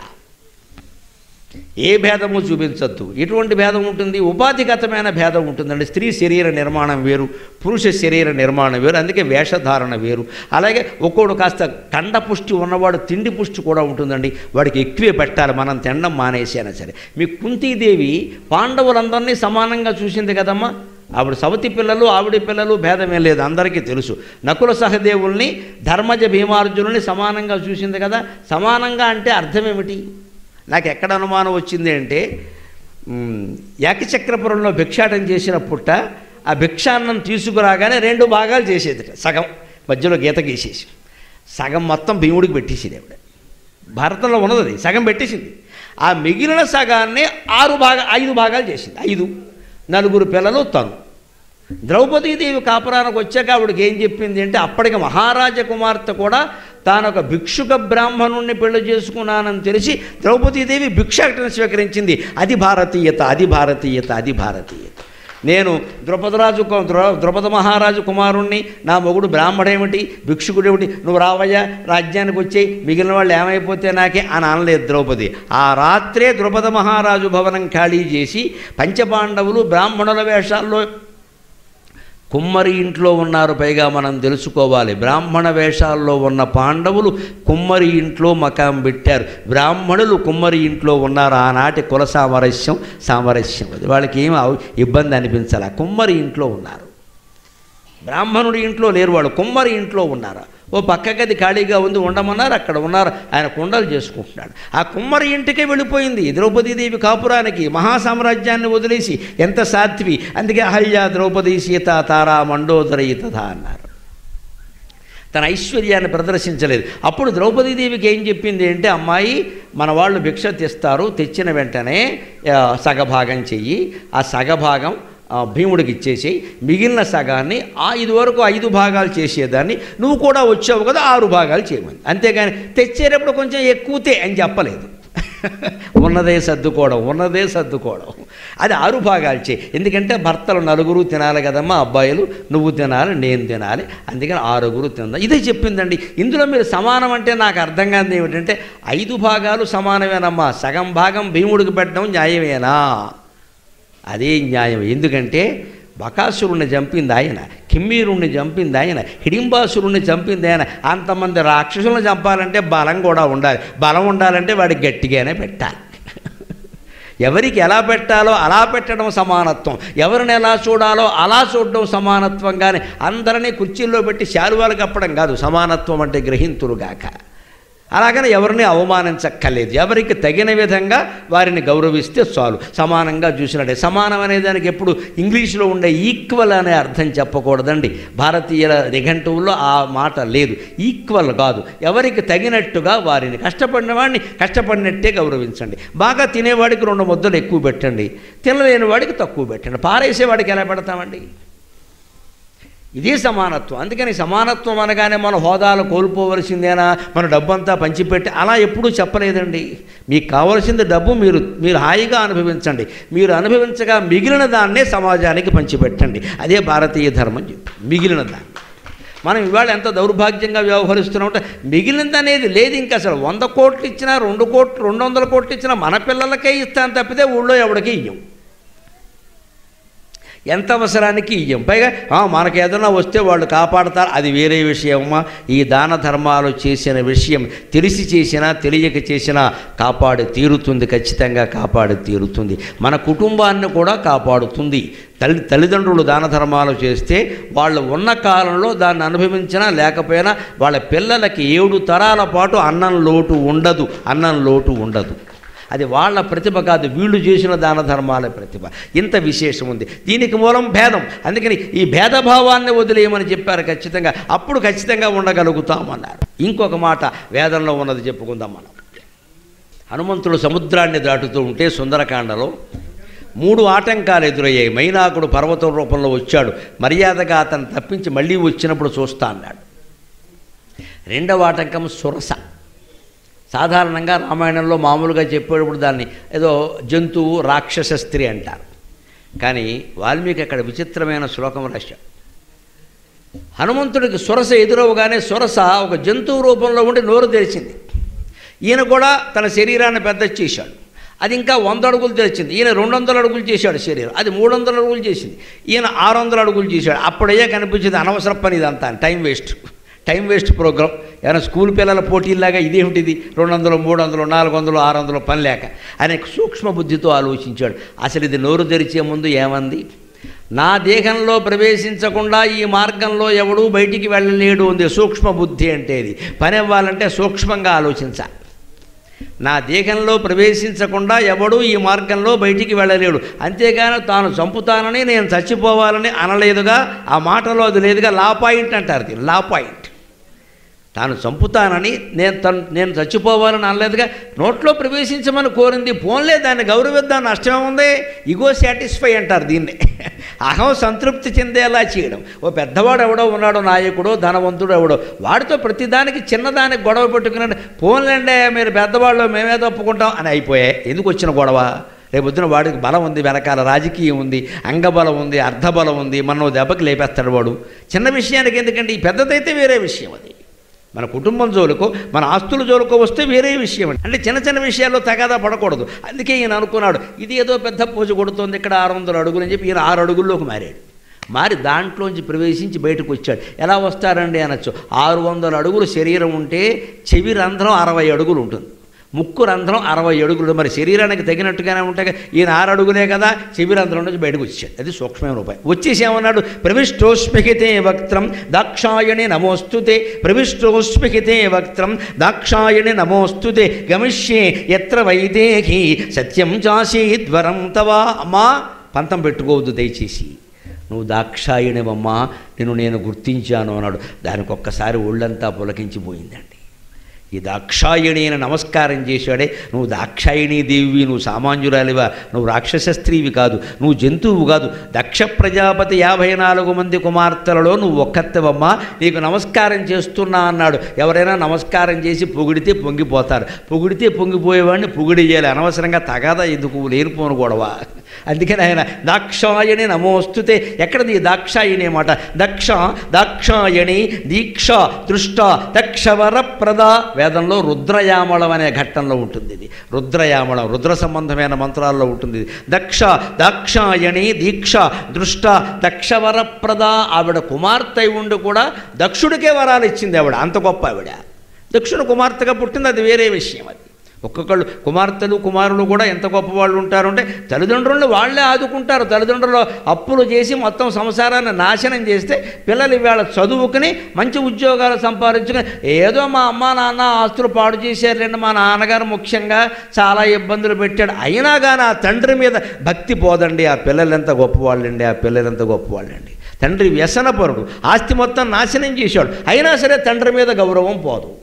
ఏ భేదము చూపించద్దు ఎటువంటి భేదం ఉంటుంది ఉపాధిగతమైన భేదం ఉంటుందండి స్త్రీ శరీర నిర్మాణం వేరు పురుష శరీర నిర్మాణం వేరు అందుకే వేషధారణ వేరు అలాగే ఒక్కోడు కాస్త కండ పుష్టి ఉన్నవాడు తిండి పుష్టి కూడా ఉంటుందండి వాడికి ఎక్కువే పెట్టాలి మనం తినడం మానేసి అయినా సరే మీ కుంతీదేవి పాండవులందరినీ సమానంగా చూసింది కదమ్మా ఆవిడ సవతి పిల్లలు ఆవిడ పిల్లలు భేదమేం లేదు అందరికీ తెలుసు నకుల సహదేవుల్ని ధర్మజ భీమార్జునుల్ని సమానంగా చూసింది కదా సమానంగా అంటే అర్థం ఏమిటి నాకు ఎక్కడ అనుమానం వచ్చింది అంటే మ్, ఏకచక్రపురంలో భిక్షాటం చేసిన పుట్ట ఆ భిక్షాన్నం తీసుకురాగానే రెండు భాగాలు చేసేది సగం మధ్యలో గీత గీసేసి సగం మొత్తం భీముడికి పెట్టేసింది ఆవిడ భారతంలో ఉన్నది అది, సగం పెట్టేసింది ఆ మిగిలిన సగాన్ని ఆరు భాగా ఐదు భాగాలు చేసింది ఐదు నలుగురు పిల్లలు తను ద్రౌపదీదేవి కాపురానికి వచ్చాక ఆవిడకి ఏం చెప్పింది అంటే అప్పటికి మహారాజ కుమార్తె కూడా తాను ఒక భిక్షుక బ్రాహ్మణుణ్ణి పెళ్లి చేసుకున్నానని తెలిసి ద్రౌపదీదేవి భిక్షాటను స్వీకరించింది అది భారతీయత అది భారతీయత అది భారతీయత నేను ద్రుపదరాజు కు- ద్రౌ- ద్రుపద మహారాజు కుమారుణ్ణి నా మొగుడు బ్రాహ్మడేమిటి భిక్షుకుడేమిటి నువ్వు రావయ్యా రాజ్యానికి వచ్చేయి మిగిలిన వాళ్ళు ఏమైపోతే నాకే అని అనలేదు ద్రౌపది ఆ రాత్రే ద్రుపద మహారాజు భవనం ఖాళీ చేసి పంచపాండవులు బ్రాహ్మణుల వేషాల్లో కుమ్మరి ఇంట్లో ఉన్నారు పైగా మనం తెలుసుకోవాలి బ్రాహ్మణ వేషాల్లో ఉన్న పాండవులు కుమ్మరి ఇంట్లో మకాం పెట్టారు బ్రాహ్మణులు కుమ్మరి ఇంట్లో ఉన్నారు ఆనాటి కుల సామరస్యం సామరస్యం అది వాళ్ళకి ఏమి అవ- ఇబ్బంది అనిపించాలి కుమ్మరి ఇంట్లో ఉన్నారు బ్రాహ్మణుడి ఇంట్లో లేరు వాళ్ళు కుమ్మరి ఇంట్లో ఉన్నారు ఓ పక్క గది ఖాళీగా ఉంది ఉండమన్నారు అక్కడ ఉన్నారు ఆయన కుండలు చేసుకుంటున్నాడు ఆ కుమ్మరి ఇంటికే వెళ్ళిపోయింది ద్రౌపదీదేవి కాపురానికి మహాసామ్రాజ్యాన్ని వదిలేసి ఎంత సాధ్వి అందుకే అహల్య ద్రౌపది సీత తారా మండోదరి తథా అన్నారు తన ఐశ్వర్యాన్ని ప్రదర్శించలేదు అప్పుడు ద్రౌపదీదేవికి ఏం చెప్పింది అంటే అమ్మాయి మన వాళ్ళు భిక్ష తెస్తారు తెచ్చిన వెంటనే ఆ, సగభాగం చెయ్యి ఆ సగభాగం ఆ, భీముడికి ఇచ్చేసి మిగిలిన సగాన్ని ఆ ఇది వరకు ఐదు భాగాలు చేసేదాన్ని నువ్వు కూడా వచ్చావు కదా ఆరు భాగాలు చేయమని అంతేగాని తెచ్చేటప్పుడు కొంచెం ఎక్కువతే అని చెప్పలేదు ఉన్నదే సర్దుకోవడం ఉన్నదే సర్దుకోవడం అది ఆరు భాగాలు చేయి ఎందుకంటే భర్తలు నలుగురు తినాలి కదమ్మా అబ్బాయిలు నువ్వు తినాలి నేను తినాలి అందుకని ఆరుగురు తిందాం ఇదే చెప్పిందండి ఇందులో మీరు సమానం అంటే నాకు అర్థం కాదు ఏమిటంటే ఐదు భాగాలు సమానమేనమ్మా సగం భాగం భీముడికి పెట్టడం న్యాయమేనా అదే న్యాయం ఎందుకంటే బకాసురుణ్ణి చంపింది ఆయన కిమ్మీరుణ్ణి చంపింది ఆయన హిడింబాసురుణ్ణి చంపింది ఆయన అంతమంది రాక్షసులను చంపాలంటే బలం కూడా ఉండాలి బలం ఉండాలంటే వాడికి గట్టిగానే పెట్టాలి ఎవరికి ఎలా పెట్టాలో అలా పెట్టడం సమానత్వం ఎవరిని ఎలా చూడాలో అలా చూడడం సమానత్వం కానీ అందరినీ కుర్చీల్లో పెట్టి శాలువాలు కప్పడం కాదు సమానత్వం అంటే గ్రహింతురుగాక అలాగని ఎవరిని అవమానించక్కర్లేదు ఎవరికి తగిన విధంగా వారిని గౌరవిస్తే చాలు సమానంగా చూసినట్టే సమానం అనే దానికి ఎప్పుడు ఇంగ్లీష్లో ఉండే ఈక్వల్ అనే అర్థం చెప్పకూడదండి భారతీయ నిఘంటువుల్లో ఆ మాట లేదు ఈక్వల్ కాదు ఎవరికి తగినట్టుగా వారిని కష్టపడిన వాడిని కష్టపడినట్టే గౌరవించండి బాగా తినేవాడికి రెండు ముద్దలు ఎక్కువ పెట్టండి తినలేని వాడికి తక్కువ పెట్టండి పారేసేవాడికి ఎలా పెడతామండి ఇదే సమానత్వం అందుకని సమానత్వం అనగానే మన హోదాలు కోల్పోవలసిందేనా మన డబ్బంతా పంచిపెట్టి అలా ఎప్పుడూ చెప్పలేదండి మీకు కావలసింది డబ్బు మీరు మీరు హాయిగా అనుభవించండి మీరు అనుభవించగా మిగిలిన దాన్నే సమాజానికి పంచిపెట్టండి అదే భారతీయ ధర్మం చెప్పి మిగిలిన దాన్ని మనం ఇవాళ ఎంత దౌర్భాగ్యంగా వ్యవహరిస్తున్నాం అంటే మిగిలినది అనేది లేదు ఇంకా అసలు వంద కోట్లు ఇచ్చినా రెండు కోట్లు రెండు వందల కోట్లు ఇచ్చినా మన పిల్లలకే ఇస్తాను తప్పితే ఊళ్ళో ఎవడికి ఇయ్యం ఎంత అవసరానికి ఇయ్యం పైగా "ఆ, మనకి ఏదైనా వస్తే వాళ్ళు కాపాడతారు అది వేరే విషయమా ఈ దాన ధర్మాలు చేసిన విషయం తెలిసి చేసినా తెలియక చేసినా కాపాడి తీరుతుంది ఖచ్చితంగా కాపాడి తీరుతుంది మన కుటుంబాన్ని కూడా కాపాడుతుంది తల్లి తల్లిదండ్రులు దాన ధర్మాలు చేస్తే వాళ్ళు ఉన్న కాలంలో దాన్ని అనుభవించినా లేకపోయినా వాళ్ళ పిల్లలకి ఏడు తరాల పాటు అన్నం లోటు ఉండదు అన్నం లోటు ఉండదు అది వాళ్ళ ప్రతిభ కాదు వీళ్ళు చేసిన దాన ధర్మాల ప్రతిభ ఇంత విశేషం ఉంది దీనికి మూలం భేదం అందుకని ఈ భేదభావాన్ని వదిలేయమని చెప్పారు ఖచ్చితంగా అప్పుడు ఖచ్చితంగా ఉండగలుగుతామన్నారు ఇంకొక మాట వేదంలో ఉన్నది చెప్పుకుందాం మనం హనుమంతుడు సముద్రాన్ని దాటుతూ ఉంటే సుందరకాండలో మూడు ఆటంకాలు ఎదురయ్యాయి మైనాకుడు పర్వతం రూపంలో వచ్చాడు మర్యాదగా అతను తప్పించి మళ్ళీ వచ్చినప్పుడు చూస్తా అన్నాడు రెండవ ఆటంకం సురస సాధారణంగా రామాయణంలో మామూలుగా చెప్పేటప్పుడు దాన్ని ఏదో జంతువు రాక్షస స్త్రీ అంటారు కానీ వాల్మీకి అక్కడ విచిత్రమైన శ్లోకం రాశాడు హనుమంతుడికి సురస ఎదురవగానే సురస ఒక జంతువు రూపంలో ఉండి నోరు తెరిచింది ఈయన కూడా తన శరీరాన్ని పెద్ద చేశాడు అది ఇంకా వంద అడుగులు తెరిచింది ఈయన రెండు వందల అడుగులు చేశాడు శరీరం అది మూడు వందల అడుగులు చేసింది ఈయన ఆరు వందల అడుగులు చేశాడు అప్పుడయ్యే కనిపించింది అనవసర పని ఇదంతా time waste time waste programme ఏమైనా స్కూల్ పిల్లల పోటీలాగా ఇదేమిటిది రెండు వందలు మూడు వందలు నాలుగు వందలు ఆరు వందలు పని లేక ఆయన సూక్ష్మ బుద్ధితో ఆలోచించాడు అసలు ఇది నోరు తెరిచే ముందు ఏమంది నా దేహంలో ప్రవేశించకుండా ఈ మార్గంలో ఎవడూ బయటికి వెళ్ళలేడు ఉంది సూక్ష్మ బుద్ధి అంటే ఇది పని అవ్వాలంటే సూక్ష్మంగా ఆలోచించాలి నా దేహంలో ప్రవేశించకుండా ఎవడూ ఈ మార్గంలో బయటికి వెళ్ళలేడు అంతేగాని తాను చంపుతానని నేను చచ్చిపోవాలని అనలేదుగా ఆ మాటలో అది లేదుగా లా పాయింట్ అంటారు దీన్ని లా పాయింట్ తాను చంపుతానని నేను తను నేను చచ్చిపోవాలని అనలేదుగా నోట్లో ప్రవేశించమని కోరింది పోన్లే దాన్ని గౌరవిద్దాం నష్టమే ఉంది ఇగో సాటిస్ఫై అంటారు దీన్ని అహం సంతృప్తి చెందేలా చేయడం ఓ పెద్దవాడు ఎవడో ఉన్నాడో నాయకుడో ధనవంతుడు ఎవడో వాడితో ప్రతిదానికి చిన్నదానికి గొడవ పెట్టుకున్నాడు పోన్లేండే మీరు పెద్దవాళ్ళు మేమే తప్పుకుంటాం అని అయిపోయాయి ఎందుకు వచ్చిన గొడవ రేపొద్దున వాడికి బలం ఉంది వెనకాల రాజకీయం ఉంది అంగబలం ఉంది అర్ధబలం ఉంది మన దెబ్బకి లేపేస్తాడు వాడు చిన్న విషయానికి ఎందుకంటే ఈ పెద్దదైతే వేరే విషయం అది మన కుటుంబం జోలుకో మన ఆస్తుల జోలుకో వస్తే వేరే విషయం అండి అంటే చిన్న చిన్న విషయాల్లో తగాదా పడకూడదు అందుకే ఈయన అనుకున్నాడు ఇది ఏదో పెద్ద పూజ కొడుతుంది ఇక్కడ ఆరు వందల అడుగులు అని చెప్పి ఈయన ఆరు అడుగుల్లోకి మారాడు మారి దాంట్లోంచి ప్రవేశించి బయటకు వచ్చాడు ఎలా వస్తారండి అనొచ్చు ఆరు వందల అడుగులు శరీరం ఉంటే చెవి రంధ్రం అరవై అడుగులు ఉంటుంది ముక్కు రంధ్రం అరవై అడుగులు మరి శరీరానికి తగినట్టుగానే ఉంటాయి ఈయన ఆరు అడుగులే కదా చెవి రంధ్రం నుంచి బయటకు వచ్చాడు అది సూక్ష్మమైన రూపాయి వచ్చేసి ఏమన్నాడు ప్రవిష్టోస్మిహితే వక్త్రం దాక్షాయణి నమోస్తుతే ప్రవిష్టోస్మిహితే వక్త్రం దాక్షాయణి నమోస్తుతే గమిష్యే ఎత్ర వైదేహి సత్యం చాసీద్వరం తవా అమ్మా పంతం పెట్టుకోవద్దు దయచేసి నువ్వు దాక్షాయణివమ్మా నేను నేను గుర్తించాను అన్నాడు దానికి ఒక్కసారి ఒళ్ళంతా పులకించిపోయిందండి ఈ దాక్షాయణి అని నమస్కారం చేశాడే నువ్వు దాక్షాయణీ దేవి నువ్వు సామాన్యురాలివా నువ్వు రాక్షస స్త్రీవి కాదు నువ్వు జంతువు కాదు దక్ష ప్రజాపతి యాభై నాలుగు మంది కుమార్తెలలో నువ్వు ఒక్కత్తవమ్మా నీకు నమస్కారం చేస్తున్నా అన్నాడు ఎవరైనా నమస్కారం చేసి పొగిడితే పొంగిపోతారు పొగిడితే పొంగిపోయేవాడిని పొగిడియాలి అనవసరంగా తగాదా ఎందుకు లేనిపోను గొడవ అందుకని ఆయన దాక్షాయణి నమోస్తుతే ఎక్కడది ఈ దాక్షాయణి మాట దక్ష దాక్షాయణి దీక్ష దృష్ట దక్షవర ప్రద వేదంలో రుద్రయామళం అనే ఘట్టంలో ఉంటుంది ఇది రుద్రయామళం రుద్ర సంబంధమైన మంత్రాల్లో ఉంటుంది ఇది దక్ష దాక్షాయణి దీక్ష దృష్ట దక్షవర ప్రద ఆవిడ కుమార్తె అయి ఉండి కూడా దక్షుడికే వరాలు ఇచ్చింది ఆవిడ అంత గొప్ప ఆవిడ దక్షుడు కుమార్తెగా పుట్టింది అది వేరే విషయం అది ఒక్కొక్కళ్ళు కుమార్తెలు కుమారులు కూడా ఎంత గొప్ప వాళ్ళు ఉంటారు అంటే తల్లిదండ్రులను వాళ్ళే ఆదుకుంటారు తల్లిదండ్రులు అప్పులు చేసి మొత్తం సంసారాన్ని నాశనం చేస్తే పిల్లలు ఇవాళ చదువుకుని మంచి ఉద్యోగాలు సంపాదించుకుని ఏదో మా అమ్మ నాన్న ఆస్తులు పాడు చేశారులేండి మా నాన్నగారు ముఖ్యంగా చాలా ఇబ్బందులు పెట్టాడు అయినా కానీ ఆ తండ్రి మీద భక్తి పోదండి ఆ పిల్లలు ఎంత గొప్పవాళ్ళండి ఆ పిల్లలు ఎంత గొప్పవాళ్ళండి తండ్రి వ్యసనపరుడు ఆస్తి మొత్తం నాశనం చేశాడు అయినా సరే తండ్రి మీద గౌరవం పోదు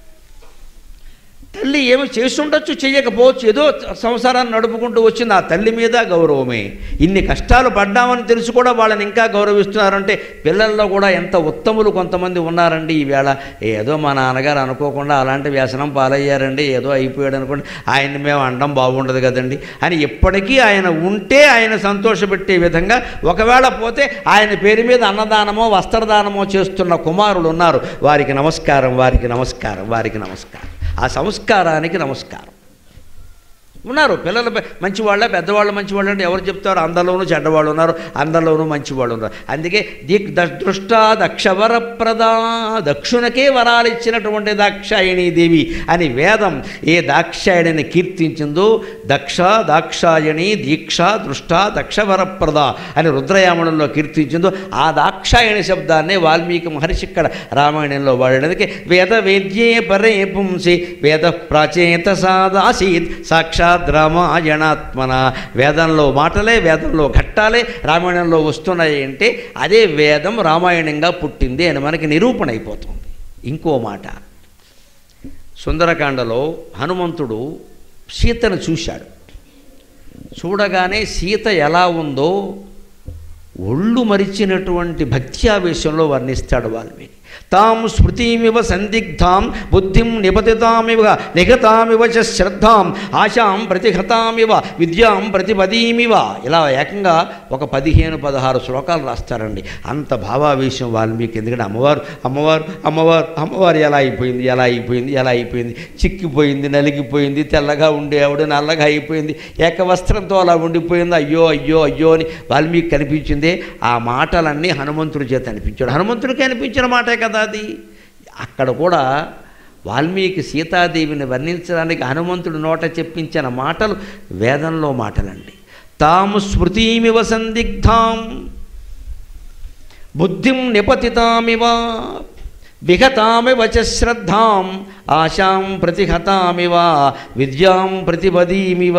తల్లి ఏమి చేస్తుండొచ్చు చెయ్యకపోవచ్చు ఏదో సంసారాన్ని నడుపుకుంటూ వచ్చింది ఆ తల్లి మీద గౌరవమే ఇన్ని కష్టాలు పడ్డామని తెలిసి కూడా వాళ్ళని ఇంకా గౌరవిస్తున్నారంటే పిల్లల్లో కూడా ఎంత ఉత్తములు కొంతమంది ఉన్నారండి ఈవేళ ఏదో మా నాన్నగారు అనుకోకుండా అలాంటి వ్యసనం పాలయ్యారండి ఏదో అయిపోయాడు అనుకోండి ఆయన్ని మేము అనడం బాగుండదు కదండి అని ఎప్పటికీ ఆయన ఉంటే ఆయన సంతోషపెట్టే విధంగా ఒకవేళ పోతే ఆయన పేరు మీద అన్నదానమో వస్త్రదానమో చేస్తున్న కుమారులు ఉన్నారు వారికి నమస్కారం వారికి నమస్కారం వారికి నమస్కారం ఆ సంస్కారానికి నమస్కారం ఉన్నారు పిల్లలు పె- మంచివాళ్ళ పెద్దవాళ్ళు మంచివాళ్ళు అంటే ఎవరు చెప్తారు అందరిలోనూ చెడ్డవాళ్ళు ఉన్నారు అందరిలోనూ మంచివాళ్ళు ఉన్నారు అందుకే దిక్ ద- దృష్ట దక్షవర ప్రదా దక్షునకే వరాలు ఇచ్చినటువంటి దాక్షాయణీ దేవి అని వేదం ఏ దాక్షాయణిని కీర్తించిందో దక్ష దాక్షాయణి దీక్ష దృష్ట దక్షవర ప్రద అని రుద్రయామణంలో కీర్తించిందో ఆ దాక్షాయణి శబ్దాన్నే వాల్మీకి మహర్షి ఇక్కడ రామాయణంలో వాడడానికి వేద వేద్యే పరే పుంసి వేద ప్రాచేత సాదాసీత్ సాక్షాత్ రామాయణాత్మన వేదంలో మాటలే వేదంలో ఘట్టాలే రామాయణంలో వస్తున్నాయి అంటే అదే వేదం రామాయణంగా పుట్టింది అని మనకి నిరూపణ అయిపోతుంది ఇంకో మాట సుందరకాండలో హనుమంతుడు సీతను చూశాడు చూడగానే సీత ఎలా ఉందో ఒళ్ళు మరిచినటువంటి భక్తి ఆవేశంలో వర్ణిస్తాడు వాల్మీకి తాం స్మృతిమివ సందిగ్ధాం బుద్ధిం నిపతితామివ నిగతామివ చ శ్రద్ధాం ఆశాం ప్రతిహతామివ విద్యాం ప్రతిపదీమివ ఇలా ఏకంగా ఒక పదిహేను పదహారు శ్లోకాలు రాస్తారండి అంత భావావేశం వాల్మీకి ఎందుకంటే అమ్మవారు అమ్మవారు అమ్మవారు అమ్మవారు ఎలా అయిపోయింది ఎలా అయిపోయింది ఎలా అయిపోయింది చిక్కిపోయింది నలిగిపోయింది తెల్లగా ఉండే ఆవిడ నల్లగా అయిపోయింది ఏకవస్త్రంతో అలా ఉండిపోయింది అయ్యో అయ్యో అయ్యో అని వాల్మీకి కనిపించిందే ఆ మాటలన్నీ హనుమంతుడి చేత అనిపించాడు హనుమంతుడికి అనిపించిన మాటే కదా అది అక్కడ కూడా వాల్మీకి సీతాదేవిని వర్ణించడానికి హనుమంతుడి నోట చెప్పించిన మాటలు వేదంలో మాటలండి తాము స్మృతిమివ సందిగ్ధాం బుద్ధిం నిపతితామివ విహతామివ చ శ్రద్ధాం ఆశాం ప్రతిహతామివ విద్యాం ప్రతిపదీమివ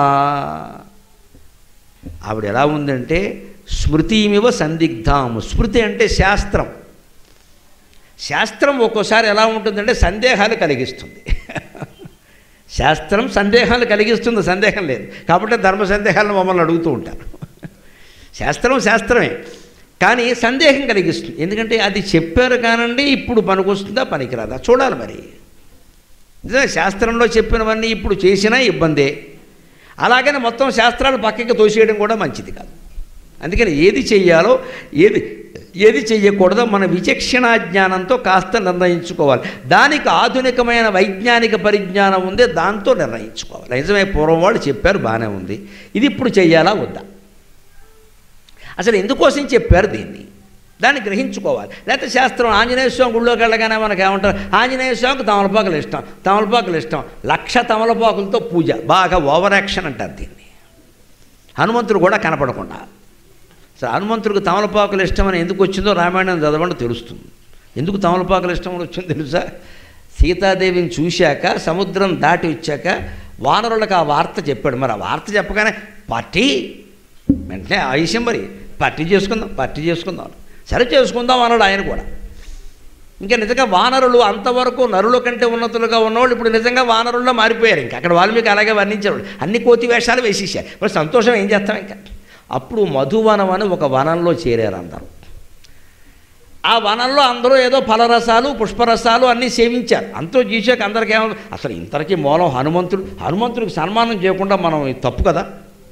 ఆవిడ ఎలా ఉందంటే స్మృతిమివ సందిగ్ధాం స్మృతి అంటే శాస్త్రం శాస్త్రం ఒక్కోసారి ఎలా ఉంటుందంటే సందేహాలు కలిగిస్తుంది శాస్త్రం సందేహాలు కలిగిస్తుంది సందేహం లేదు కాబట్టి ధర్మ సందేహాలను మమ్మల్ని అడుగుతూ ఉంటారు శాస్త్రం శాస్త్రమే కానీ సందేహం కలిగిస్తుంది ఎందుకంటే అది చెప్పారు కానండి ఇప్పుడు పనికొస్తుందా పనికిరాదా చూడాలి మరి నిజమే శాస్త్రంలో చెప్పినవన్నీ ఇప్పుడు చేసినా ఇబ్బందే అలాగని మొత్తం శాస్త్రాలు పక్కకి తోసేయడం కూడా మంచిది కాదు అందుకని ఏది చెయ్యాలో ఏది ఏది చెయ్యకూడదో మన విచక్షణా జ్ఞానంతో కాస్త నిర్ణయించుకోవాలి దానికి ఆధునికమైన వైజ్ఞానిక పరిజ్ఞానం ఉంది దాంతో నిర్ణయించుకోవాలి నిజమే పూర్వం వాళ్ళు చెప్పారు బాగానే ఉంది ఇది ఇప్పుడు చెయ్యాలా వద్దా అసలు ఎందుకోసం చెప్పారు దీన్ని దాన్ని గ్రహించుకోవాలి లేకపోతే శాస్త్రం ఆంజనేయ స్వామి గుళ్ళోకి వెళ్ళగానే మనకు ఏమంటారు ఆంజనేయ స్వామికి తమలపాకులు ఇష్టం తమలపాకులు ఇష్టం లక్ష తమలపాకులతో పూజ బాగా ఓవర్ యాక్షన్ అంటారు దీన్ని హనుమంతుడు కూడా కనపడకుండా సరే హనుమంతుడికి తమలపాకులు ఇష్టమని ఎందుకు వచ్చిందో రామాయణం చదవండి తెలుస్తుంది ఎందుకు తమలపాకులు ఇష్టం అని వచ్చిందో తెలుసా సీతాదేవిని చూశాక సముద్రం దాటి వచ్చాక వానరులకు ఆ వార్త చెప్పాడు మరి ఆ వార్త చెప్పగానే పట్టి వెంటనే ఆయుష్యం మరి పట్టి చేసుకుందాం పట్టి చేసుకుందాం సరే చేసుకుందాం అన్నాడు ఆయన కూడా ఇంకా నిజంగా వానరులు అంతవరకు నరుల కంటే ఉన్నతులుగా ఉన్నవాళ్ళు ఇప్పుడు నిజంగా వానరుల్లో మారిపోయారు ఇంకా అక్కడ వాల్మీకి అలాగే వర్ణించారు అన్ని కోతి వేషాలు వేసేసారు మరి సంతోషం ఏం చేస్తాం ఇంకా అప్పుడు మధువనం అని ఒక వనంలో చేరారు అందరూ ఆ వనంలో అందరూ ఏదో ఫలరసాలు పుష్పరసాలు అన్నీ సేవించారు అంతో చూసాక అందరికీ ఏమో అసలు ఇంతకీ మూలం హనుమంతుడు హనుమంతుడికి సన్మానం చేయకుండా మనం ఇది తప్పు కదా అన్నారు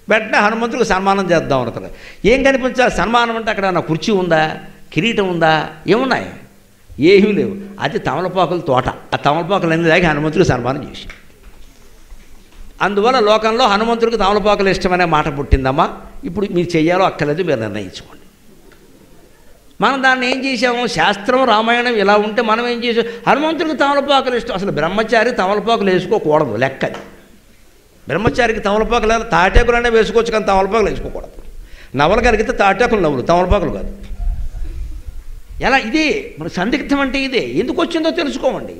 వెంటనే హనుమంతుడికి సన్మానం చేద్దాం అనుకున్నారు ఏం కనిపించాలి సన్మానం అంటే అక్కడ నా కుర్చీ ఉందా కిరీటం ఉందా ఏమున్నాయి ఏమీ లేవు అది తమలపాకుల తోట ఆ తమలపాకులు అన్ని దాకా హనుమంతుడికి సన్మానం చేసి అందువల్ల లోకంలో హనుమంతుడికి తమలపాకులు ఇష్టమనే మాట పుట్టిందమ్మా ఇప్పుడు మీరు చెయ్యాలో అక్కర్లేదు మీరు నిర్ణయించుకోండి మనం దాన్ని ఏం చేసాము శాస్త్రం రామాయణం ఇలా ఉంటే మనం ఏం చేసాం హనుమంతుడికి తమలపాకులు ఇష్టం అసలు బ్రహ్మచారి తమలపాకులు వేసుకోకూడదు లెక్కది బ్రహ్మచారికి తమలపాకులు తాటాకులనే వేసుకోవచ్చు కానీ తమలపాకులు వేసుకోకూడదు నవల కలిగితే తాటాకులు నవ్వులు తమలపాకులు కాదు ఎలా ఇదే మన సందిగ్ధం అంటే ఇదే ఎందుకు వచ్చిందో తెలుసుకోమండి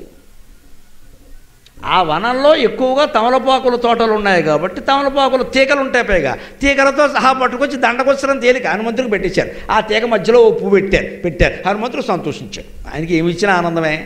ఆ వనంలో ఎక్కువగా తమలపాకుల తోటలు ఉన్నాయి కాబట్టి తమలపాకులు తీగలు ఉంటాయి పైగా తీగలతో సహా పట్టుకొచ్చి దండకొచ్చడం తేలిక హనుమంతుడికి పెట్టించారు ఆ తీగ మధ్యలో ఓ పువ్వు పెట్టారు పెట్టారు హనుమంతుడు సంతోషించాడు ఆయనకి ఏమి ఇచ్చినా ఆనందమే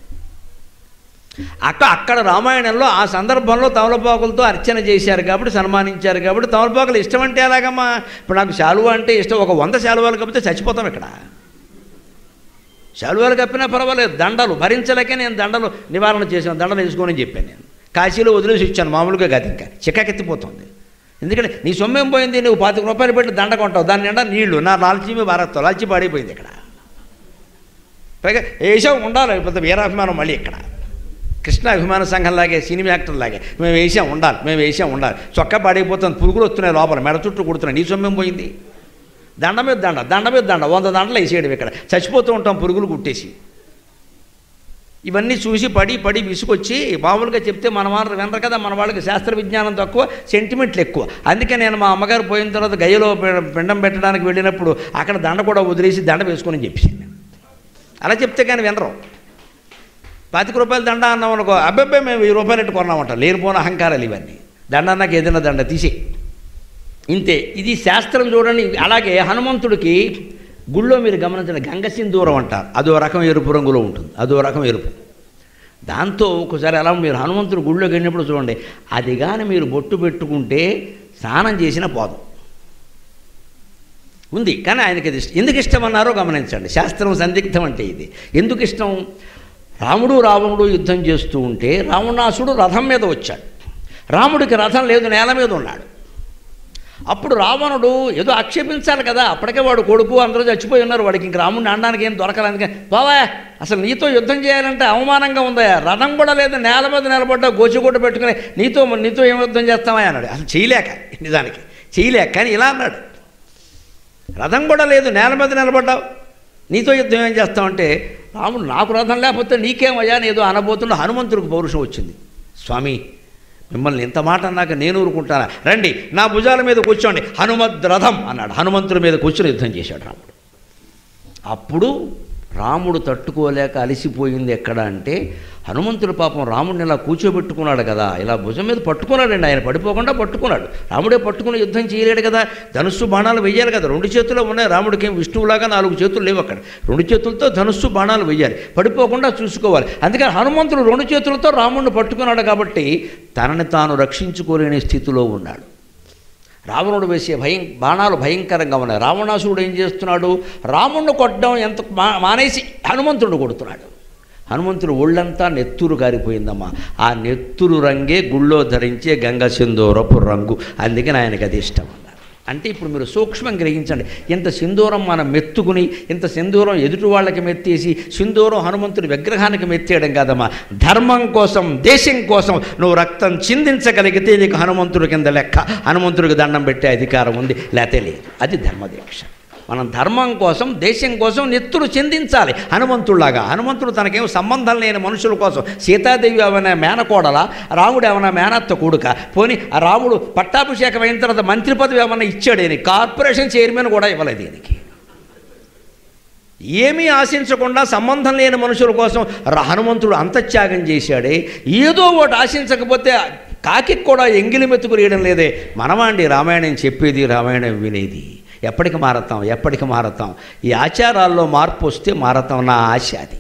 అక్క అక్కడ రామాయణంలో ఆ సందర్భంలో తమలపాకులతో అర్చన చేశారు కాబట్టి సన్మానించారు కాబట్టి తమలపాకులు ఇష్టం అంటే ఎలాగమ్మా ఇప్పుడు నాకు శాలువ అంటే ఇష్టం ఒక వంద శాలువాలు కప్పితే చచ్చిపోతాం ఇక్కడ శాలువాలు కప్పినా పర్వాలేదు దండలు భరించలేకే నేను దండలు నివారణ చేశాను దండలు వేసుకొని చెప్పాను నేను కాశీలో వదిలేసి ఇచ్చాను మామూలుగా కాదు ఇంకా చిక్కకెత్తిపోతుంది ఎందుకంటే నీ సొమ్మేం పోయింది నువ్వు పాతిక రూపాయలు పెట్టి దండ కొంటావు దాని నిండా నీళ్లు నా లాల్చీమి భారత్తో లాల్చి పాడైపోయింది ఇక్కడ పైగా వేసాం ఉండాలి పెద్ద వీరాభిమానం మళ్ళీ ఇక్కడ కృష్ణ అభిమాన సంఘంలాగే సినిమా యాక్టర్ లాగే మేము వేసాం ఉండాలి మేము వేసాం ఉండాలి చొక్కా పాడైపోతుంది పురుగులు వస్తున్నాయి లోపల మెడ చుట్టూ కుడుతున్నాయి నీ సొమ్మేం పోయింది దండ మీద దండ దండ మీద దండ వంద దండలు వేసేయడం ఇక్కడ చచ్చిపోతూ ఉంటాం పురుగులు కుట్టేసి ఇవన్నీ చూసి పడి పడి విసుకొచ్చి మామూలుగా చెప్తే మన వాళ్ళు వినరు కదా మన వాళ్ళకి శాస్త్ర విజ్ఞానం తక్కువ సెంటిమెంట్లు ఎక్కువ అందుకే నేను మా అమ్మగారు పోయిన తర్వాత గయ్యలో పి- పిండం పెట్టడానికి వెళ్ళినప్పుడు అక్కడ దండ కూడా వదిలేసి దండ వేసుకొని చెప్పేసాను అలా చెప్తే కానీ వినరు పాతిక రూపాయలు దండ అన్నాం అనుకో అబ్బాయి మేము వెయ్యి రూపాయలు ఎట్టు కొన్నామంట లేనిపోయిన అహంకారాలు ఇవన్నీ దండ అన్నాక ఏదైనా దండ తీసి ఇంతే ఇది శాస్త్రం చూడండి అలాగే హనుమంతుడికి గుళ్ళో మీరు గమనించండి గంగ సింధూరం అంటారు అదో రకం ఎరుపు రంగులో ఉంటుంది అదో రకం ఎరుపు దాంతో ఒకసారి అలా మీరు హనుమంతుడు గుళ్ళోకి వెళ్ళినప్పుడు చూడండి అది కానీ మీరు బొట్టు పెట్టుకుంటే స్నానం చేసిన పోదు ఉంది కానీ ఆయనకి అది ఇష్టం ఎందుకు ఇష్టం అన్నారో గమనించండి శాస్త్రం సందిగ్ధం అంటే ఇది ఎందుకు ఇష్టం రాముడు రావణుడు యుద్ధం చేస్తూ ఉంటే రావణాసుడు రథం మీద వచ్చాడు రాముడికి రథం లేదు నేల మీద ఉన్నాడు అప్పుడు రావణుడు ఏదో ఆక్షేపించాలి కదా అప్పటికే వాడు కొడుకు అందరూ చచ్చిపోయి ఉన్నారు వాడికి ఇంక రాముడిని అనడానికి ఏం దొరకలేదు అందుకని బావా అసలు నీతో యుద్ధం చేయాలంటే అవమానంగా ఉందా రథం కూడా లేదు నేల మీద నిలబడ్డా గోచిగుడ్డ పెట్టుకుని నీతో నీతో ఏం యుద్ధం చేస్తామా అన్నాడు అసలు చేయలేక నిజానికి చేయలేక కానీ ఇలా అన్నాడు రథం కూడా లేదు నేల మీద నిలబడ్డావు నీతో యుద్ధం ఏం చేస్తామంటే రాముడు నాకు రథం లేకపోతే నీకేమయ్యా అని ఏదో అనబోతున్న హనుమంతుడికి పౌరుషం వచ్చింది స్వామి మిమ్మల్ని ఇంత మాట అన్నాక నేను ఊరుకుంటానా రండి నా భుజాల మీద కూర్చోండి హనుమద్ రథం అన్నాడు హనుమంతుడి మీద కూర్చొని యుద్ధం చేశాడు రాముడు అప్పుడు రాముడు తట్టుకోలేక అలసిపోయింది ఎక్కడ అంటే హనుమంతుడు పాపం రాముడిని ఇలా కూర్చోబెట్టుకున్నాడు కదా ఇలా భుజం మీద పట్టుకున్నాడండి ఆయన పడిపోకుండా పట్టుకున్నాడు రాముడే పట్టుకుని యుద్ధం చేయలేడు కదా ధనుస్సు బాణాలు వెయ్యాలి కదా రెండు చేతుల్లో ఉన్నాయి రాముడికి ఏం విష్ణువులాగా నాలుగు చేతులు లేవు అక్కడ రెండు చేతులతో ధనుస్సు బాణాలు వెయ్యాలి పడిపోకుండా చూసుకోవాలి అందుకని హనుమంతుడు రెండు చేతులతో రాముడిని పట్టుకున్నాడు కాబట్టి తనని తాను రక్షించుకోలేని స్థితిలో ఉన్నాడు రావణుడు వేసే భయం బాణాలు భయంకరంగా ఉన్నాయి రావణాసురుడు ఏం చేస్తున్నాడు రాముడిని కొట్టడం ఎంత మా- మానేసి హనుమంతుడు కొడుతున్నాడు హనుమంతుడు ఒళ్ళంతా నెత్తురు కారిపోయిందమ్మా ఆ నెత్తురు రంగే గుళ్ళో ధరించే గంగ సింధూరపు రంగు అందుకని ఆయనకి అది ఇష్టం అన్నారు అంటే ఇప్పుడు మీరు సూక్ష్మం గ్రహించండి ఇంత సింధూరం మనం మెత్తుకుని ఇంత సింధూరం ఎదుటి వాళ్ళకి మెత్తేసి సింధూరం హనుమంతుడి విగ్రహానికి మెత్తేయడం కాదమ్మా ధర్మం కోసం దేశం కోసం నువ్వు రక్తం చిందించగలిగితే నీకు హనుమంతుడి కింద లెక్క హనుమంతుడికి దండం పెట్టే అధికారం ఉంది లేతే లేదు అది ధర్మదీక్ష మనం ధర్మం కోసం దేశం కోసం నెత్తురు చెందించాలి హనుమంతుడిలాగా హనుమంతుడు తనకేం సంబంధం లేని మనుషుల కోసం సీతాదేవి ఏమైనా మేనకోడల రాముడు ఏమైనా మేనత్త కొడుక పోని ఆ రాముడు పట్టాభిషేకం అయిన తర్వాత మంత్రి పదవి ఏమైనా ఇచ్చాడు ఈయన కార్పొరేషన్ చైర్మన్ కూడా ఇవ్వలేదు ఈయనకి ఏమీ ఆశించకుండా సంబంధం లేని మనుషుల కోసం ర- హనుమంతుడు అంతత్యాగం చేశాడే ఏదో ఒకటి ఆశించకపోతే కాకి కూడా ఎంగిలి మెతుకు రేయడం లేదే మనమాండి రామాయణం చెప్పేది రామాయణం వినేది ఎప్పటికి మారతాం ఎప్పటికి మారతాం ఈ ఆచారాల్లో మార్పు వస్తే మారతాం నా ఆశ అది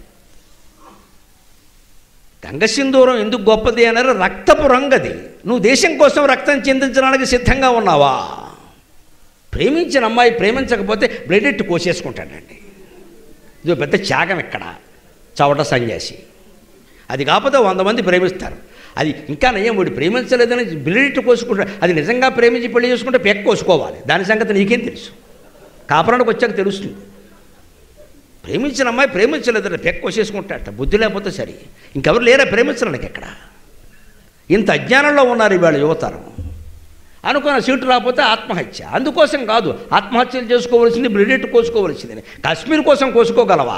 గంగసింధూరం ఎందుకు గొప్పది అన్నారు రక్తపు రంగది నువ్వు దేశం కోసం రక్తం చిందించడానికి సిద్ధంగా ఉన్నావా ప్రేమించిన అమ్మాయి ప్రేమించకపోతే బ్లడ్ ఎట్టు కోసేసుకుంటాడండి ఇది పెద్ద త్యాగం ఇక్కడ చవట సన్యాసి అది కాకపోతే వంద మంది ప్రేమిస్తారు అది ఇంకా నయం వీడు ప్రేమించలేదని బిల్లిట్ కోసుకుంటాడు అది నిజంగా ప్రేమించి పెళ్లి చేసుకుంటే పెక్క కోసుకోవాలి దాని సంగతి నీకేం తెలుసు కాపురానికి వచ్చాక తెలుస్తుంది ప్రేమించిన అమ్మాయి ప్రేమించలేదని పెక్క కోసేసుకుంటాడట బుద్ధి లేకపోతే సరే ఇంకెవరు లేరా ప్రేమించడానికి ఎక్కడ ఇంత అజ్ఞానంలో ఉన్నారు ఇవాళ యువతరం అనుకున్న సీటు రాకపోతే ఆత్మహత్య అందుకోసం కాదు ఆత్మహత్యలు చేసుకోవలసింది బ్రిడెట్ కోసుకోవలసింది కాశ్మీర్ కోసం కోసుకోగలవా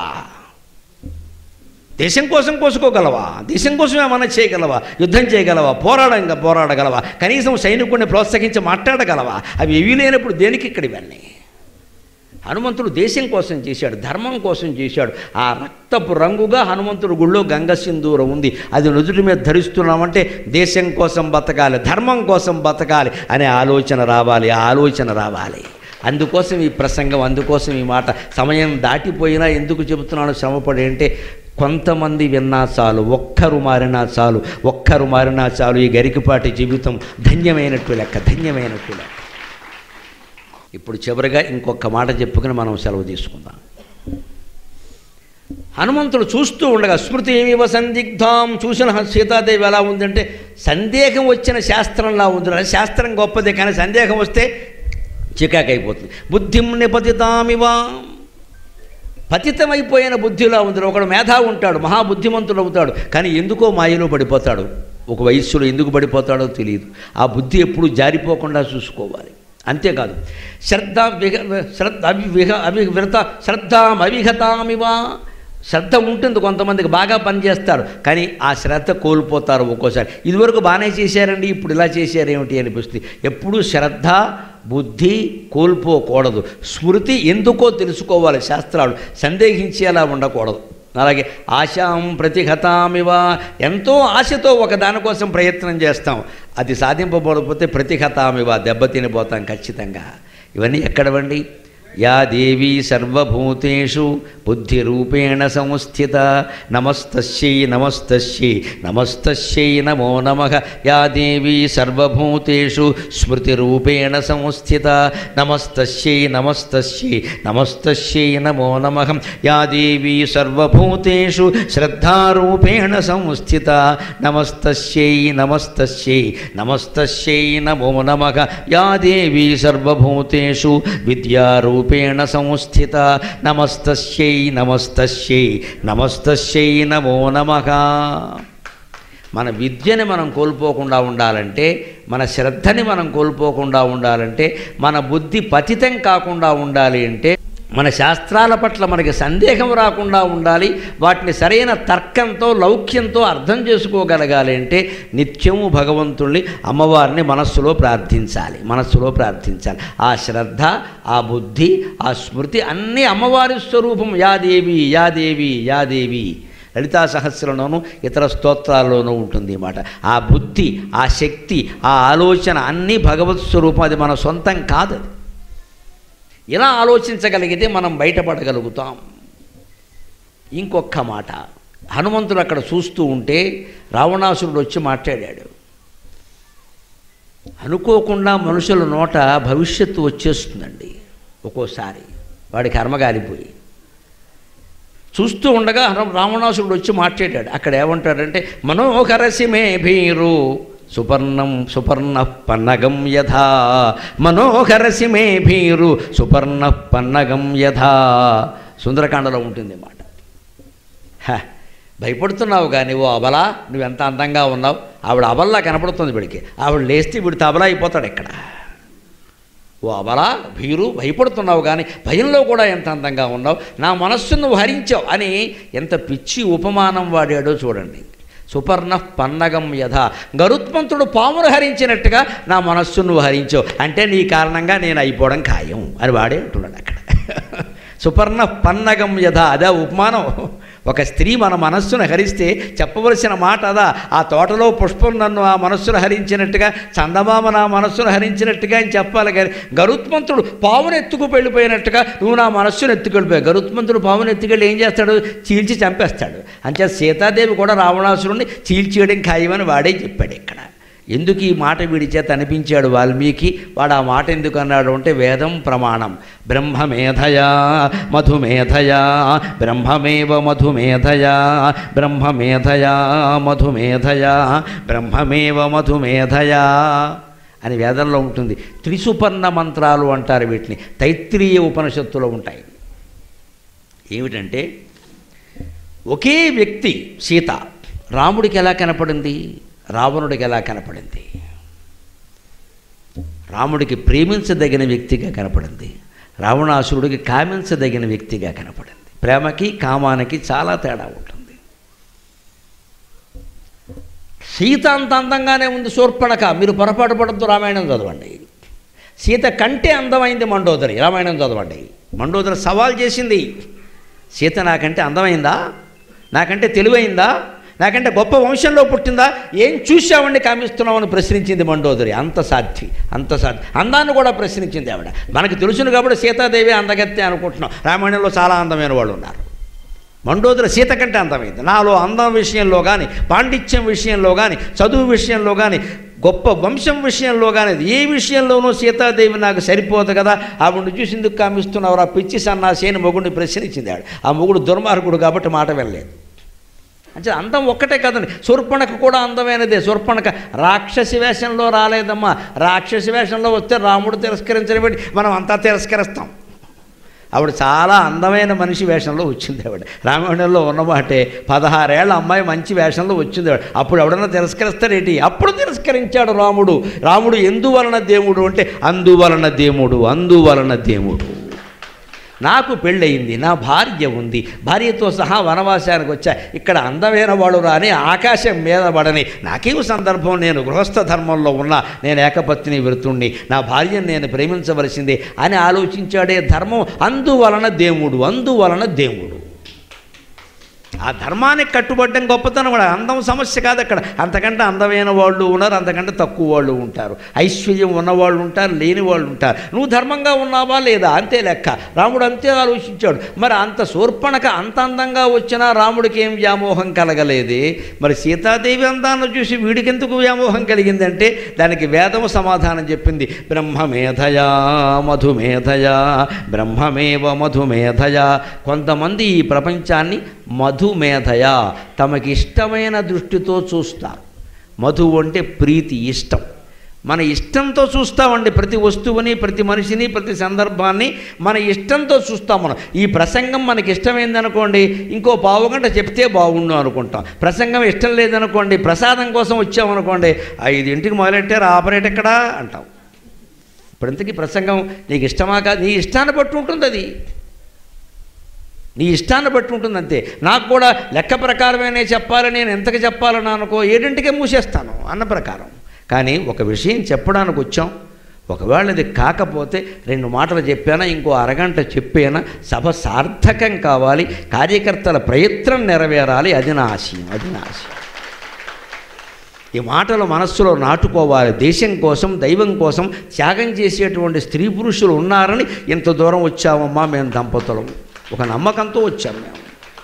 దేశం కోసం కోసుకోగలవా దేశం కోసం ఏమన్నా చేయగలవా యుద్ధం చేయగలవా పోరాడంగా పోరాడగలవా కనీసం సైనికుడిని ప్రోత్సహించి మాట్లాడగలవా అవి ఏవీ లేనప్పుడు దేనికి ఇక్కడ ఇవన్నీ హనుమంతుడు దేశం కోసం చేశాడు ధర్మం కోసం చేశాడు ఆ రక్తపు రంగుగా హనుమంతుడు గుళ్ళో గంగ సింధూరం ఉంది అది నుదుటి మీద ధరిస్తున్నామంటే దేశం కోసం బతకాలి ధర్మం కోసం బతకాలి అనే ఆలోచన రావాలి ఆ ఆలోచన రావాలి అందుకోసం ఈ ప్రసంగం అందుకోసం ఈ మాట సమయం దాటిపోయినా ఎందుకు చెబుతున్నాను శ్రమపడి అంటే కొంతమంది విన్నా చాలు ఒక్కరు మారినా చాలు ఒక్కరు మారినా చాలు ఈ గరికపాటి జీవితం ధన్యమైనట్టు లెక్క ధన్యమైనట్టు లెక్క ఇప్పుడు చివరిగా ఇంకొక మాట చెప్పుకుని మనం సెలవు తీసుకుందాం హనుమంతుడు చూస్తూ ఉండగా స్మృతి ఏమివ సందిగ్ధాం చూసిన హ- సీతాదేవి ఎలా ఉందంటే సందేహం వచ్చిన శాస్త్రంలా ఉంది అది శాస్త్రం గొప్పదే కానీ సందేహం వస్తే చికాకైపోతుంది బుద్ధిం నిపతితామివా పతితమైపోయిన బుద్ధిలా ఉంది ఒకడు మేధావి ఉంటాడు మహాబుద్ధిమంతుడు అవుతాడు కానీ ఎందుకో మాయలో పడిపోతాడు ఒక వయస్సులో ఎందుకు పడిపోతాడో తెలియదు ఆ బుద్ధి ఎప్పుడు జారిపోకుండా చూసుకోవాలి అంతేకాదు శ్రద్ధ విహ శ్రద్ధ అవివిహ అవివ్రత శ్రద్ధాం అవిహతామివా శ్రద్ధ ఉంటుంది కొంతమందికి బాగా పనిచేస్తారు కానీ ఆ శ్రద్ధ కోల్పోతారు ఒక్కోసారి ఇదివరకు బాగానే చేశారండి ఇప్పుడు ఇలా చేశారేమిటి అనిపిస్తుంది ఎప్పుడూ శ్రద్ధ బుద్ధి కోల్పోకూడదు స్మృతి ఎందుకో తెలుసుకోవాలి శాస్త్రాలు సందేహించేలా ఉండకూడదు అలాగే ఆశాం ప్రతిహతామివ ఎంతో ఆశతో ఒక దానికోసం ప్రయత్నం చేస్తాం అది సాధింపబడకపోతే ప్రతిహతామివ దెబ్బతినిపోతాం ఖచ్చితంగా ఇవన్నీ ఎక్కడవండి యా దేవీ సర్వభూతేషు బుద్ధిరూపేణ సంస్థిత నమస్తస్యై నమస్తస్యై నమస్తస్యై నమో నమ యా దేవీ సర్వభూతేషు స్మృతిరూపేణ సంస్థిత నమస్తస్యై నమస్తస్యై నమస్తస్యై నమో నమ యా దేవీ సర్వభూతేషు శ్రద్ధారూపేణ సంస్థిత నమస్తస్యై నమస్తస్యై నమస్తస్యై నమో నమ యా దేవీ సర్వభూతేషు విద్యారూపేణ సంస్థిత నమస్తస్యై నమస్తస్యై నమస్తస్యై నమో నమః మన విద్యని మనం కోల్పోకుండా ఉండాలంటే మన శ్రద్ధని మనం కోల్పోకుండా ఉండాలంటే మన బుద్ధి పతితం కాకుండా ఉండాలి అంటే మన శాస్త్రాల పట్ల మనకి సందేహం రాకుండా ఉండాలి వాటిని సరైన తర్కంతో లౌక్యంతో అర్థం చేసుకోగలగాలి అంటే నిత్యము భగవంతుణ్ణి అమ్మవారిని మనస్సులో ప్రార్థించాలి మనస్సులో ప్రార్థించాలి ఆ శ్రద్ధ ఆ బుద్ధి ఆ స్మృతి అన్నీ అమ్మవారి స్వరూపం యాదేవి యాదేవి యాదేవి లలితా సహస్రంలోనూ ఇతర స్తోత్రాల్లోనూ ఉంటుంది ఈ మాట ఆ బుద్ధి ఆ శక్తి ఆ ఆలోచన అన్నీ భగవత్ స్వరూపం అది మన సొంతం కాదు అది. ఇలా ఆలోచించగలిగితే మనం బయటపడగలుగుతాం ఇంకొక మాట హనుమంతుడు అక్కడ చూస్తూ ఉంటే రావణాసురుడు వచ్చి మాట్లాడాడు అనుకోకుండా మనుషుల నోట భవిష్యత్తు వచ్చేస్తుందండి ఒక్కోసారి వాడి కర్మ కాలిపోయి చూస్తూ ఉండగా రా- రావణాసురుడు వచ్చి మాట్లాడాడు అక్కడ ఏమంటాడంటే మనోహరసిమే భీరు సుపర్ణం సుపర్ణ పన్నగం యథా మనోహరసిమే భీరు సుపర్ణ పన్నగం యథా సుందరకాండలో ఉంటుంది మాట హ, భయపడుతున్నావు కానీ ఓ అబలా నువ్వెంత అందంగా ఉన్నావు ఆవిడ అబల్లా కనపడుతుంది వీడికి ఆవిడ లేస్తే వీడు తబలా అయిపోతాడు ఇక్కడ ఓ అబలా భీరు భయపడుతున్నావు కానీ భయంలో కూడా ఎంత అందంగా ఉన్నావు నా మనస్సును నువ్వు హరించావు అని ఎంత పిచ్చి ఉపమానం వాడాడో చూడండి సుపర్ణ పన్నగం యథ గరుత్మంతుడు పామును హరించినట్టుగా నా మనస్సును నువ్వు హరించావు అంటే నీ కారణంగా నేను అయిపోవడం ఖాయం అని వాడే అంటున్నాడు అక్కడ సుపర్ణ పన్నగం యథ అదే ఉపమానం ఒక స్త్రీ మన మనస్సును హరిస్తే చెప్పవలసిన మాట అదా ఆ తోటలో పుష్పం నన్ను ఆ మనస్సును హరించినట్టుగా చందమామ నా మనస్సును హరించినట్టుగా అని చెప్పాలి కానీ గరుత్మంతుడు పావును ఎత్తుకు వెళ్ళిపోయినట్టుగా నువ్వు నా మనస్సును ఎత్తుకెళ్ళిపోయావు గరుత్మంతుడు పావును ఎత్తుకెళ్ళి ఏం చేస్తాడు చీల్చి చంపేస్తాడు అంతే సీతాదేవి కూడా రావణాసురుణ్ణి చీల్చేయడం ఖాయమని వాడే చెప్పాడు ఇక్కడ ఎందుకు ఈ మాట వీడి చేత అనిపించాడు వాల్మీకి వాడు ఆ మాట ఎందుకు అన్నాడు అంటే వేదం ప్రమాణం బ్రహ్మమేధయా మధుమేధయా బ్రహ్మమేవ మధుమేధయా బ్రహ్మమేధయా మధుమేధయా బ్రహ్మమేవ మధుమేధయా అని వేదంలో ఉంటుంది త్రిసుపర్ణ మంత్రాలు అంటారు వీటిని తైత్రీయ ఉపనిషత్తులో ఉంటాయి ఏమిటంటే ఒకే వ్యక్తి సీత రాముడికి ఎలా కనపడింది రావణుడికి ఎలా కనపడింది రాముడికి ప్రేమించదగిన వ్యక్తిగా కనపడింది రావణాసురుడికి కామించదగిన వ్యక్తిగా కనపడింది ప్రేమకి కామానికి చాలా తేడా ఉంటుంది సీత అంత అందంగానే ఉంది శూర్పణక మీరు పొరపాటు పడద్దు రామాయణం చదవండి సీత కంటే అందమైంది మండోదరి రామాయణం చదవండి మండోదరి సవాల్ చేసింది సీత నాకంటే అందమైందా నాకంటే తెలివైందా నాకంటే గొప్ప వంశంలో పుట్టిందా ఏం చూశావండి కామిస్తున్నామని ప్రశ్నించింది మండోదరి అంత సాధ్వి అంత సాధ్వి అందాన్ని కూడా ప్రశ్నించింది ఆవిడ మనకు తెలుసును కాబట్టి సీతాదేవి అందగత్తే అనుకుంటున్నాం రామాయణంలో చాలా అందమైన వాళ్ళు ఉన్నారు మండోదరి సీత కంటే అందమైంది నాలో అందం విషయంలో కానీ పాండిత్యం విషయంలో కానీ చదువు విషయంలో కానీ గొప్ప వంశం విషయంలో కానీ ఏ విషయంలోనూ సీతాదేవి నాకు సరిపోదు కదా ఆవిడని చూసి ఎందుకు కామిస్తున్నావు ఆ పిచ్చి సన్నాసి అని మొగుడిని ప్రశ్నించింది ఆవిడ ఆ మొగుడు దుర్మార్గుడు కాబట్టి మాట వెళ్ళలేదు అంటే అందం ఒక్కటే కదండి శూర్పణక కూడా అందమైనదే శూర్పణక రాక్షసి వేషంలో రాలేదమ్మా రాక్షసి వేషంలో వస్తే రాముడు తిరస్కరించడం బట్టి మనం అంతా తిరస్కరిస్తాం ఆవిడ చాలా అందమైన మనిషి వేషంలో వచ్చింది ఆవిడ రామాయణంలో ఉన్నమాటే పదహారేళ్ల అమ్మాయి మంచి వేషంలో వచ్చింది ఆవిడ అప్పుడు ఎవడన్నా తిరస్కరిస్తాడేటి అప్పుడు తిరస్కరించాడు రాముడు రాముడు ఎందువలన దేవుడు అంటే అందువలన దేవుడు అందువలన దేవుడు నాకు పెళ్ళయింది నా భార్య ఉంది భార్యతో సహా వనవాసానికి వచ్చా ఇక్కడ అందమైన వాడు రాని ఆకాశం మీద పడని నాకేం సందర్భం నేను గృహస్థ ధర్మంలో ఉన్నా నేను ఏకపత్ని వెళుతుండి నా భార్యను నేను ప్రేమించవలసిందే అని ఆలోచించాడే ధర్మం అందువలన దేవుడు అందువలన దేవుడు ఆ ధర్మానికి కట్టుబడ్డం గొప్పతనం కూడా అందం సమస్య కాదు అక్కడ అంతకంటే అందమైన వాళ్ళు ఉన్నారు అంతకంటే తక్కువ వాళ్ళు ఉంటారు ఐశ్వర్యం ఉన్నవాళ్ళు ఉంటారు లేని వాళ్ళు ఉంటారు నువ్వు ధర్మంగా ఉన్నావా లేదా అంతే లెక్క రాముడు అంతే ఆలోచించాడు మరి అంత శూర్పణక అంత అందంగా వచ్చినా రాముడికి ఏం వ్యామోహం కలగలేదే మరి సీతాదేవి అందాన్ని చూసి వీడికి ఎందుకు వ్యామోహం కలిగిందంటే దానికి వేదము సమాధానం చెప్పింది బ్రహ్మమేధయా మధుమేధయా బ్రహ్మమేవ మధుమేధయా కొంతమంది ఈ ప్రపంచాన్ని మధుమేధయ తమకి ఇష్టమైన దృష్టితో చూస్తారు మధు అంటే ప్రీతి ఇష్టం మన ఇష్టంతో చూస్తామండి ప్రతి వస్తువుని ప్రతి మనిషిని ప్రతి సందర్భాన్ని మన ఇష్టంతో చూస్తాం మనం ఈ ప్రసంగం మనకి ఇష్టమైందనుకోండి ఇంకో పావు గంట చెప్తే బాగుండు అనుకుంటాం ప్రసంగం ఇష్టం లేదనుకోండి ప్రసాదం కోసం వచ్చామనుకోండి ఐదింటికి మొదలెట్టారు ఆపరేట్ ఎక్కడా అంటాం ఇప్పుడు ఇంతకీ ప్రసంగం నీకు ఇష్టమా కాదు నీ ఇష్టాన్ని బట్టి ఉంటుంది అది నీ ఇష్టాన్ని బట్టి ఉంటుంది అంతే నాకు కూడా లెక్క ప్రకారమేనే చెప్పాలని నేను ఎంతకు చెప్పాలని అనుకో ఏడింటికే మూసేస్తాను అన్న ప్రకారం కానీ ఒక విషయం చెప్పడానికి వచ్చాం ఒకవేళ ఇది కాకపోతే రెండు మాటలు చెప్పానా ఇంకో అరగంట చెప్పానా సభ సార్థకం కావాలి కార్యకర్తల ప్రయత్నం నెరవేరాలి అది నా ఆశయం అది నా ఆశయం ఈ మాటలు మనస్సులో నాటుకోవాలి దేశం కోసం దైవం కోసం త్యాగం చేసేటువంటి స్త్రీ పురుషులు ఉన్నారని ఇంత దూరం వచ్చామమ్మా మేము దంపతులం ఒక నమ్మకంతో వచ్చాం మేము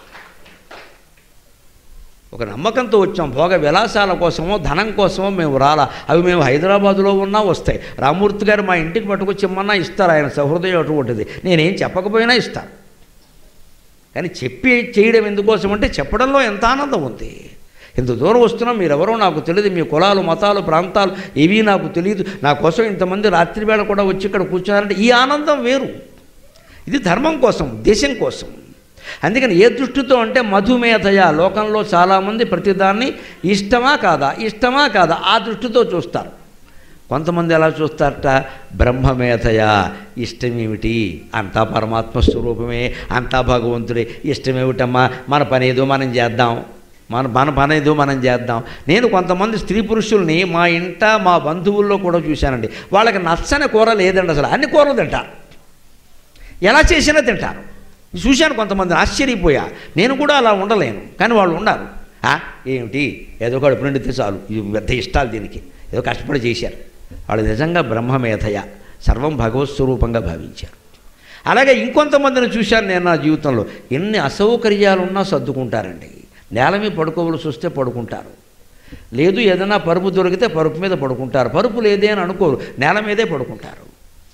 ఒక నమ్మకంతో వచ్చాం భోగ విలాసాల కోసమో ధనం కోసమో మేము రాలా అవి మేము హైదరాబాదులో ఉన్నా వస్తాయి రామూర్తి గారు మా ఇంటికి పట్టుకొచ్చి ఇమ్మన్నా ఇస్తారు ఆయన సహృదయం అటువంటిది నేనేం చెప్పకపోయినా ఇస్తాను కానీ చెప్పి చేయడం ఎందుకోసం అంటే చెప్పడంలో ఎంత ఆనందం ఉంది ఇంత దూరం వస్తున్నాం మీరెవరో నాకు తెలియదు మీ కులాలు మతాలు ప్రాంతాలు ఏవీ నాకు తెలియదు నా కోసం ఇంతమంది రాత్రి వేళ కూడా వచ్చి ఇక్కడ కూర్చున్నారంటే ఈ ఆనందం వేరు ఇది ధర్మం కోసం దేశం కోసం అందుకని ఏ దృష్టితో అంటే మధుమేధయ లోకంలో చాలామంది ప్రతిదాన్ని ఇష్టమా కాదా ఇష్టమా కాదా ఆ దృష్టితో చూస్తారు కొంతమంది ఎలా చూస్తారట బ్రహ్మమేధయ ఇష్టమేమిటి అంతా పరమాత్మ స్వరూపమే అంతా భగవంతుడే ఇష్టమేమిటమ్మా మన పని ఏదో మనం చేద్దాం మన మన పని ఏదో మనం చేద్దాం నేను కొంతమంది స్త్రీ పురుషుల్ని మా ఇంట మా బంధువుల్లో కూడా చూశానండి వాళ్ళకి నచ్చని కూర లేదండి అసలు అన్ని కూరలు తింటారు ఎలా చేసినా తింటారు చూశాను కొంతమందిని ఆశ్చర్యపోయా నేను కూడా అలా ఉండలేను కానీ వాళ్ళు ఉండారు "ఆ, ఏమిటి ఏదో కడుపు నిండితే చాలు ఇది పెద్ద ఇష్టాలు దీనికి ఏదో కష్టపడి చేశారు వాళ్ళు నిజంగా బ్రహ్మమేధయ సర్వం భగవత్ స్వరూపంగా భావించారు అలాగే ఇంకొంతమందిని చూశాను నేను నా జీవితంలో ఎన్ని అసౌకర్యాలున్నా సర్దుకుంటారండి నేల మీద పడుకోవలసి వస్తే పడుకుంటారు లేదు ఏదైనా పరుపు దొరికితే పరుపు మీద పడుకుంటారు పరుపు లేదే అని అనుకోరు నేల మీదే పడుకుంటారు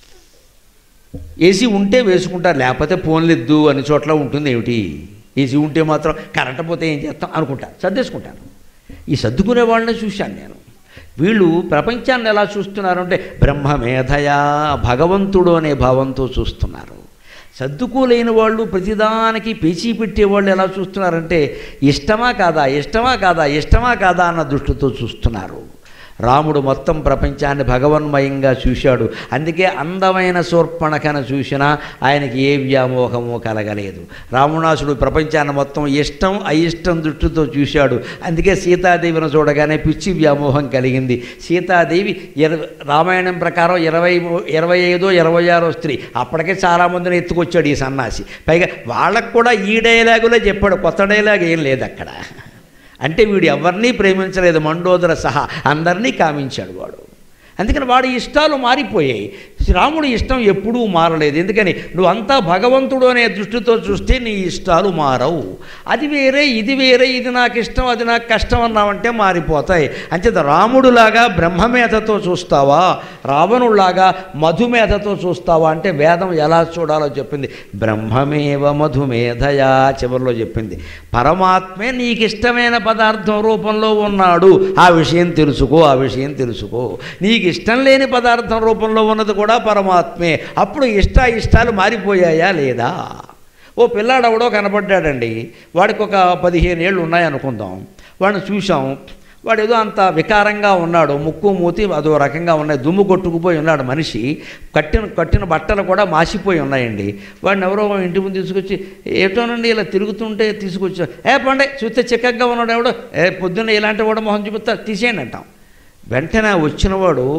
ఏసీ ఉంటే వేసుకుంటారు లేకపోతే ఫోన్లిద్దు అన్ని చోట్ల ఉంటుంది ఏమిటి ఏసీ ఉంటే మాత్రం కరెంట్ పోతే ఏం చేస్తాం అనుకుంటారు సర్దేసుకుంటారు ఈ సర్దుకునే వాళ్ళని చూశాను నేను వీళ్ళు ప్రపంచాన్ని ఎలా చూస్తున్నారు అంటే బ్రహ్మమేధయా భగవంతుడు అనే భావంతో చూస్తున్నారు సర్దుకోలేని వాళ్ళు ప్రతిదానికి పేచీ పెట్టేవాళ్ళు ఎలా చూస్తున్నారంటే ఇష్టమా కాదా ఇష్టమా కాదా ఇష్టమా కాదా అన్న దృష్టితో చూస్తున్నారు రాముడు మొత్తం ప్రపంచాన్ని భగవన్మయంగా చూశాడు అందుకే అందమైన శూర్పణకను చూసినా ఆయనకి ఏ వ్యామోహము కలగలేదు రావణాసుడు ప్రపంచాన్ని మొత్తం ఇష్టం అయిష్టం దృష్టితో చూశాడు అందుకే సీతాదేవిని చూడగానే పిచ్చి వ్యామోహం కలిగింది సీతాదేవి ఇర రామాయణం ప్రకారం ఇరవై మూ- ఇరవై ఐదో ఇరవై ఆరో స్త్రీ అప్పటికే చాలామందిని ఎత్తుకొచ్చాడు ఈ సన్నాసి పైగా వాళ్ళకు కూడా ఈ డైలాగులే చెప్పాడు కొత్త డైలాగ్ ఏం లేదు అక్కడ అంటే వీడు ఎవరినీ ప్రేమించలేదు మండోదర సహా అందరినీ కామించాడు వాడు అందుకని వాడి ఇష్టాలు మారిపోయాయి రాముడి ఇష్టం ఎప్పుడూ మారలేదు ఎందుకని నువ్వు అంతా భగవంతుడు అనే దృష్టితో చూస్తే నీ ఇష్టాలు మారవు అది వేరే ఇది వేరే ఇది నాకు ఇష్టం అది నాకు కష్టం అన్నావంటే మారిపోతాయి అంచేత రాముడులాగా బ్రహ్మమేధతో చూస్తావా రావణులాగా మధుమేధతో చూస్తావా అంటే వేదం ఎలా చూడాలో చెప్పింది బ్రహ్మమేవ మధుమేధయా చివరిలో చెప్పింది పరమాత్మే నీకు ఇష్టమైన పదార్థం రూపంలో ఉన్నాడు ఆ విషయం తెలుసుకో ఆ విషయం తెలుసుకో నీకు ఇష్టం లేని పదార్థం రూపంలో ఉన్నది కూడా పరమాత్మే అప్పుడు ఇష్ట ఇష్టాలు మారిపోయాయా లేదా ఓ పిల్లాడు ఎవడో కనపడ్డాడండి వాడికి ఒక పదిహేను ఏళ్ళు ఉన్నాయనుకుందాం వాడిని చూసాం వాడు ఏదో అంత వికారంగా ఉన్నాడు ముక్కు మూతి అదో రకంగా ఉన్నాయి దుమ్ము కొట్టుకుపోయి ఉన్నాడు మనిషి కట్టిన కట్టిన బట్టలు కూడా మాసిపోయి ఉన్నాయండి వాడిని ఎవరో ఇంటి ముందు తీసుకొచ్చి ఏటోనండి ఇలా తిరుగుతుంటే తీసుకొచ్చా ఏ పండే చూస్తే చిక్కగా ఉన్నాడు ఎవడో ఏ పొద్దున్న ఇలాంటి వాడు మొహం చూపిస్తా తీసేయండి అంటాం వెంటనే వచ్చినవాడు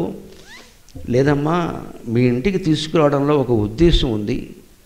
లేదమ్మా మీ ఇంటికి తీసుకురావడంలో ఒక ఉద్దేశం ఉంది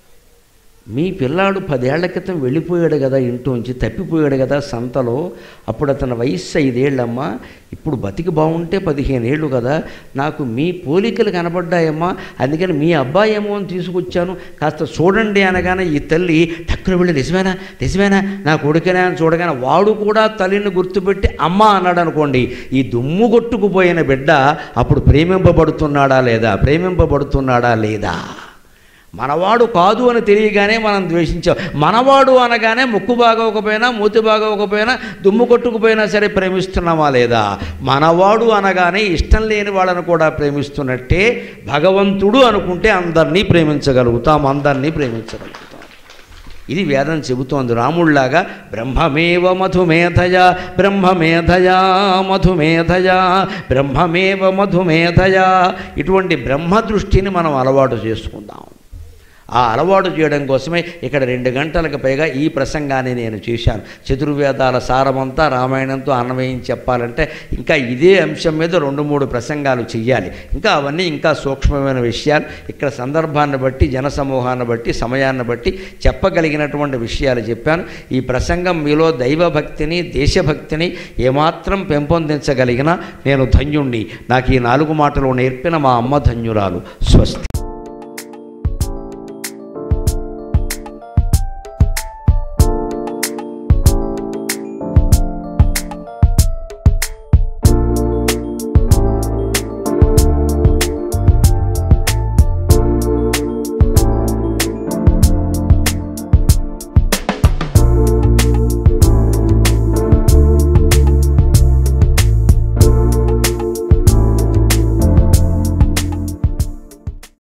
మీ పిల్లాడు పదేళ్ల క్రితం వెళ్ళిపోయాడు కదా ఇంట్లోంచి తప్పిపోయాడు కదా సంతలో అప్పుడు అతని వయస్సు ఐదేళ్ళమ్మా ఇప్పుడు బతికి బాగుంటే పదిహేను ఏళ్ళు కదా నాకు మీ పోలికలు కనబడ్డాయమ్మా అందుకని మీ అబ్బాయి ఏమో అని తీసుకొచ్చాను కాస్త చూడండి అనగానే ఈ తల్లి టక్కున వెళ్ళి నిజమేనా నిజమేనా నా కొడుకేనా అని చూడగానే వాడు కూడా తల్లిని గుర్తుపెట్టి అమ్మ అన్నాడు అనుకోండి ఈ దుమ్ము కొట్టుకుపోయిన బిడ్డ అప్పుడు ప్రేమింపబడుతున్నాడా లేదా ప్రేమింపబడుతున్నాడా లేదా మనవాడు కాదు అని తెలియగానే మనం ద్వేషించాం మనవాడు అనగానే ముక్కు బాగోకపోయినా మూతి బాగోకపోయినా దుమ్ము కొట్టుకుపోయినా సరే ప్రేమిస్తున్నామా లేదా మనవాడు అనగానే ఇష్టం లేని వాళ్ళని కూడా ప్రేమిస్తున్నట్టే భగవంతుడు అనుకుంటే అందరినీ ప్రేమించగలుగుతాం అందరినీ ప్రేమించగలుగుతాం ఇది వేదం చెబుతోంది రాముళ్లాగా బ్రహ్మమేవ మధుమేధయా బ్రహ్మమేధయా మధుమేధయా బ్రహ్మమేవ మధుమేధయా ఇటువంటి బ్రహ్మ దృష్టిని మనం అలవాటు చేసుకుందాం ఆ అలవాటు చేయడం కోసమే ఇక్కడ రెండు గంటలకు పైగా ఈ ప్రసంగాన్ని నేను చేశాను చతుర్వేదాల సారమంతా రామాయణంతో అన్వయం చెప్పాలంటే ఇంకా ఇదే అంశం మీద రెండు మూడు ప్రసంగాలు చెయ్యాలి ఇంకా అవన్నీ ఇంకా సూక్ష్మమైన విషయాలు ఇక్కడ సందర్భాన్ని బట్టి జనసమూహాన్ని బట్టి సమయాన్ని బట్టి చెప్పగలిగినటువంటి విషయాలు చెప్పాను ఈ ప్రసంగం మీలో దైవభక్తిని దేశభక్తిని ఏమాత్రం పెంపొందించగలిగినా నేను ధన్యుణ్ణి నాకు ఈ నాలుగు మాటలు నేర్పిన మా అమ్మ ధన్యురాలు స్వస్తి